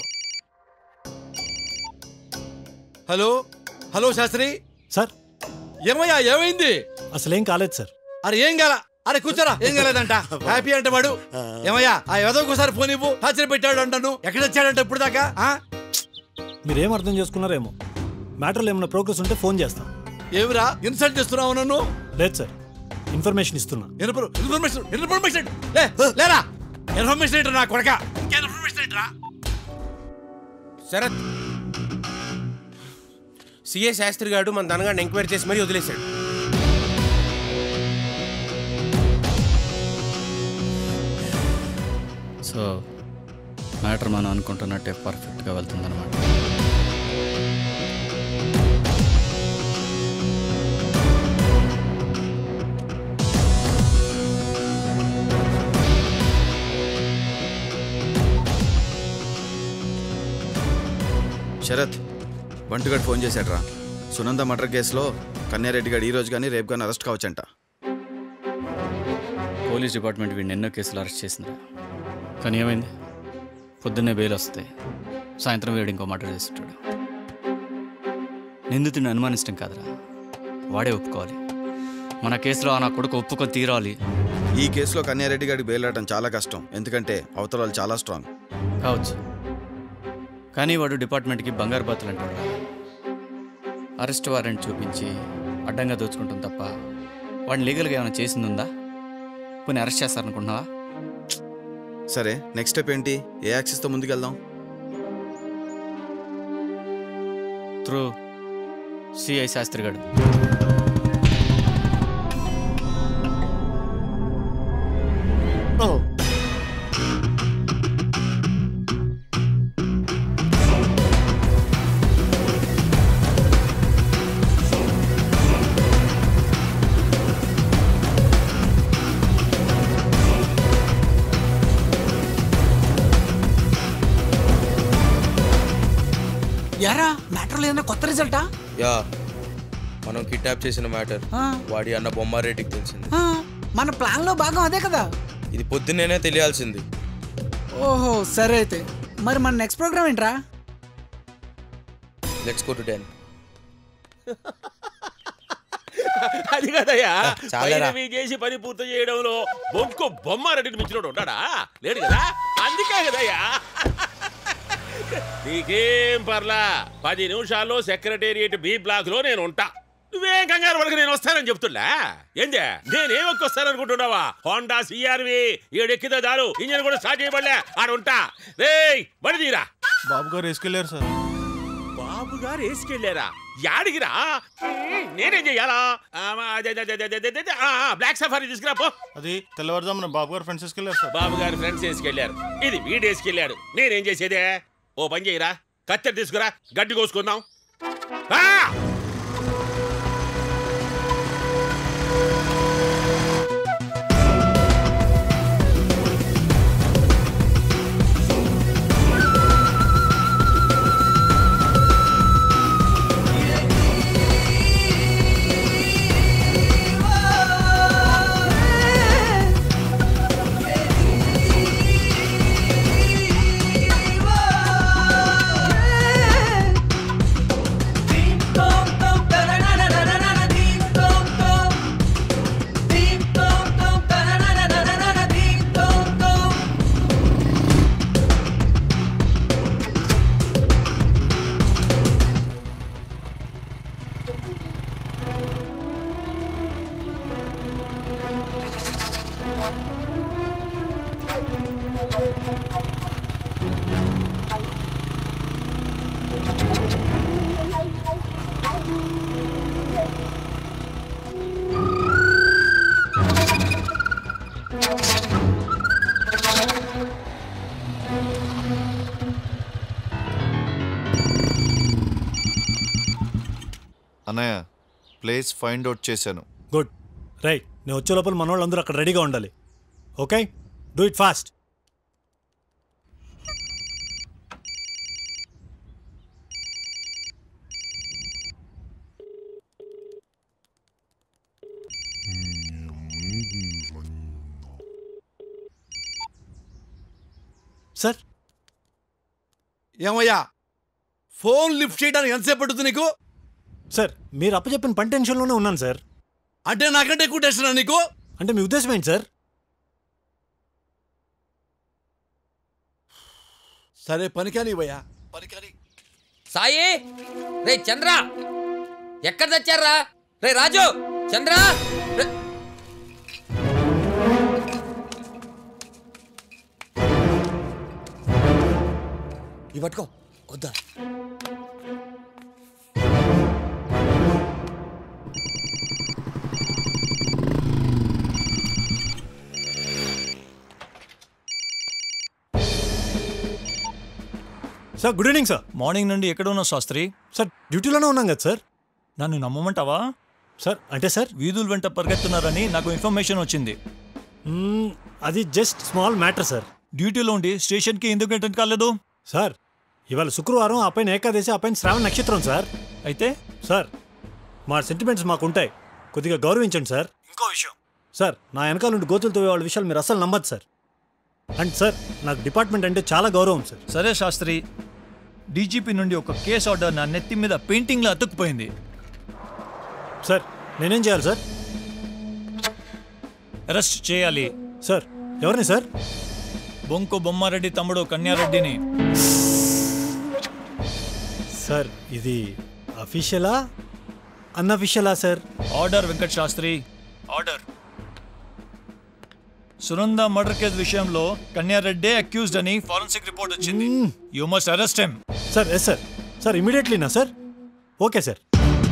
హలో హలో శాస్త్రి సార్ ఏమయ్యా ఏమైంది అసలేం కాలేదు సార్ అరే ఏం కాల అరే కూర్చోరా ఏం కాలేదంట హ్యాపీ అంటే వాడు ఏమయ్యా ఆ ఎదోకోసారి ఫోన్ ఇవ్వు హాజరు పెట్టాడు అంటాను ఎక్కడ వచ్చాడంట ఇప్పుడు దాకా ఆ? మీరేం అర్థం చేసుకున్నారేమో మ్యాటర్లో ఏమైనా ప్రోగ్రెస్ ఉంటే ఫోన్ చేస్తాం ఏమిరా ఇన్సల్ట్ చేస్తున్నావు నన్ను లేదు సార్ ఇన్ఫర్మేషన్ ఇస్తున్నా ఇన్ఫర్- ఇన్ఫర్మేషన్ ఇన్ఫర్మేషన్ లే లేరా ఇన్ఫర్మేషన్ ఏంట్రా నా కొడక ఇంకేం ఇన్ఫర్మేషన్ ఏంట్రా శరత్ సిఏ శాస్త్రి గారు మన దనగాడిని ఎంక్వైరీ చేసి మరీ వదిలేశాడు సో మ్యాటర్ మనం అనుకుంటున్నట్టే పర్ఫెక్ట్గా వెళ్తుందన్నమాట శరత్ బంటుగాడు ఫోన్ చేశాడ్రా సునంద మర్డర్ కేసులో కన్యారెడ్డి గారు ఈ రోజు కానీ రేపు కానీ అరెస్ట్ కావచ్చంట పోలీస్ డిపార్ట్మెంట్ వీడిని ఎన్నో కేసులు అరెస్ట్ చేసింది కానీ ఏమైంది పొద్దున్నే బెయిల్ వస్తాయి సాయంత్రం వీడు ఇంకో మర్డర్ చేస్తుంటాడు నిందితుడిని అనుమానించడం కాదురా వాడే ఒప్పుకోవాలి మన కేసులో ఆ నా కొడుకు ఒప్పుకొని తీరాలి ఈ కేసులో కన్యారెడ్డి గారికి బెయిల్ రావడం చాలా కష్టం ఎందుకంటే అవతల వాళ్ళు చాలా స్ట్రాంగ్ కావచ్చు కానీ వాడు డిపార్ట్మెంట్కి బంగారు బాతులు అంటాడు అరెస్ట్ వారెంట్ చూపించి అడ్డంగా దోచుకుంటాం తప్ప వాడిని లీగల్గా ఏమైనా చేసిందుందా పోనీ అరెస్ట్ చేస్తారనుకుంటున్నావా సరే నెక్స్ట్ స్టెప్ ఏంటి ఏ యాక్సిస్తో ముందుకెళ్దాం త్రూ సిఐ శాస్త్రి గారు యారా మ్యాటర్లో ఏదైనా కొత్త రిజల్టా యా మనం కిడ్నాప్ చేసిన మ్యాటర్ ఆ. వాడి అన్న బొమ్మారెడ్డికి తెలిసింది ఆ, మన ప్లాన్ లో భాగం అదే కదా ఇది పొద్దున్నేనే తెలియాల్సింది ఓహో సరే అయితే మరి మన నెక్స్ట్ ప్రోగ్రామ్ ఏంట్రా లెట్స్ గో టు టెన్ అది కదయ్యా చాలేరా. పైరవి చేసి పని పూర్తి చేయడంలో బొంకు బొమ్మారెడ్డిని మించినోడు ఉంటాడా లేడు కదా అందుకే కదయ్యా నీకేం పర్లా పది నిమిషాల్లో సెక్రటేరియట్ బి బ్లాక్ లో నేను ఉంటా నువ్వేం కంగారు వరకు నేను వస్తానని చెప్తున్నా ఏందే నేనేం వస్తాననుకుంటున్నావా హోండా సిఆర్వి ఏడెక్కితే చాలు ఇంజన్ కూడా స్టార్ట్ చేయబడలే ఆడ ఉంటా రేయ్ బండి తీరా బాబు గారు వేసుకెళ్ళారు సార్ బాబు గారు వేసుకెళ్ళారా యాడిగిరా మ్మ్, నేనేం చెయ్యాలా ఆ, అదే, అదే, అదే, అదే, అదే, ఆ, ఆ, బ్లాక్ సఫారీ తీసుకురా పో అది తెల్లవారుజామున బాబు గారు ఫ్రెండ్స్ వేసుకెళ్ళారు సార్ బాబు గారి ఫ్రెండ్స్ వేసుకెళ్ళారు ఇది వీడు వేసుకెళ్ళాడు నేనేం చేసేదే ఓ పని చేయరా కత్తెర తీసుకురా గడ్డి కోసుకుందాం ఆ! అన్నయ్య ప్లేస్ ఫైండ్ అవుట్ చేశాను గుడ్ రైట్ నేను వచ్చే లోపల మన వాళ్ళందరూ అక్కడ రెడీగా ఉండాలి okay do it fast sir ఏమయ్యా ఫోన్ లిఫ్ట్ చేయడానికి ఎంతసేపు పడుతుంది నీకు సార్ మీరు అప్పచెప్పిన పని టెన్షన్లోనే ఉన్నాను సార్ అంటే నాకంటే ఎక్కువ టెన్షన్ నీకు అంటే మీ ఉద్దేశం ఏంటి సార్ సరే పని కానివయ్యా సాయి రే చంద్ర ఎక్కడ తెచ్చారా రే రాజు చంద్ర రే- ఇవి పట్టుకో వద్దా sir good evening sir morning నుండి ఎక్కడ ఉన్నావు శాస్త్రి సార్ డ్యూటీలోనే ఉన్నాం కదా సార్ నన్ను నమ్మమంటావా సార్ అంటే సార్ వీధుల వెంట పరిగెత్తున్నారని నాకు ఇన్ఫర్మేషన్ వచ్చింది మ్మ్, అది జస్ట్ స్మాల్ మ్యాటర్ సార్ డ్యూటీలో ఉండి స్టేషన్కి ఎందుకు అటెండ్ కాలేదు సార్ ఇవాళ శుక్రవారం ఆ పైన ఏకాదశి ఆ పైన శ్రావణ నక్షత్రం సార్ అయితే సార్ మా సెంటిమెంట్స్ మాకు ఉంటాయి కొద్దిగా గౌరవించండి సార్ ఇంకో విషయం సార్ నా వెనకాల నుండి గోతులతో వాళ్ళ విషయాలు మీరు అసలు నమ్మదు సార్ అండ్ సార్ నాకు డిపార్ట్మెంట్ అంటే చాలా గౌరవం సార్ సరే శాస్త్రి డీజీపీ నుండి ఒక కేస్ ఆర్డర్ నా నెత్తి మీద పెయింటింగ్లో అతుక్కుపోయింది సార్ నేనేం చేయాలి సార్ అరెస్ట్ చేయాలి సార్ ఎవరిని సార్ బొంకు బొమ్మారెడ్డి తమ్ముడు కన్యారెడ్డిని సార్ ఇది అఫీషియలా అన్అఫీషియలా sir order Venkat Shastri order Sunanda murder case విషయంలో కన్యారెడ్డి అక్యూజ్డ్ అని ఫారెన్సిక్ రిపోర్ట్ వచ్చింది you must arrest him sir yes sir sir ఇమీడియట్లీనా సార్ ఓకే సార్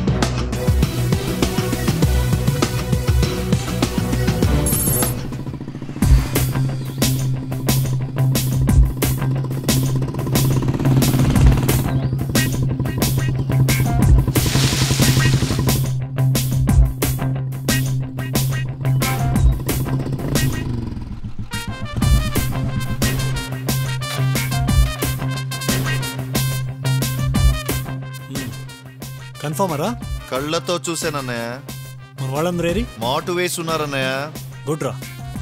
కన్ఫర్మరా కళ్ళతో చూశానన్నయ్య మన వాళ్ళందరూ ఏరి మాటు వేసి ఉన్నారన్నయ్య గుడ్ రా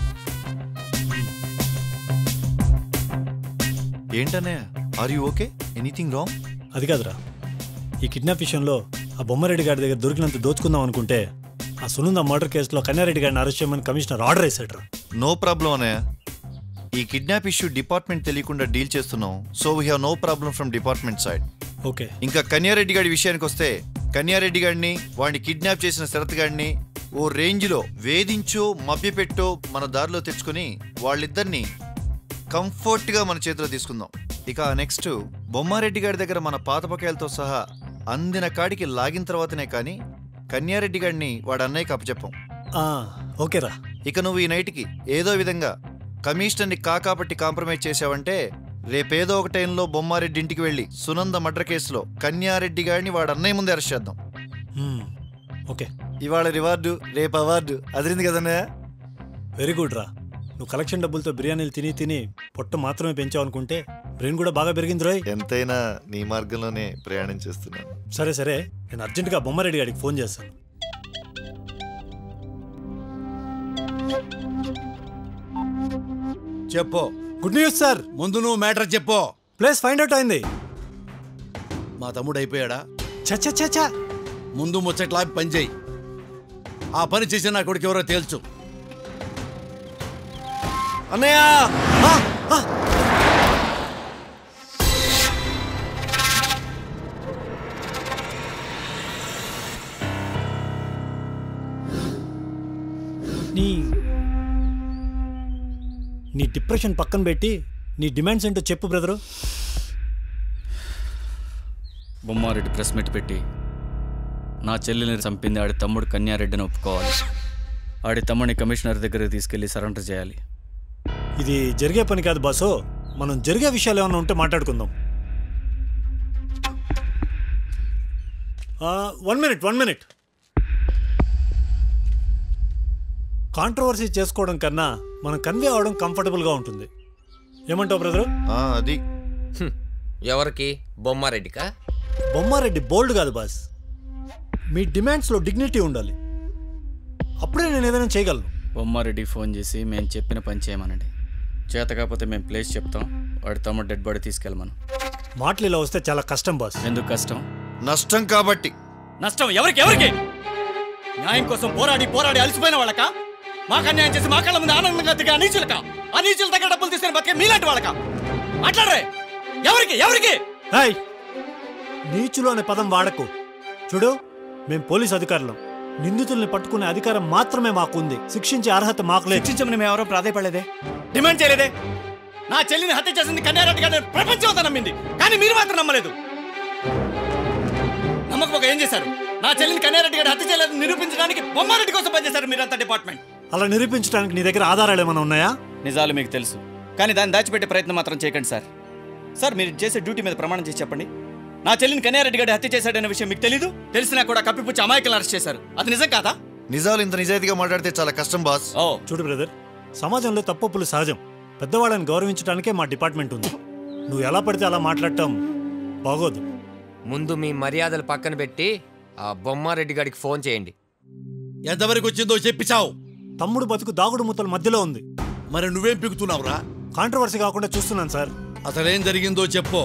ఏంటన్నయ్య are you okay anything wrong అది కాదురా ఈ కిడ్నాప్ విషయంలో ఆ బొమ్మారెడ్డి గారి దగ్గర దొరికినంత దోచుకుందాం అనుకుంటే ఆ సునంద మర్డర్ కేసులో కన్యారెడ్డి గారిని అరెస్ట్ చేయమని కమిషనర్ ఆర్డర్ వేశాడు రా నో ప్రాబ్లం అన్నయ్య ఈ కిడ్నాప్ ఇష్యూ డిపార్ట్మెంట్ తెలియకుండా డీల్ చేస్తున్నాం so we have no problem from department side okay ఇంకా కన్యారెడ్డి గారి విషయానికి వస్తే కన్యారెడ్డి గారిని వాడిని కిడ్నాప్ చేసిన శరత్ గారిని ఓ రేంజ్లో వేధించో మభ్యపెట్టో మన దారిలో తెచ్చుకొని వాళ్ళిద్దరిని కంఫర్ట్గా మన చేతిలో తీసుకుందాం ఇక నెక్స్ట్ బొమ్మారెడ్డి గారి దగ్గర మన పాత బకాయిలతో సహా అందిన కాడికి లాగిన తర్వాతనే కానీ కన్యారెడ్డి గారిని వాడు అన్నయ్యకి అప్పచెప్పం ఓకేరా ఇక నువ్వు ఈ నైట్కి ఏదో విధంగా కమిషనర్ని కాకాపట్టి కాంప్రమైజ్ చేశావంటే రేపేదో ఒక టైంలో బొమ్మారెడ్డి ఇంటికి వెళ్ళి సునంద మర్డర్ కేసులో కన్యారెడ్డి గారిని వాడు అన్నయ్య ముందే అరెస్ట్ చేద్దాం ఓకే ఇవాళ రివార్డు రేపు అవార్డు అదిరింది కదన్నయ్య వెరీ గుడ్ రా నువ్వు కలెక్షన్ డబ్బులతో బిర్యానీలు తిని తిని పొట్ట మాత్రమే పెంచావు అనుకుంటే బ్రెయిన్ కూడా బాగా పెరిగింది రోయ్ ఎంతైనా నీ మార్గంలోనే ప్రయాణం చేస్తున్నాను సరే సరే నేను అర్జెంటుగా బొమ్మారెడ్డి గారికి ఫోన్ చేస్తాను చెప్పు గుడ్ న్యూస్ సార్ ముందు నువ్వు మ్యాటర్ చెప్పు ప్లేస్ ఫైండ్ అవుట్ అయింది మా తమ్ముడు అయిపోయాడా చచ్చా చచ్చా ముందు ముచ్చట్లా పని చేయి ఆ పని చేసిన నా కొడుకు ఎవరో తేల్చు అన్నయ్య నీ నీ డిప్రెషన్ పక్కన పెట్టి నీ డిమాండ్స్ ఏంటో చెప్పు బ్రదరు బొమ్మారెడ్డి ప్రెస్ మీట్ పెట్టి నా చెల్లెల్ని చంపింది ఆడి తమ్ముడు కన్యారెడ్డిని ఒప్పుకోవాలి ఆడి తమ్ముడిని కమిషనర్ దగ్గరికి తీసుకెళ్లి సరెండర్ చేయాలి ఇది జరిగే పని కాదు బాసు మనం జరిగే విషయాలు ఏమైనా ఉంటే మాట్లాడుకుందాం one minute one minute controversy చేసుకోవడం కన్నా మనం కన్వే అవడం కంఫర్టబుల్గా ఉంటుంది ఏమంటావు బ్రదరు అది ఎవరికి బొమ్మారెడ్డికా బొమ్మారెడ్డి బోల్డ్ కాదు బాస్ మీ డిమాండ్స్లో డిగ్నిటీ ఉండాలి అప్పుడే నేను ఏదైనా చేయగలను బొమ్మారెడ్డికి ఫోన్ చేసి మేము చెప్పిన పని చేయమనండి చేత కాకపోతే మేము ప్లేస్ చెప్తాం వాడి తమ్ముడు డెడ్ బాడీ తీసుకెళ్ళమను మాటలు ఇలా వస్తే చాలా కష్టం బాస్ ఎందుకు కష్టం నష్టం కాబట్టి నష్టం ఎవరికి ఎవరికి న్యాయం కోసం పోరాడి పోరాడి అలసిపోయిన వాళ్ళక మాకు అన్యాయం చేసి మా కళ్ళ ముందు ఆనందంగా దిగే అనీచులక అనీచుల దగ్గర డబ్బులు తీసుకుని బతికే మీలాంటి వాళ్ళక మాట్లాడరే ఎవరికి ఎవరికి హాయ్ నీచులు అనే పదం వాడకు చూడు మేం పోలీస్ అధికారులం నిందితుల్ని పట్టుకునే అధికారం మాత్రమే మాకుంది శిక్షించే అర్హత మాకు లేదు శిక్షించమని మేము ఎవరో ప్రాధాయపడలేదే డిమాండ్ చేయలేదే నా చెల్లిని హత్య చేసింది కన్యారెడ్డి గారిని ప్రపంచం అంతా నమ్మింది కానీ మీరు మాత్రం నమ్మలేదు నమ్మకపోక ఏం చేశారు నా చెల్లిని కన్యారెడ్డి గారి హత్య చేయలేదని నిరూపించడానికి బొమ్మారెడ్డి కోసం పనిచేశారు మీరంతా డిపార్ట్మెంట్ అలా నిరూపించడానికి నీ దగ్గర ఆధారాలు ఏమైనా ఉన్నాయా నిజాలు మీకు తెలుసు కానీ దాన్ని దాచిపెట్టే ప్రయత్నం మాత్రం చేయకండి సార్ సార్ మీరు చేసే డ్యూటీ మీద ప్రమాణం చేసి చెప్పండి నా చెల్లిని కన్యారెడ్డి గారి హత్య చేశాడనే విషయం మీకు తెలీదు తెలిసినా కూడా కప్పిపుచ్చి అమాయకులను అరెస్ట్ చేశారు అది నిజం కాదా నిజాలు ఇంత నిజాయితీగా మాట్లాడితే చాలా కష్టం బాస్ చూడు బ్రదర్ సమాజంలో తప్పులు సహజం పెద్దవాళ్ళని గౌరవించడానికే మా డిపార్ట్మెంట్ ఉంది నువ్వు ఎలా పడితే అలా మాట్లాడటం బాగోదు ముందు మీ మర్యాదలు పక్కన పెట్టి ఆ బొమ్మారెడ్డి గారికి ఫోన్ చేయండి ఎంతవరకు వచ్చిందో చెప్పి చావు తమ్ముడు బతుకు దాగుడు మూతల మధ్యలో ఉంది మరి నువ్వేం పిగుతున్నావురా కాంట్రవర్సీ కాకుండా చూస్తున్నాను సార్ అసలేం జరిగిందో చెప్పు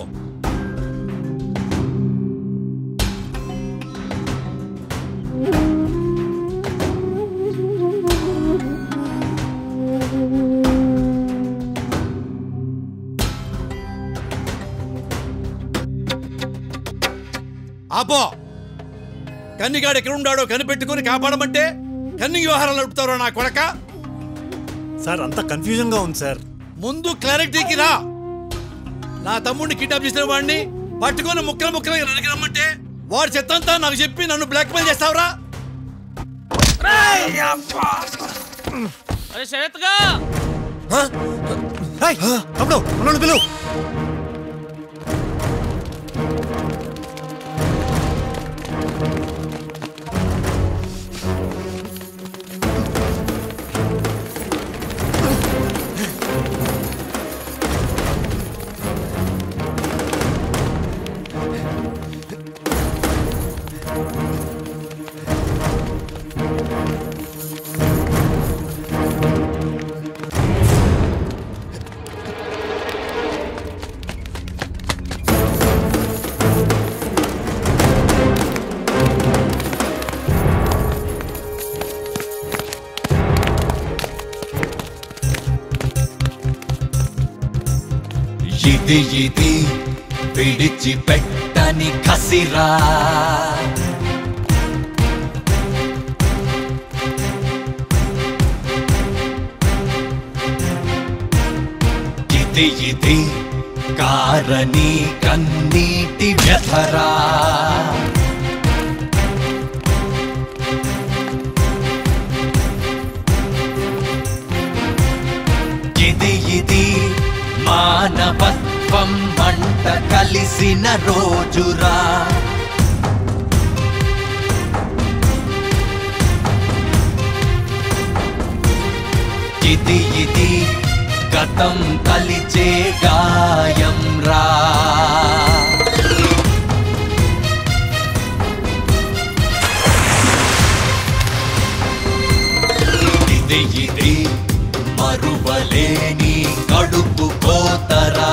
ఆపో కన్నిగాడు ఎక్కడున్నాడో కనిపెట్టుకుని కాపాడమంటే కన్ని వ్యవహారాలు నడుపుతారో నా కొడక సార్ అంత కన్ఫ్యూజన్ గా ఉంది సార్ ముందు క్లారిటీకి రా నా తమ్ముడిని కిడ్నాప్ చేసిన వాడిని పట్టుకొని ముక్కలు ముక్కలు నరికి రమ్మంటే వాడు చెత్తంతా నాకు చెప్పి నన్ను బ్లాక్మెయిల్ చేస్తావురా అరే శరత్ గా తమ్ముడు మనల్ని పిలువు ఇది ఇది విడిచిపెట్టని కసిరా ఇది ఇది కారణి కన్నీటి వ్యథరా ఇది ఇది మానవత్వం మంట కలిసిన రోజురా ఇది ఇది గతం కలిచే గాయం రా ఇది ఇది మరువలేని కడుపు కోతరా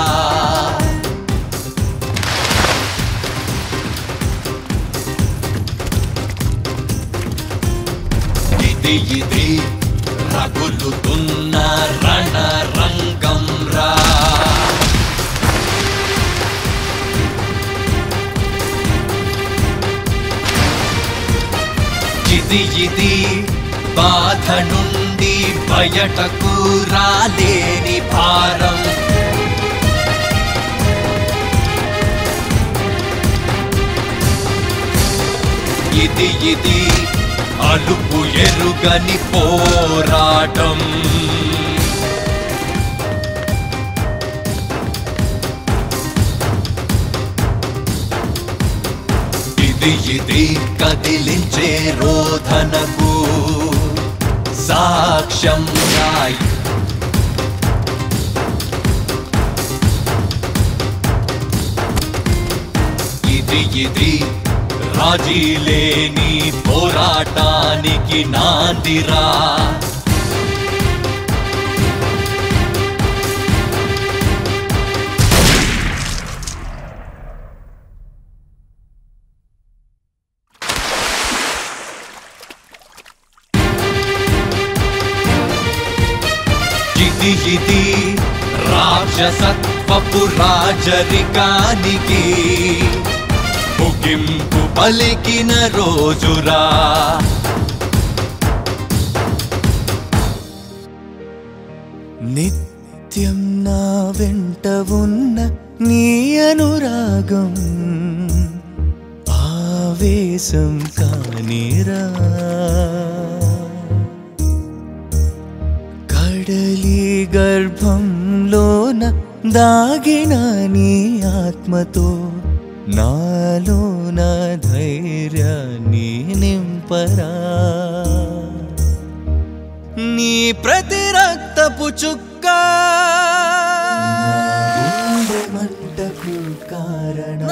ఇది ఇది రగులుతున్న రణ రంగం రా ఇది ఇది బాధ నుండి బయటకు రాలేని భారం ఇది ఇది అలుపు ఎరుగని పోరాటం ఇది ఇది కదిలించే రోధనకు సాక్ష్యం రాయ్ ఇది ఇది రాజీ లేని పోరాటానికి నాందిరా రాజసత్వపు రాజరికానికి ముగింపు పలికిన రోజురా నిత్యం నా వెంట ఉన్న నీ అనురాగం ఆవేశం కానిరా కడలి గర్భంలోన దాగిన నీ ఆత్మతో నాలోన ధైర్యాన్ని నింపరా నీ ప్రతి రక్తపు చుక్క మంటకు కారణ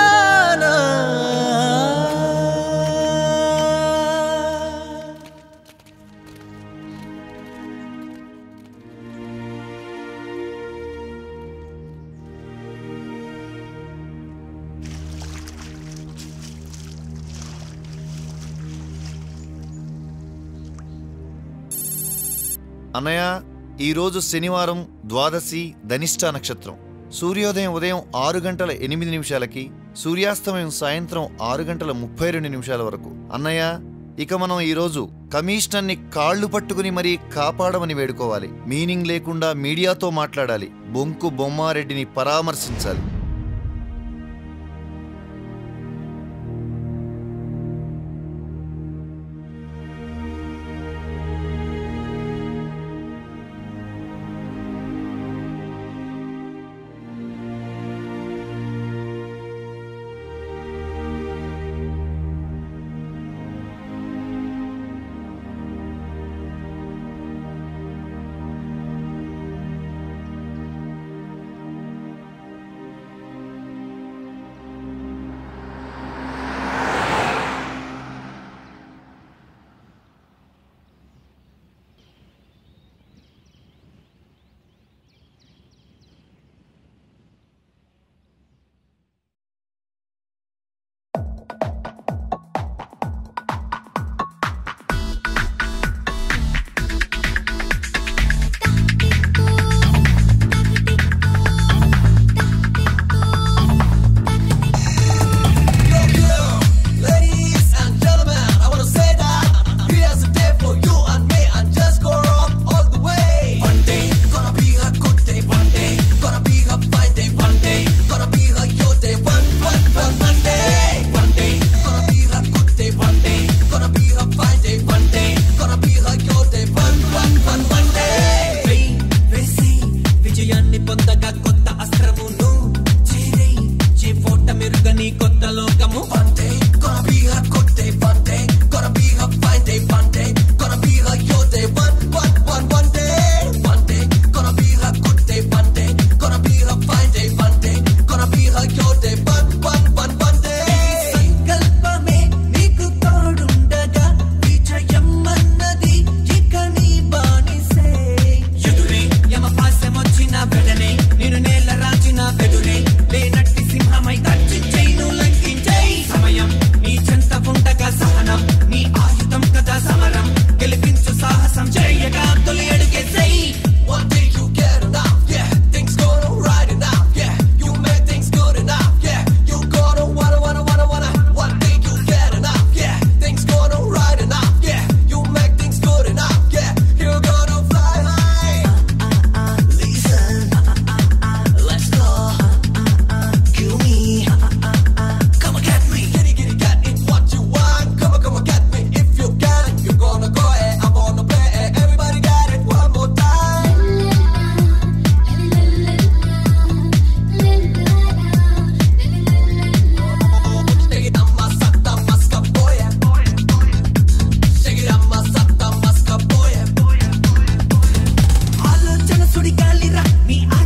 అన్నయ్య ఈరోజు శనివారం ద్వాదశి ధనిష్ట నక్షత్రం సూర్యోదయం ఉదయం ఆరు గంటల ఎనిమిది నిమిషాలకి సూర్యాస్తమయం సాయంత్రం ఆరు గంటల ముప్పై రెండు నిమిషాల వరకు అన్నయ్య ఇక మనం ఈరోజు కమిషనర్ని కాళ్ళు పట్టుకుని మరీ కాపాడమని వేడుకోవాలి మీనింగ్ లేకుండా మీడియాతో మాట్లాడాలి బొంకు బొమ్మారెడ్డిని పరామర్శించాలి Ladies and gentlemen, I wanna say that here's a day for you and me, and just go rock all the way. One day, gonna be a good day. One day, gonna be a fine day. One day, gonna be a your day. One, one, one, one day. One day, gonna be a good day. One day, gonna be a fine day. One day, gonna be a your day. One, one, one, one day. వెయ్యి వేసి విజయాన్ని పొందగా కొత్త అస్త్రమును చేరి చేఫోట మెరుగని కొత్త లోకము One day, gonna be a good day. One day, gonna be a fine day. One day, gonna be a your day. One, one, one, one day. One day, gonna be a good day. One day, gonna be a fine day. One day, gonna be a your day. One, one, one, one day. సంకల్పమే నీకు తోడుండగా విజయం అన్నది ఇక నీ బానిసే ఎదురే యమపాశమొచ్చిన వెడనే నేను నేల రాచిన వెదురే లేనట్టి సింహమై తర్చించైను లంకించై సమయం నీ చెంత ఉండగా సహనం నీ ఆయుధం కదా సమరం గెలిపించు సాహసం చేయగా తొలి అడుగేసై One day you get enough, yeah. Things gonna right enough, yeah. You make things good enough, yeah. You gonna wanna wanna wanna wanna. One day you get enough, yeah. Things gonna right enough, yeah. You make things good enough, yeah. You gonna fly high. Listen, let's go. Kill me. Come and get me. Kitty kitty cat, it's what you want. Come on, come on, get me. If you got it, you're gonna go it. I'm gonna play it. Everybody got it one more time. Shake it on my sata maska boy. Shake it on my sata maska boy. ఆలోచన సుడిగాలిరా నీ